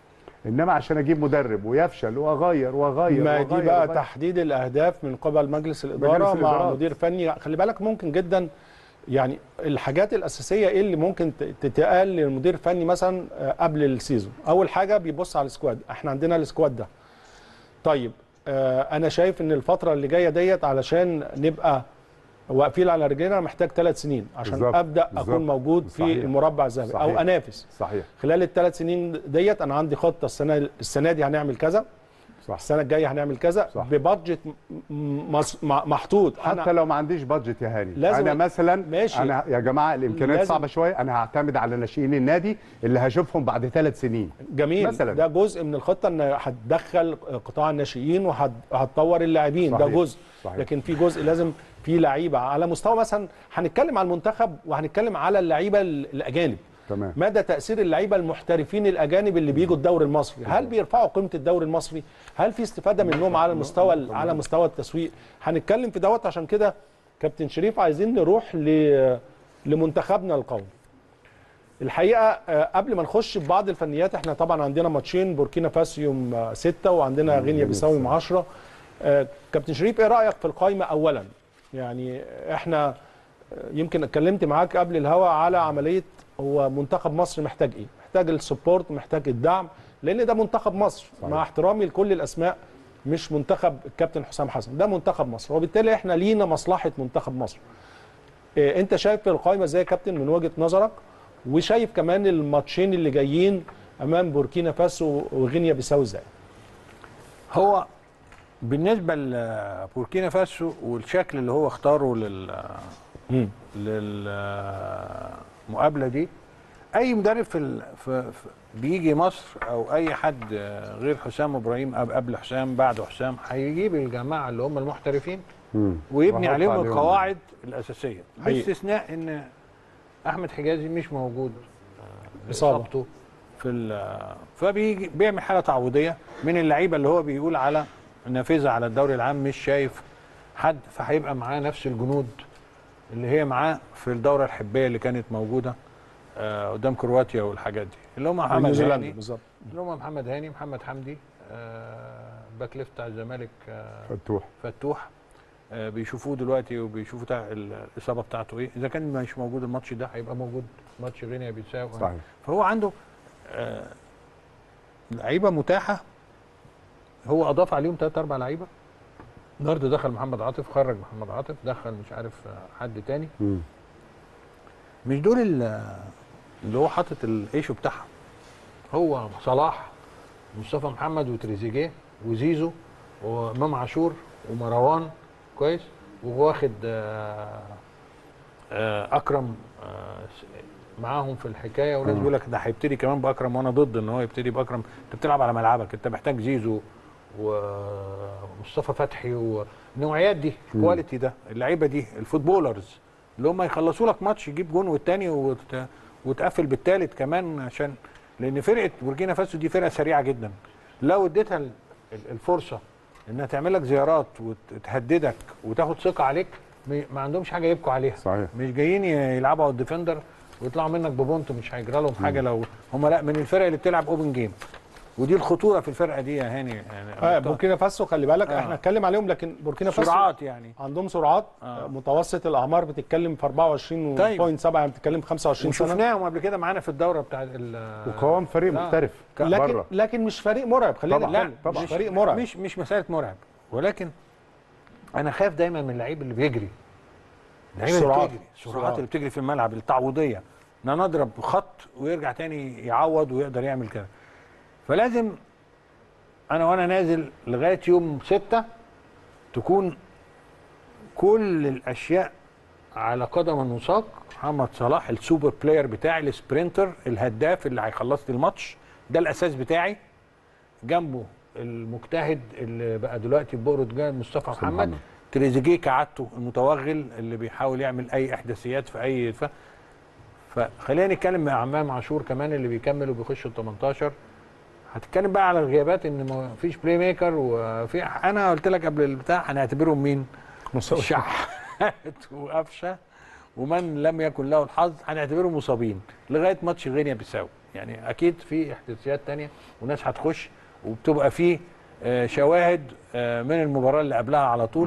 انما عشان اجيب مدرب ويفشل واغير واغير ما واغير دي بقى وأغير. تحديد الاهداف من قبل مجلس الاداره مجلس مع الإدارات. مدير فني خلي بالك ممكن جدا يعني الحاجات الاساسيه ايه اللي ممكن ت- تتقال للمدير الفني مثلا آه، قبل السيزون اول حاجه بيبص على السكواد احنا عندنا السكواد ده طيب آه، انا شايف ان الفتره اللي جايه ديت علشان نبقى واقفين على رجلينا محتاج ثلاث سنين عشان بالظبط، ابدا بالظبط. اكون موجود في صحيح. المربع الذهبي او صحيح. انافس صحيح خلال الثلاث سنين ديت انا عندي خطه السنه السنه دي هنعمل كذا صح السنه الجايه هنعمل كذا صح. ببادجت م- م- مص- م- محطوط حتى انا لو ما عنديش بادجت يا هاني لازم انا ال- مثلا ماشي. انا يا جماعه الامكانيات لازم- صعبه شويه انا هعتمد على ناشئين النادي اللي هشوفهم بعد ثلاث سنين جميل مثلاً. ده جزء من الخطه ان هتدخل قطاع الناشئين وهتطور اللاعبين ده صحيح. جزء صحيح. لكن في جزء لازم في لعيبه على مستوى مثلا هنتكلم على المنتخب وهنتكلم على اللعيبه ال- الاجانب تمام مدى تاثير اللعيبه المحترفين الاجانب اللي بيجوا الدوري المصري هل بيرفعوا قيمه الدوري المصري هل في استفاده منهم على المستوى ال- على مستوى التسويق هنتكلم في دوت عشان كده كابتن شريف عايزين نروح ل لمنتخبنا القومي الحقيقه آه، قبل ما نخش في بعض الفنيات احنا طبعا عندنا ماتشين بوركينا فاسو يوم آه، 6 وعندنا غينيا بيساو يوم 10 آه، كابتن شريف ايه رايك في القائمه اولا يعني احنا آه، يمكن اتكلمت معاك قبل الهوا على عمليه هو منتخب مصر محتاج ايه محتاج السبورت محتاج الدعم لان ده منتخب مصر صحيح. مع احترامي لكل الاسماء مش منتخب الكابتن حسام حسن ده منتخب مصر وبالتالي احنا لينا مصلحه منتخب مصر إيه، انت شايف القائمه ازاي يا كابتن من وجهه نظرك وشايف كمان الماتشين اللي جايين امام بوركينا فاسو وغينيا بيساو ازاي هو بالنسبه لبوركينا فاسو والشكل اللي هو اختاره لل للمقابله دي اي مدرب في, ال... في... في بيجي مصر او اي حد غير حسام ابراهيم أب- قبل حسام بعد حسام هيجيب الجماعه اللي هم المحترفين مم. ويبني وأحط عليهم عليهم. القواعد الاساسيه حقيقي. باستثناء ان احمد حجازي مش موجود آه، إصابة. اصابته في ال- فبيجي بيعمل حاله تعويضيه من اللعيبه اللي هو بيقول على نافذه على الدوري العام مش شايف حد فهيبقى معاه نفس الجنود اللي هي معاه في الدوره الحبيه اللي كانت موجوده آه، قدام كرواتيا والحاجات دي اللي هم محمد نيوزيلندا هاني بالظبط اللي هم محمد هاني محمد حمدي آه، باك ليفت بتاع الزمالك آه، فتوح فتوح آه، بيشوفوه دلوقتي وبيشوفوا تع... الاصابه بتاعته ايه اذا كان مش موجود الماتش ده هيبقى موجود ماتش غينيا بيساو صحيح فهو عنده آه، لعيبه متاحه هو اضاف عليهم ثلاث اربع لعيبه النهارده دخل محمد عاطف خرج محمد عاطف دخل مش عارف آه، حد تاني مم. مش دول ال- اللي هو حاطط الايشو بتاعهم هو صلاح مصطفى محمد وتريزيجيه وزيزو وامام عاشور ومروان كويس وواخد آه، آه، اكرم آه، س- معاهم في الحكايه وناس مم. بيقول لك ده هيبتدي كمان باكرم وانا ضد ان هو يبتدي باكرم انت بتلعب على ملعبك انت محتاج زيزو ومصطفى فتحي والنوعيات دي الكواليتي ده اللعيبه دي الفوتبولرز اللي هم يخلصوا لك ماتش يجيب جون والتاني وت... وتقفل بالتالت كمان عشان لان فرقه بوركينا فاسو دي فرقه سريعه جدا لو اديتها ال- ال- الفرصه انها تعمل لك زيارات وتهددك وتاخد ثقه عليك م- ما عندهمش حاجه يبكوا عليها صحيح مش جايين ي- يلعبوا على الديفندر ويطلعوا منك ببونت مش هيجرى لهم حاجه لو هم لا من الفرق اللي بتلعب اوبن جيم ودي الخطوره في الفرقه دي يا هاني يعني آه بوركينا فاسو خلي بالك آه. احنا هنتكلم عليهم لكن بوركينا فاسو سرعات يعني عندهم سرعات آه. آه. متوسط الاعمار بتتكلم في 24 طيب. و.7 يعني بتتكلم في 25 سنه وشفناهم قبل كده معانا في الدوره بتاعت ال- وقوام فريق آه. محترف لكن بره لكن مش فريق مرعب خلينا طبعاً. نتكلم لا، طبعاً. مش فريق مرعب مش مش مساله مرعب ولكن انا خايف دايما من اللعيب اللي بيجري اللعيب اللي السرعات. بتجري السرعات السرعات. اللي بتجري في الملعب التعويضيه ان انا اضرب خط ويرجع تاني يعوض ويقدر يعمل كده فلازم انا وانا نازل لغايه يوم ستة تكون كل الاشياء على قدم وساق محمد صلاح السوبر بلاير بتاعي السبرينتر الهداف اللي هيخلص لي الماتش ده الاساس بتاعي جنبه المجتهد اللي بقى دلوقتي بورتجال مصطفى محمد محمد. تريزيجيه كعادته المتوغل اللي بيحاول يعمل اي احداثيات في اي ف... فخلينا نتكلم مع عمام عاشور كمان اللي بيكمل وبيخش ال 18 هتتكلم بقى على الغيابات ان ما فيش بلاي ميكر وفي انا قلت لك قبل البتاع هنعتبرهم مين؟ الشحات وقفشه ومن لم يكن له الحظ هنعتبرهم مصابين لغايه ماتش غينيا بيساو يعني اكيد في احداثيات تانية وناس هتخش وبتبقى في آه، شواهد آه، من المباراه اللي قبلها على طول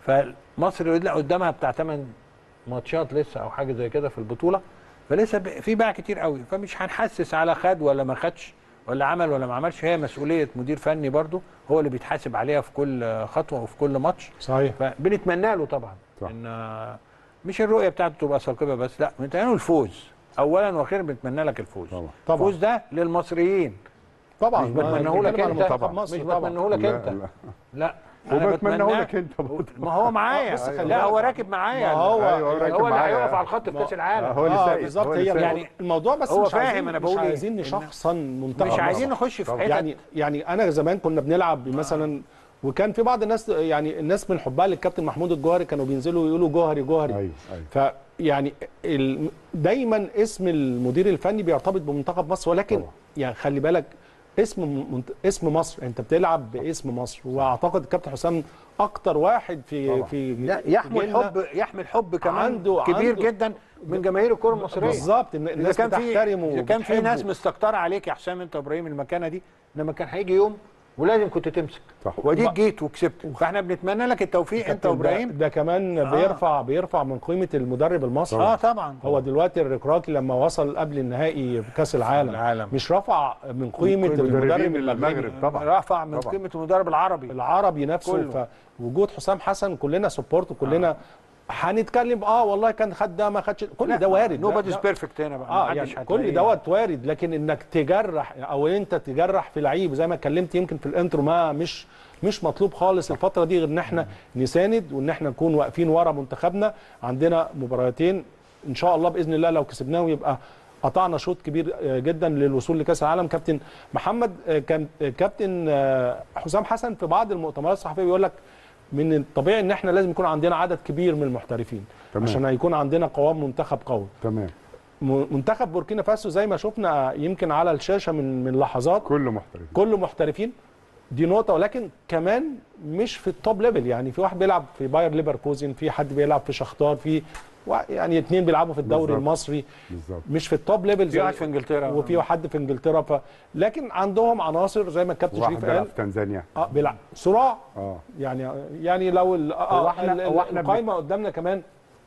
فمصر لا قدامها بتاع 8 ماتشات لسه او حاجه زي كده في البطوله فلسه ب- في باع كتير قوي فمش هنحسس على خد ولا ما خدش ولا عمل ولا ما عملش هي مسؤوليه مدير فني برضو هو اللي بيتحاسب عليها في كل خطوه وفي كل ماتش صحيح فبنتمنى له طبعا صح. ان آه، مش الرؤيه بتاعته تبقى ثاقبه بس لا بنتمنى له الفوز اولا واخيرا بنتمنى لك الفوز طبعا. طبعا. الفوز ده للمصريين طبعا مش بتمناه لك بنتكلم على انت منتخب طبعا. مصر مش طبعا بتمناه لك لا، انت لا. لا وبتمناه بتمناه- لك انت برضه. ما هو معايا بس خلي لا هو بالك. راكب معايا ما هو أيوة، هو راكب هو اللي معايا. هيقف على الخط في كاس العالم هو اللي اه سايق، بالظبط هو اللي هي سايق. يعني الموضوع بس هو مش فاهم عايزين أنا مش بقول إيه. عايزين إن- نشخصن منتخب مش مصر. عايزين نخش في حتت يعني يعني انا زمان كنا بنلعب مثلا وكان في بعض الناس يعني الناس من حبها للكابتن محمود الجوهري كانوا بينزلوا يقولوا جوهري جوهري ايوه ايوه فيعني ال- دايما اسم المدير الفني بيرتبط بمنتخب مصر ولكن طبعا. يعني خلي بالك اسم منت... اسم مصر انت بتلعب باسم مصر واعتقد الكابتن حسام اكتر واحد في طبعا. في لا يحمل جيلنا حب يحمل حب كمان عنده- كبير عنده- جدا من جماهير الكره المصريه بالظبط إن اذا الناس كان في بتحترمه اذا كان في وبتحبه. ناس مستكتره عليك يا حسام انت وابراهيم المكانه دي انما كان هيجي يوم ولازم كنت تمسك صح. وديك جيت وكسبت فاحنا بنتمنى لك التوفيق انت كابتن ده- وابراهيم ده كمان آه. بيرفع بيرفع من قيمه المدرب المصري اه طبعا هو دلوقتي الركراكي لما وصل قبل النهائي في كاس العالم العالم. مش رفع من قيمه قيمة المدرب المدربين المغربي المغرب طبعا رفع من طبعا. قيمه المدرب العربي العربي نفسه كله. فوجود حسام حسن كلنا سبورت وكلنا هنتكلم اه والله كان خد ده ما خدش كل ده وارد نو لا- باديز لا. بيرفكت هنا بقى اه محدش يعني هتلاقيه. كل دوت وارد لكن انك تجرح او انت تجرح في لعيب زي ما اتكلمت يمكن في الانترو ما مش مش مطلوب خالص الفتره دي غير ان احنا نساند وان احنا نكون واقفين ورا منتخبنا عندنا مباراتين ان شاء الله باذن الله لو كسبناهم يبقى قطعنا شوط كبير آه، جدا للوصول لكاس العالم كابتن محمد آه، كان آه، كابتن آه، حسام حسن في بعض المؤتمرات الصحفيه بيقول لك من الطبيعي ان احنا لازم يكون عندنا عدد كبير من المحترفين تمام. عشان هيكون عندنا قوام منتخب قوي تمام م- منتخب بوركينا فاسو زي ما شفنا يمكن على الشاشه من من لحظات كله محترف كله محترفين دي نقطه ولكن كمان مش في التوب ليفل يعني في واحد بيلعب في باير ليفركوزن في حد بيلعب في شختار في وا- يعني اتنين بيلعبوا في الدوري بالظبط. المصري بالظبط مش في التوب ليفل في زي واحد في انجلترا وفي حد في انجلترا ف لكن عندهم عناصر زي ما الكابتن واحد شريف بيلعب قال في تنزانيا اه بيلعب صراع اه يعني يعني لو ال- هو اه إحنا- ال- هو إحنا بن- القايمه قدامنا كمان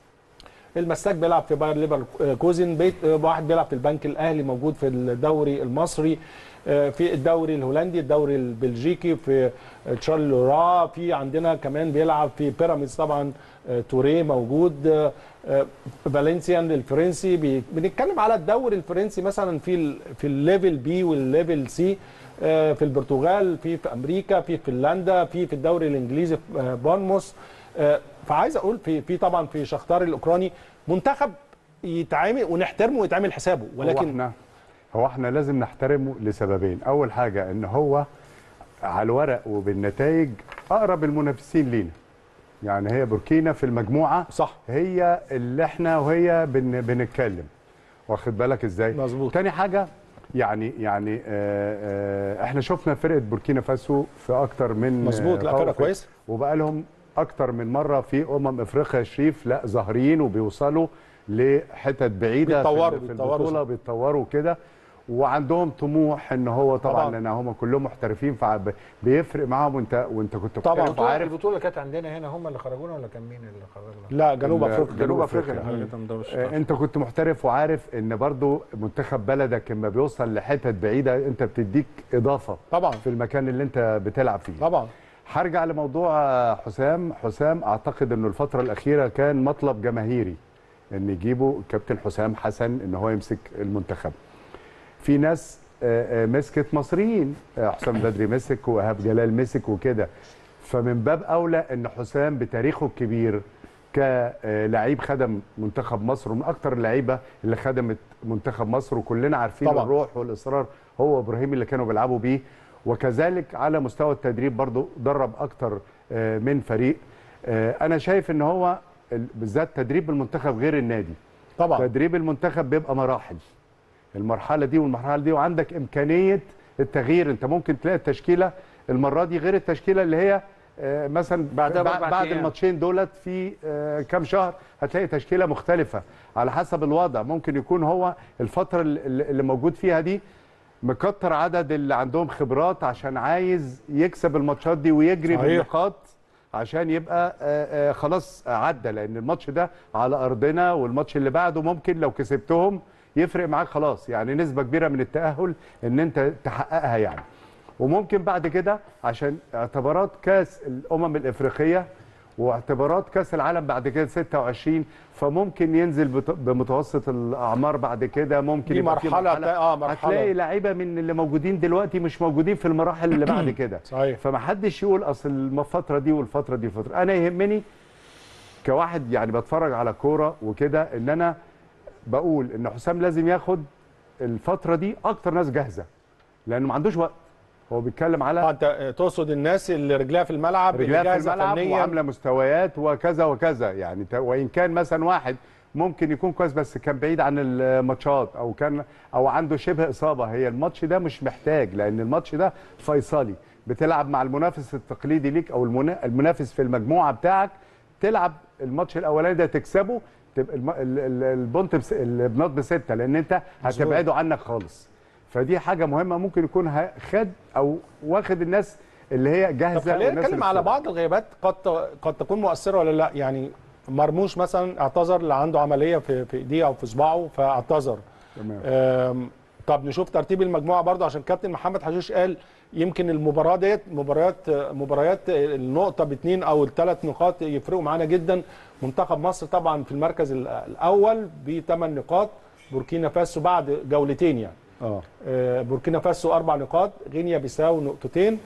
المساك بيلعب في باير ليفركوزن بيت واحد بيلعب في البنك الاهلي موجود في الدوري المصري آه، في الدوري الهولندي الدوري البلجيكي في تشارلورا في عندنا كمان بيلعب في بيراميدز طبعا آه، توريه موجود آه، آه، فالنسيان الفرنسي بي- بنتكلم على الدوري الفرنسي مثلا في ال في الليفل بي والليفل سي آه، في البرتغال في في امريكا في فنلندا في في الدوري الانجليزي في آه، بورنموث آه، فعايز اقول في في طبعا في شختار الاوكراني منتخب يتعامل ونحترمه ويتعمل حسابه هو ولكن احنا هو احنا لازم نحترمه لسببين اول حاجه ان هو على الورق وبالنتائج اقرب المنافسين لينا يعني هي بوركينا في المجموعه صح هي اللي احنا وهي بن بنتكلم واخد بالك ازاي مظبوط. تاني حاجه يعني يعني آه آه احنا شفنا فرقه بوركينا فاسو في اكتر من مظبوط لا آه، فرقه قوة. كويسه وبقى لهم اكتر من مره في امم افريقيا شريف لا ظاهرين وبيوصلوا لحتت بعيده بيتطوروا- في, في بيتطوروا البطوله بيتطوروا كده وعندهم طموح ان هو طبعا, طبعاً. طبعا. لان هم كلهم محترفين فبيفرق معاهم وانت وانت كنت طبعاً. محترف البطوله وعارف البطوله اللي كانت عندنا هنا هم اللي خرجونا ولا كان مين اللي خرجنا؟ لا جنوب ال- افريقيا جنوب افريقيا أفريقيا. اللي خرجتنا من دوري آه، 16 انت كنت محترف وعارف ان برضو منتخب بلدك لما بيوصل لحتت بعيده انت بتديك اضافه طبعا في المكان اللي انت بتلعب فيه طبعا هرجع لموضوع آه، حسام حسام اعتقد انه الفتره الاخيره كان مطلب جماهيري ان يجيبوا الكابتن حسام حسن ان هو يمسك المنتخب في ناس آه، آه، مسكت مصريين آه، حسام بدري مسك وايهاب جلال مسك وكده فمن باب اولى ان حسام بتاريخه الكبير كلاعب خدم منتخب مصر ومن اكتر اللعيبه اللي خدمت منتخب مصر وكلنا عارفين طبعاً. الروح والاصرار هو وابراهيم اللي كانوا بيلعبوا بيه وكذلك على مستوى التدريب برضو درب اكتر آه، من فريق آه، انا شايف ان هو ال- بالذات تدريب المنتخب غير النادي طبعا تدريب المنتخب بيبقى مراحل المرحله دي والمرحله دي وعندك امكانيه التغيير انت ممكن تلاقي التشكيله المره دي غير التشكيله اللي هي آه، مثلا بعدها بع- بأربع بعد أيام. الماتشين دولت في آه، كام شهر هتلاقي تشكيله مختلفه على حسب الوضع ممكن يكون هو الفتره اللي اللي موجود فيها دي مكتر عدد اللي عندهم خبرات عشان عايز يكسب الماتشات دي ويجري صحيح. بالنقاط عشان يبقى آه، آه، خلاص عدى لان الماتش ده على ارضنا والماتش اللي بعده ممكن لو كسبتهم يفرق معاك خلاص يعني نسبه كبيره من التاهل ان انت تحققها يعني وممكن بعد كده عشان اعتبارات كاس الامم الافريقيه واعتبارات كاس العالم بعد كده 26 فممكن ينزل بت- بمتوسط الاعمار بعد كده ممكن دي يبقى في مرحلة تا- آه، مرحلة. هتلاقي لعيبه من اللي موجودين دلوقتي مش موجودين في المراحل اللي بعد كده صحيح فمحدش يقول اصل الفتره دي والفتره دي فتره انا يهمني كواحد يعني بتفرج على كوره وكده ان انا بقول ان حسام لازم ياخد الفتره دي اكتر ناس جاهزه لانه ما عندوش وقت هو بيتكلم اه على انت تقصد الناس اللي رجلها في الملعب اللي رجلها في جاهزة الملعب فنياً. وعامله مستويات وكذا وكذا يعني ت- وان كان مثلا واحد ممكن يكون كويس بس كان بعيد عن الماتشات او كان او عنده شبه اصابه هي الماتش ده مش محتاج لان الماتش ده فيصلي بتلعب مع المنافس التقليدي ليك او المنا- المنافس في المجموعه بتاعك تلعب الماتش الاولاني ده تكسبه تبقى الم- ال- ال- البونت بس البنات بسته لان انت هتبعده عنك خالص فدي حاجه مهمه ممكن يكون ه- خد او واخد الناس اللي هي طب جاهزه خلينا والناس نتكلم اللي على بتلعب. بعض الغيابات قد قد تكون مؤثره ولا لا يعني مرموش مثلا اعتذر اللي عنده عمليه في في ايديه او في صباعه فاعتذر تمام أم، طب نشوف ترتيب المجموعه برضه عشان كابتن محمد حشيش قال يمكن المباراه ديت مباريات مباريات النقطه باثنين او الثلاث نقاط يفرقوا معانا جدا منتخب مصر طبعا في المركز ال- الاول بثمان نقاط بوركينا فاسو بعد جولتين يعني اه أه، بوركينا فاسو اربع نقاط غينيا بيساو نقطتين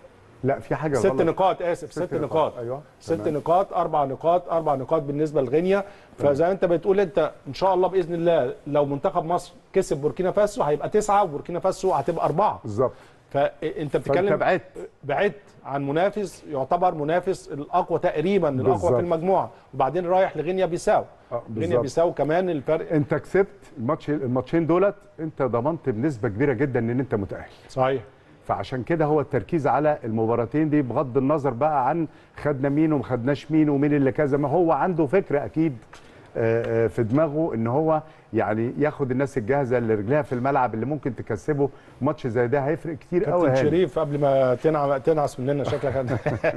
لا في حاجه ست غلط نقاط اسف ست, ست نقاط, نقاط، أيوة، ست تمام. نقاط اربع نقاط اربع نقاط بالنسبه لغينيا فزي ما انت بتقول انت ان شاء الله باذن الله لو منتخب مصر كسب بوركينا فاسو هيبقى تسعه وبوركينا فاسو هتبقى اربعه بالظبط فانت فانت بتتكلم بعدت بعدت عن منافس يعتبر منافس الاقوى تقريبا الاقوى بالظبط. في المجموعه وبعدين رايح لغينيا بيساو آه، غينيا بالظبط. بيساو كمان الفرق انت كسبت الماتش الماتشين دولت انت ضمنت بنسبه كبيره جدا ان انت متاهل صحيح فعشان كده هو التركيز على المباراتين دي بغض النظر بقى عن خدنا مين وما خدناش مين ومين اللي كذا ما هو عنده فكره اكيد آه، آه، في دماغه ان هو يعني ياخد الناس الجاهزه اللي رجلها في الملعب اللي ممكن تكسبه ماتش زي ده هيفرق كتير قوي كابتن هاني. شريف قبل ما تنع- تنعس مننا شكلك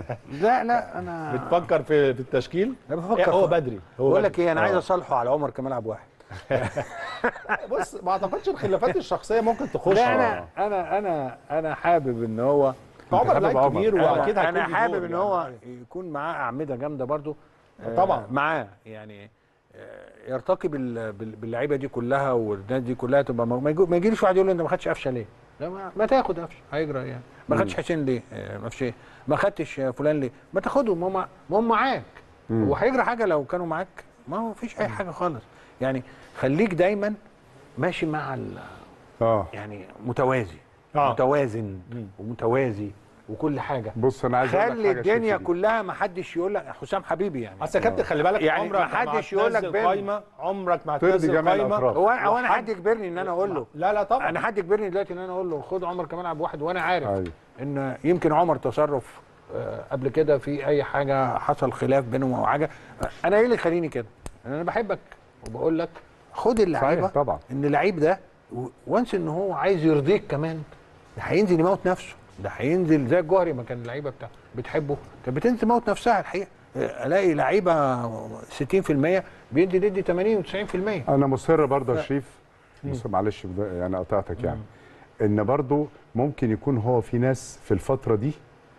لا لا انا بتفكر في في التشكيل أنا بفكر إيه، هو في- بدري هو بقول بدري. لك ايه انا عايز آه. اصالحه على عمر كملعب واحد بص ما اعتقدش الخلافات الشخصيه ممكن تخش لا انا انا انا انا حابب ان هو عمر حابب لعيب عمر. كبير انا, واكيد هيكون أنا ليه حابب دور ان يعني. هو يكون معاه اعمده جامده برضو آه، طبعاً. معاه يعني آه، يرتقي بال- بال- باللعيبه دي كلها والناس دي كلها تبقى ما ما يجو- ما يجيليش واحد يقول له انت ما خدتش قفشه ليه؟ لا ما, ما تاخد قفشه هيجرى يعني ما خدتش حسين ليه؟ آه، ما فيش إيه. ما خدتش آه، فلان ليه؟ ما تاخدهم هم ما هم معاك هو هيجرى حاجه لو كانوا معاك ما هو فيش اي حاجه خالص يعني خليك دايما ماشي مع ال- اه يعني متوازي آه. متوازن ومتوازي وكل حاجه بص انا عايز أقول لك خلي حاجة الدنيا شوف دي. كلها ما حدش يقول لك حسام حبيبي يعني اصل يا كابتن خلي بالك يعني عمرك محدش يقول لك هتنزل بين- قايمه عمرك ما ترضي هتنزل جميع قايمه الأطراف. هو هو انا وحد- حد يجبرني ان انا اقول له لا لا طبعا انا حد يجبرني دلوقتي ان انا اقول له خد عمر كمان العب واحد وانا عارف أيوة. ان يمكن عمر تصرف آه، قبل كده في اي حاجه حصل خلاف بينهم او حاجه انا ايه اللي يخليني كده؟ انا بحبك وبقول لك خد اللعيبه صحيح طبعا ان اللعيب ده وانس ان هو عايز يرضيك كمان ده هينزل يموت نفسه ده هينزل زي الجوهري ما كان اللعيبه بتاع بتحبه كانت بتنزل تموت نفسها الحقيقه الاقي لعيبه 60% بيدي ندي 80 و90% انا مصر برضه يا شريف بص معلش بدا- يعني قطعتك يعني ان برضه ممكن يكون هو في ناس في الفتره دي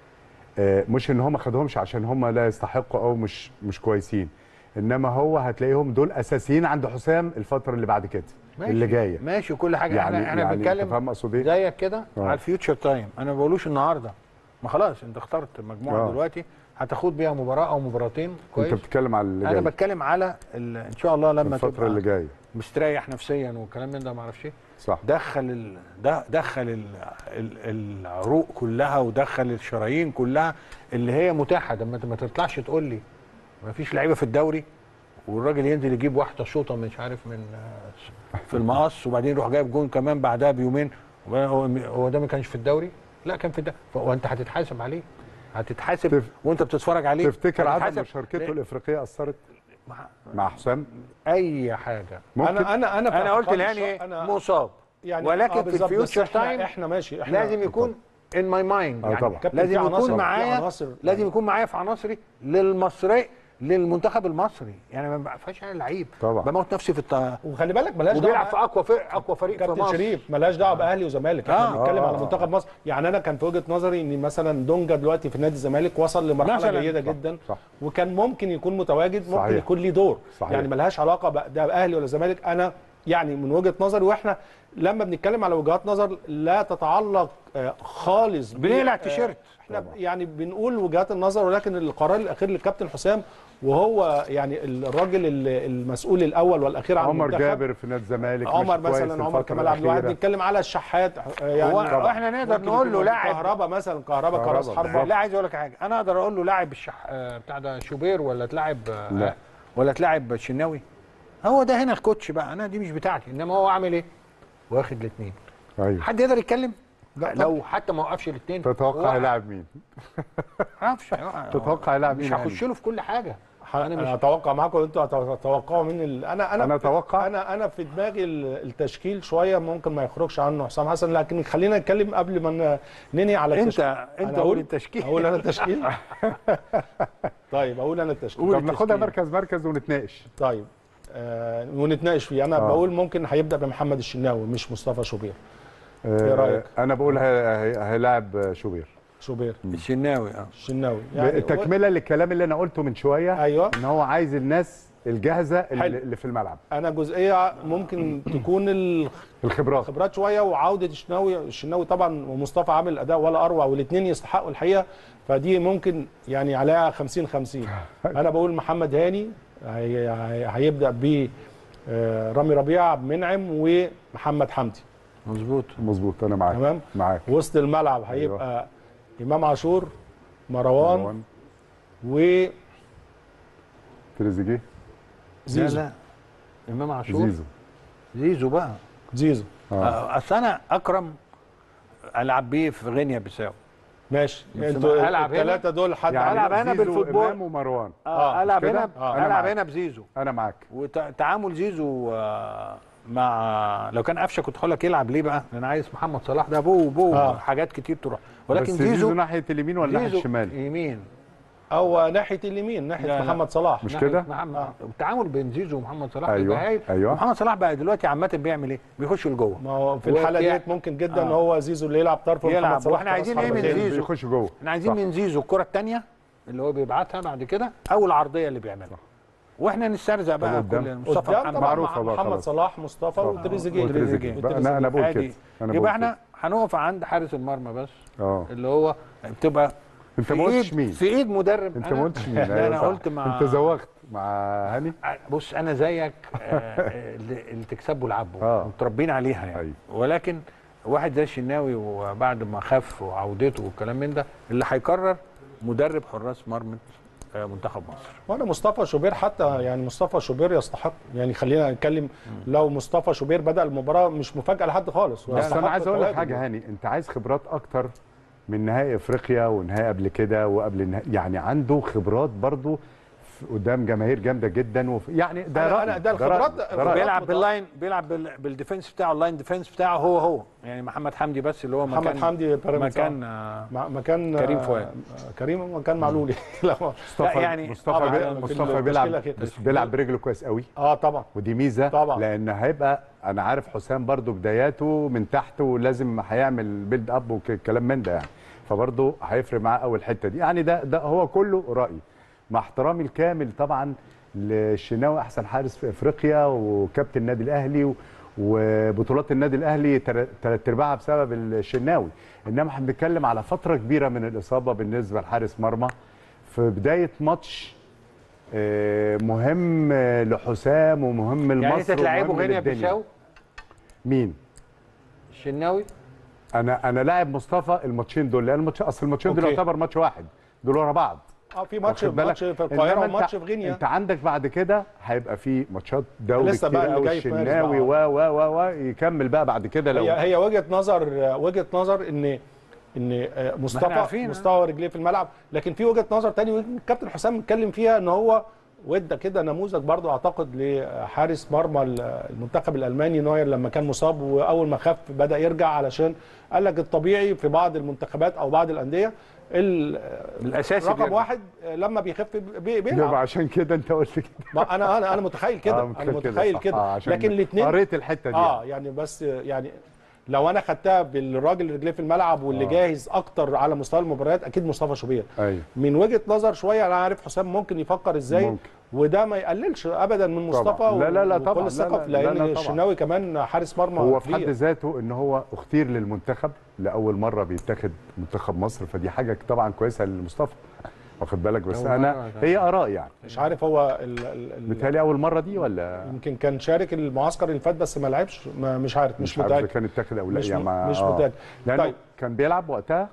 آه، مش ان هم ما خدهمش عشان هم لا يستحقوا او مش مش كويسين انما هو هتلاقيهم دول اساسيين عند حسام الفتره اللي بعد كده ماشي. اللي جايه ماشي كل حاجه يعني احنا احنا يعني أنت بنتكلم فاهم اقصد ايه؟ زيك كده آه. على الفيوتشر تايم انا ما بقولوش النهارده ما خلاص انت اخترت مجموعه آه. دلوقتي هتاخد بيها مباراه او مباراتين كويس انت بتتكلم على اللي انا جاي بتكلم على ال- ان شاء الله لما الفتره تبقى اللي جايه مستريح نفسيا والكلام من ده ما اعرفش ايه صح دخل ال... ده دخل ال... ال... العروق كلها ودخل الشرايين كلها اللي هي متاحه ده ما ت- ما تطلعش تقول لي ما فيش لعيبه في الدوري والراجل ينزل يجيب واحده شوطه مش عارف من آه، في المقص وبعدين يروح جايب جون كمان بعدها بيومين هو هو ده ما كانش في الدوري لا كان في ده وانت هتتحاسب عليه هتتحاسب تف- وانت بتتفرج عليه تفتكر عدم هتتحاسب مشاركته ليه؟ الافريقيه اثرت مع- مع حسام اي حاجه ممكن انا انا انا في انا قلت اعتقادي لهاني الش- ايه مصاب يعني ولكن آه في بالظبط، بس الفيوتشر احنا تايم احنا ماشي احنا لازم يكون ان ماي مايند آه يعني طبعا. كابتن لازم في عناصر- يكون في معايا عناصر لازم يعني. يكون معايا في عناصري للمصري للمنتخب المصري يعني ما فيهاش انا لعيب طبعا. بموت نفسي في الط... وخلي بالك ملهاش وبيلعب دعوه في اقوى فريق اقوى فريق في كابتن مصر شريف ملهاش دعوه باهلي وزمالك احنا آه. بنتكلم آه. على منتخب مصر يعني انا كان في وجهه نظري ان مثلا دونجا دلوقتي في نادي الزمالك وصل لمرحله مثلاً. جيده صح، جدا صح. وكان ممكن يكون متواجد ممكن صحيح. يكون ليه دور صحيح. يعني ملهاش علاقه بقى ده باهلي ولا زمالك انا يعني من وجهه نظري واحنا لما بنتكلم على وجهات نظر لا تتعلق آه، خالص ب- بنقلع آه، التيشيرت. احنا يعني بنقول وجهات النظر ولكن القرار الاخير للكابتن حسام وهو يعني الراجل ال- المسؤول الاول والاخير عن عمر المنتخب جابر في نادي الزمالك عمر مش كويس مثلا عمر الفترة كمال عبد الواحد الأخيرة. بنتكلم على الشحات آه، يعني هو طبعاً. احنا نقدر ممكن نقول له يكون لاعب كهربا مثلا كهربا كهربا كراس حربه بالظبط. لا عايز اقول لك حاجه انا اقدر اقول له لاعب الشح... آه، بتاع ده شوبير ولا تلاعب آه، لا. ولا تلاعب شناوي هو ده هنا الكوتش بقى انا دي مش بتاعتي انما هو عامل ايه واخد الاثنين ايوه حد يقدر يتكلم لا لو حتى ما وقفش الاثنين تتوقع يلعب مين؟ معرفش تتوقع يلعب مين مش يعني؟ هخش له في كل حاجه انا مش- مش اتوقع معاكم انتوا هتتوقعوا من ال... انا انا أنا أتوقع. انا انا في دماغي ال- التشكيل شويه ممكن ما يخرجش عنه حسام حسن لكن خلينا نتكلم قبل ما ن- ننهي على انت التشكيل انت أنا قول التشكيل اقول انا التشكيل طيب اقول انا التشكيل طب ناخدها مركز مركز ونتناقش طيب آه ونتناقش فيه انا آه. بقول ممكن هيبدا بمحمد الشناوي مش مصطفى شوبير آه، رأيك؟ انا بقول هي- هي- هيلاعب شوبير شوبير الشناوي اه الشناوي يعني تكمله للكلام اللي انا قلته من شويه ايوه ان هو عايز الناس الجاهزه اللي, حلو. اللي في الملعب انا جزئيه ممكن تكون ال- الخبرات خبرات شويه وعوده الشناوي الشناوي طبعا ومصطفى عامل اداء ولا اروع والاثنين يستحقوا الحقيقه فدي ممكن يعني عليها 50 50 انا بقول محمد هاني هي- هي- هيبدا ب آه، رامي ربيعه عبد المنعم ومحمد حمدي مظبوط مظبوط انا معاك تمام معاك وسط الملعب هيبقى امام عاشور مروان مروان، وزيزو تريزيجيه لا لا امام عاشور زيزو زيزو بقى زيزو اه آه، اصل انا اكرم العب بيه في غينيا بيساو ماشي بس انتوا ألعب هنا؟ الثلاثه دول حد يعني ألعب هنا زيزو، بالفوتبول. امام ومروان آه، اه العب مش كده؟ هنا آه، أنا العب معاك. هنا بزيزو انا معاك وتعامل زيزو آه، مع لو كان قفشه كنت هقول لك يلعب ليه بقى؟ لان عايز محمد صلاح ده بو بو آه. حاجات كتير تروح ولكن ولكن بس زيزو, زيزو ناحيه اليمين ولا ناحيه زيزو الشمال يمين او ناحيه اليمين ناحيه لا، لا. محمد صلاح مش ناحية كده؟ محمد التعامل بين زيزو ومحمد صلاح أيوة، يبقى هايل أيوة. محمد صلاح بقى دلوقتي عامه بيعمل ايه؟ بيخش لجوه ما هو في هو الحاله يع- ديت ممكن جدا آه. هو زيزو اللي يلعب طرف يلعب. ومحمد صلاح وإحنا عايزين كرأس إيه من حربة. زيزو؟ بيخش جوه احنا عايزين صح. من زيزو الكره الثانيه اللي هو بيبعتها بعد كده او العرضيه اللي بيعملها واحنا نسترزق بقى قدام. كل مصطفى قدام محمد طبعا معروفة مع بقى محمد خلاص. صلاح مصطفى وتريزيجيه وتريزيجيه. وتريزيجيه. بقى أنا- أنا بقول عادي. كده. أنا بقول يبقى احنا هنقف عند حارس المرمى بس اه اللي هو بتبقى انت في ما قلتش إيد- مين في ايد مدرب انت أنا- ما قلتش مين لا أيوة انا صح. قلت مع انت زوغت مع هاني بص انا زيك آه، اللي اللي تكسبه العبه آه. متربيين عليها يعني أيوة. ولكن واحد زي الشناوي وبعد ما خف وعودته والكلام من ده اللي هيقرر مدرب حراس مرمى آه، منتخب مصر وانا مصطفى شوبير حتى يعني مصطفى شوبير يستحق يعني خلينا نتكلم لو مصطفى شوبير بدا المباراه مش مفاجاه لحد خالص بس انا عايز اقول لك التواجد. حاجه هاني انت عايز خبرات اكتر من نهائي افريقيا ونهائي قبل كده وقبل النهائي يعني عنده خبرات برضو قدام جماهير جامده جدا وف... يعني ده أنا- رأي أنا ده رأي، الخبرات- ده الخبرات رأي. بيلعب متوقع. باللاين بيلعب بال- بالديفنس بتاعه اللاين ديفنس بتاعه هو هو يعني محمد حمدي بس اللي هو محمد مكان حمدي بيراميدز مكان آه. آه، مع- مكان كريم آه، فؤاد. آه، كريم مكان معلولي لا ما- مصطفى لا، يعني مصطفى طبعاً بي... في مصطفى المشكلة بيلعب كده. بس بيلعب برجله كويس قوي اه طبعا ودي ميزه طبعاً. لان هيبقى انا عارف حسام برضو بداياته من تحت ولازم هيعمل بيلد اب وكلام من ده يعني فبرضه هيفرق معاه قوي الحته دي يعني ده ده هو كله رايي مع احترامي الكامل طبعا للشناوي احسن حارس في افريقيا وكابتن النادي الاهلي و- وبطولات النادي الاهلي ثلاث ارباعها بسبب الشناوي انما احنا بنتكلم على فتره كبيره من الاصابه بالنسبه لحارس مرمى في بدايه ماتش آه، مهم آه، لحسام ومهم لمصر يعني انت تلعبه ومهم غينيا للدنيا. بيساو مين الشناوي انا انا لاعب مصطفى الماتشين دول لان الماتش اصل الماتشين دول أوكي. يعتبر ماتش واحد دول ورا بعض اه في ماتش واخد بالك؟ ماتش في القاهره إنما وماتش أنت- في غينيا انت عندك بعد كده هيبقى في ماتشات دوري لسه كتير بقى اللي قوي جاي في مارس الشناوي و بقى. و و و يكمل بقى بعد كده لو هي هي وجهه نظر وجهه نظر ان ان آه، مصطفى عارفين، مستوى رجليه في الملعب لكن في وجهه نظر تاني ويمكن الكابتن حسام اتكلم فيها ان هو وادى كده نموذج برضو اعتقد لحارس مرمى المنتخب الالماني نوير لما كان مصاب واول ما خف بدا يرجع علشان قال لك الطبيعي في بعض المنتخبات او بعض الانديه ال- الاساسي رقم بيرجع. واحد لما بيخف بي- يبقى بيلعب عشان كده انت قلت كده ما انا انا انا متخيل كده آه، انا متخيل صح. كده آه، عشان لكن الاثنين قريت الحته دي اه يعني بس يعني لو انا خدتها بالراجل اللي رجليه في الملعب واللي آه. جاهز اكتر على مستوى المباريات اكيد مصطفى شوبير ايوه من وجهه نظر شويه انا عارف حسام ممكن يفكر ازاي ممكن. وده ما يقللش ابدا من مصطفى طبعاً. لا- لا- لا وكل طبعاً. لا- الثقه لا- في- لا- لا لان طبعاً. الشناوي كمان حارس مرمى هو في حد كبير. ذاته ان هو اختير للمنتخب لاول مره بيتاخد منتخب مصر فدي حاجه طبعا كويسه لمصطفى واخد بالك بس أول انا مرة. هي اراء يعني مش عارف هو ال ال ال متهيألي اول مره دي ولا يمكن كان شارك المعسكر اللي فات بس ما لعبش ما مش عارف مش, مش عارف اذا متاكد كان اتاخد او لا مش يعني م- ما- مش آه. متاكد لانه طيب. كان بيلعب وقتها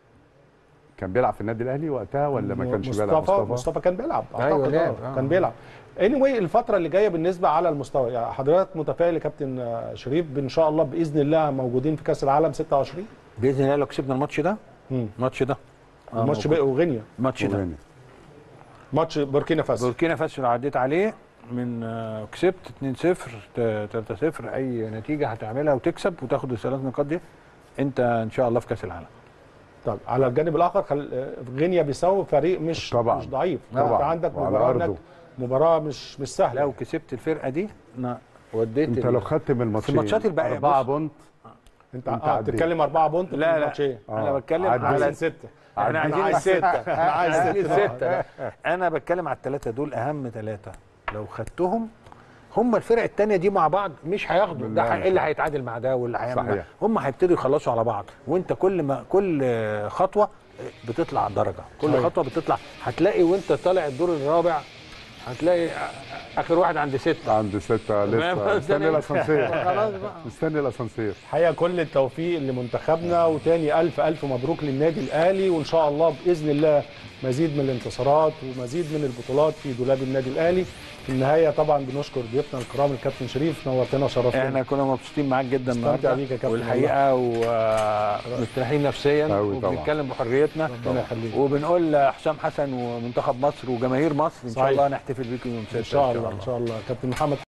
كان بيلعب في النادي الاهلي وقتها ولا ما كانش بيلعب مصطفى مصطفى كان بيلعب أيوة، اعتقد لعب، آه. آه. كان بيلعب anyway الفتره اللي جايه بالنسبه على المستوى يعني حضرتك متفائل يا كابتن آه، شريف ان شاء الله باذن الله موجودين في كاس العالم 26 باذن الله لو كسبنا الماتش ده مم. الماتش ده آه، الماتش موجود. بقى وغينيا الماتش ده وغينيا. ماتش بوركينا فاسو بوركينا فاسو اللي عديت عليه من آه، كسبت 2-0 ت- 3-0 اي نتيجه هتعملها وتكسب وتاخد الثلاث نقاط دي انت ان شاء الله في كاس العالم طب على الجانب الاخر خل... آه، غينيا بيساو فريق مش طبعاً. مش ضعيف طبعاً. انت عندك وعلى مباراه أرضه. هناك مباراه مش مش سهله لو كسبت الفرقه دي انا وديت انت ال- لو خدت من الماتشين الماتشات الباقية، اربعه بص. بونت انت, أنت آه عديت. بتتكلم اربعه بونت في لا لا الماتشين انا آه. بتكلم عديت. على عايزين سته احنا انا عايزين عايز سته انا عايز عايزين سته ستة لا. انا بتكلم على الثلاثه دول اهم ثلاثه لو خدتهم هم الفرق الثانيه دي مع بعض مش هياخدوا ده لا، ح- مش اللي هياخدوا. هيتعادل مع ده واللي هيعمل صحيح. ده. هم هيبتدوا يخلصوا على بعض وانت كل ما كل خطوه بتطلع درجه كل صحيح. خطوه بتطلع هتلاقي وانت طالع الدور الرابع هتلاقي اخر واحد عند سته عند سته لسه ما- مستني الاسانسير خلاص بقى مستني الاسانسير الحقيقه كل التوفيق لمنتخبنا وتاني الف الف مبروك للنادي الاهلي وان شاء الله باذن الله مزيد من الانتصارات ومزيد من البطولات في دولاب النادي الاهلي في النهايه طبعا بنشكر ضيوفنا الكرام الكابتن شريف نورتنا وشرفتنا احنا كنا مبسوطين معاك جدا استمتع النهارده بيك يا كابتن والحقيقه ومستريحين نفسيا أوي طبعا. وبنتكلم بحريتنا ربنا يخليك وبنقول لحسام حسن ومنتخب مصر وجماهير مصر ان شاء صحيح. الله نحتفل بيكم يوم 6 ان شاء الله ان شاء الله كابتن محمد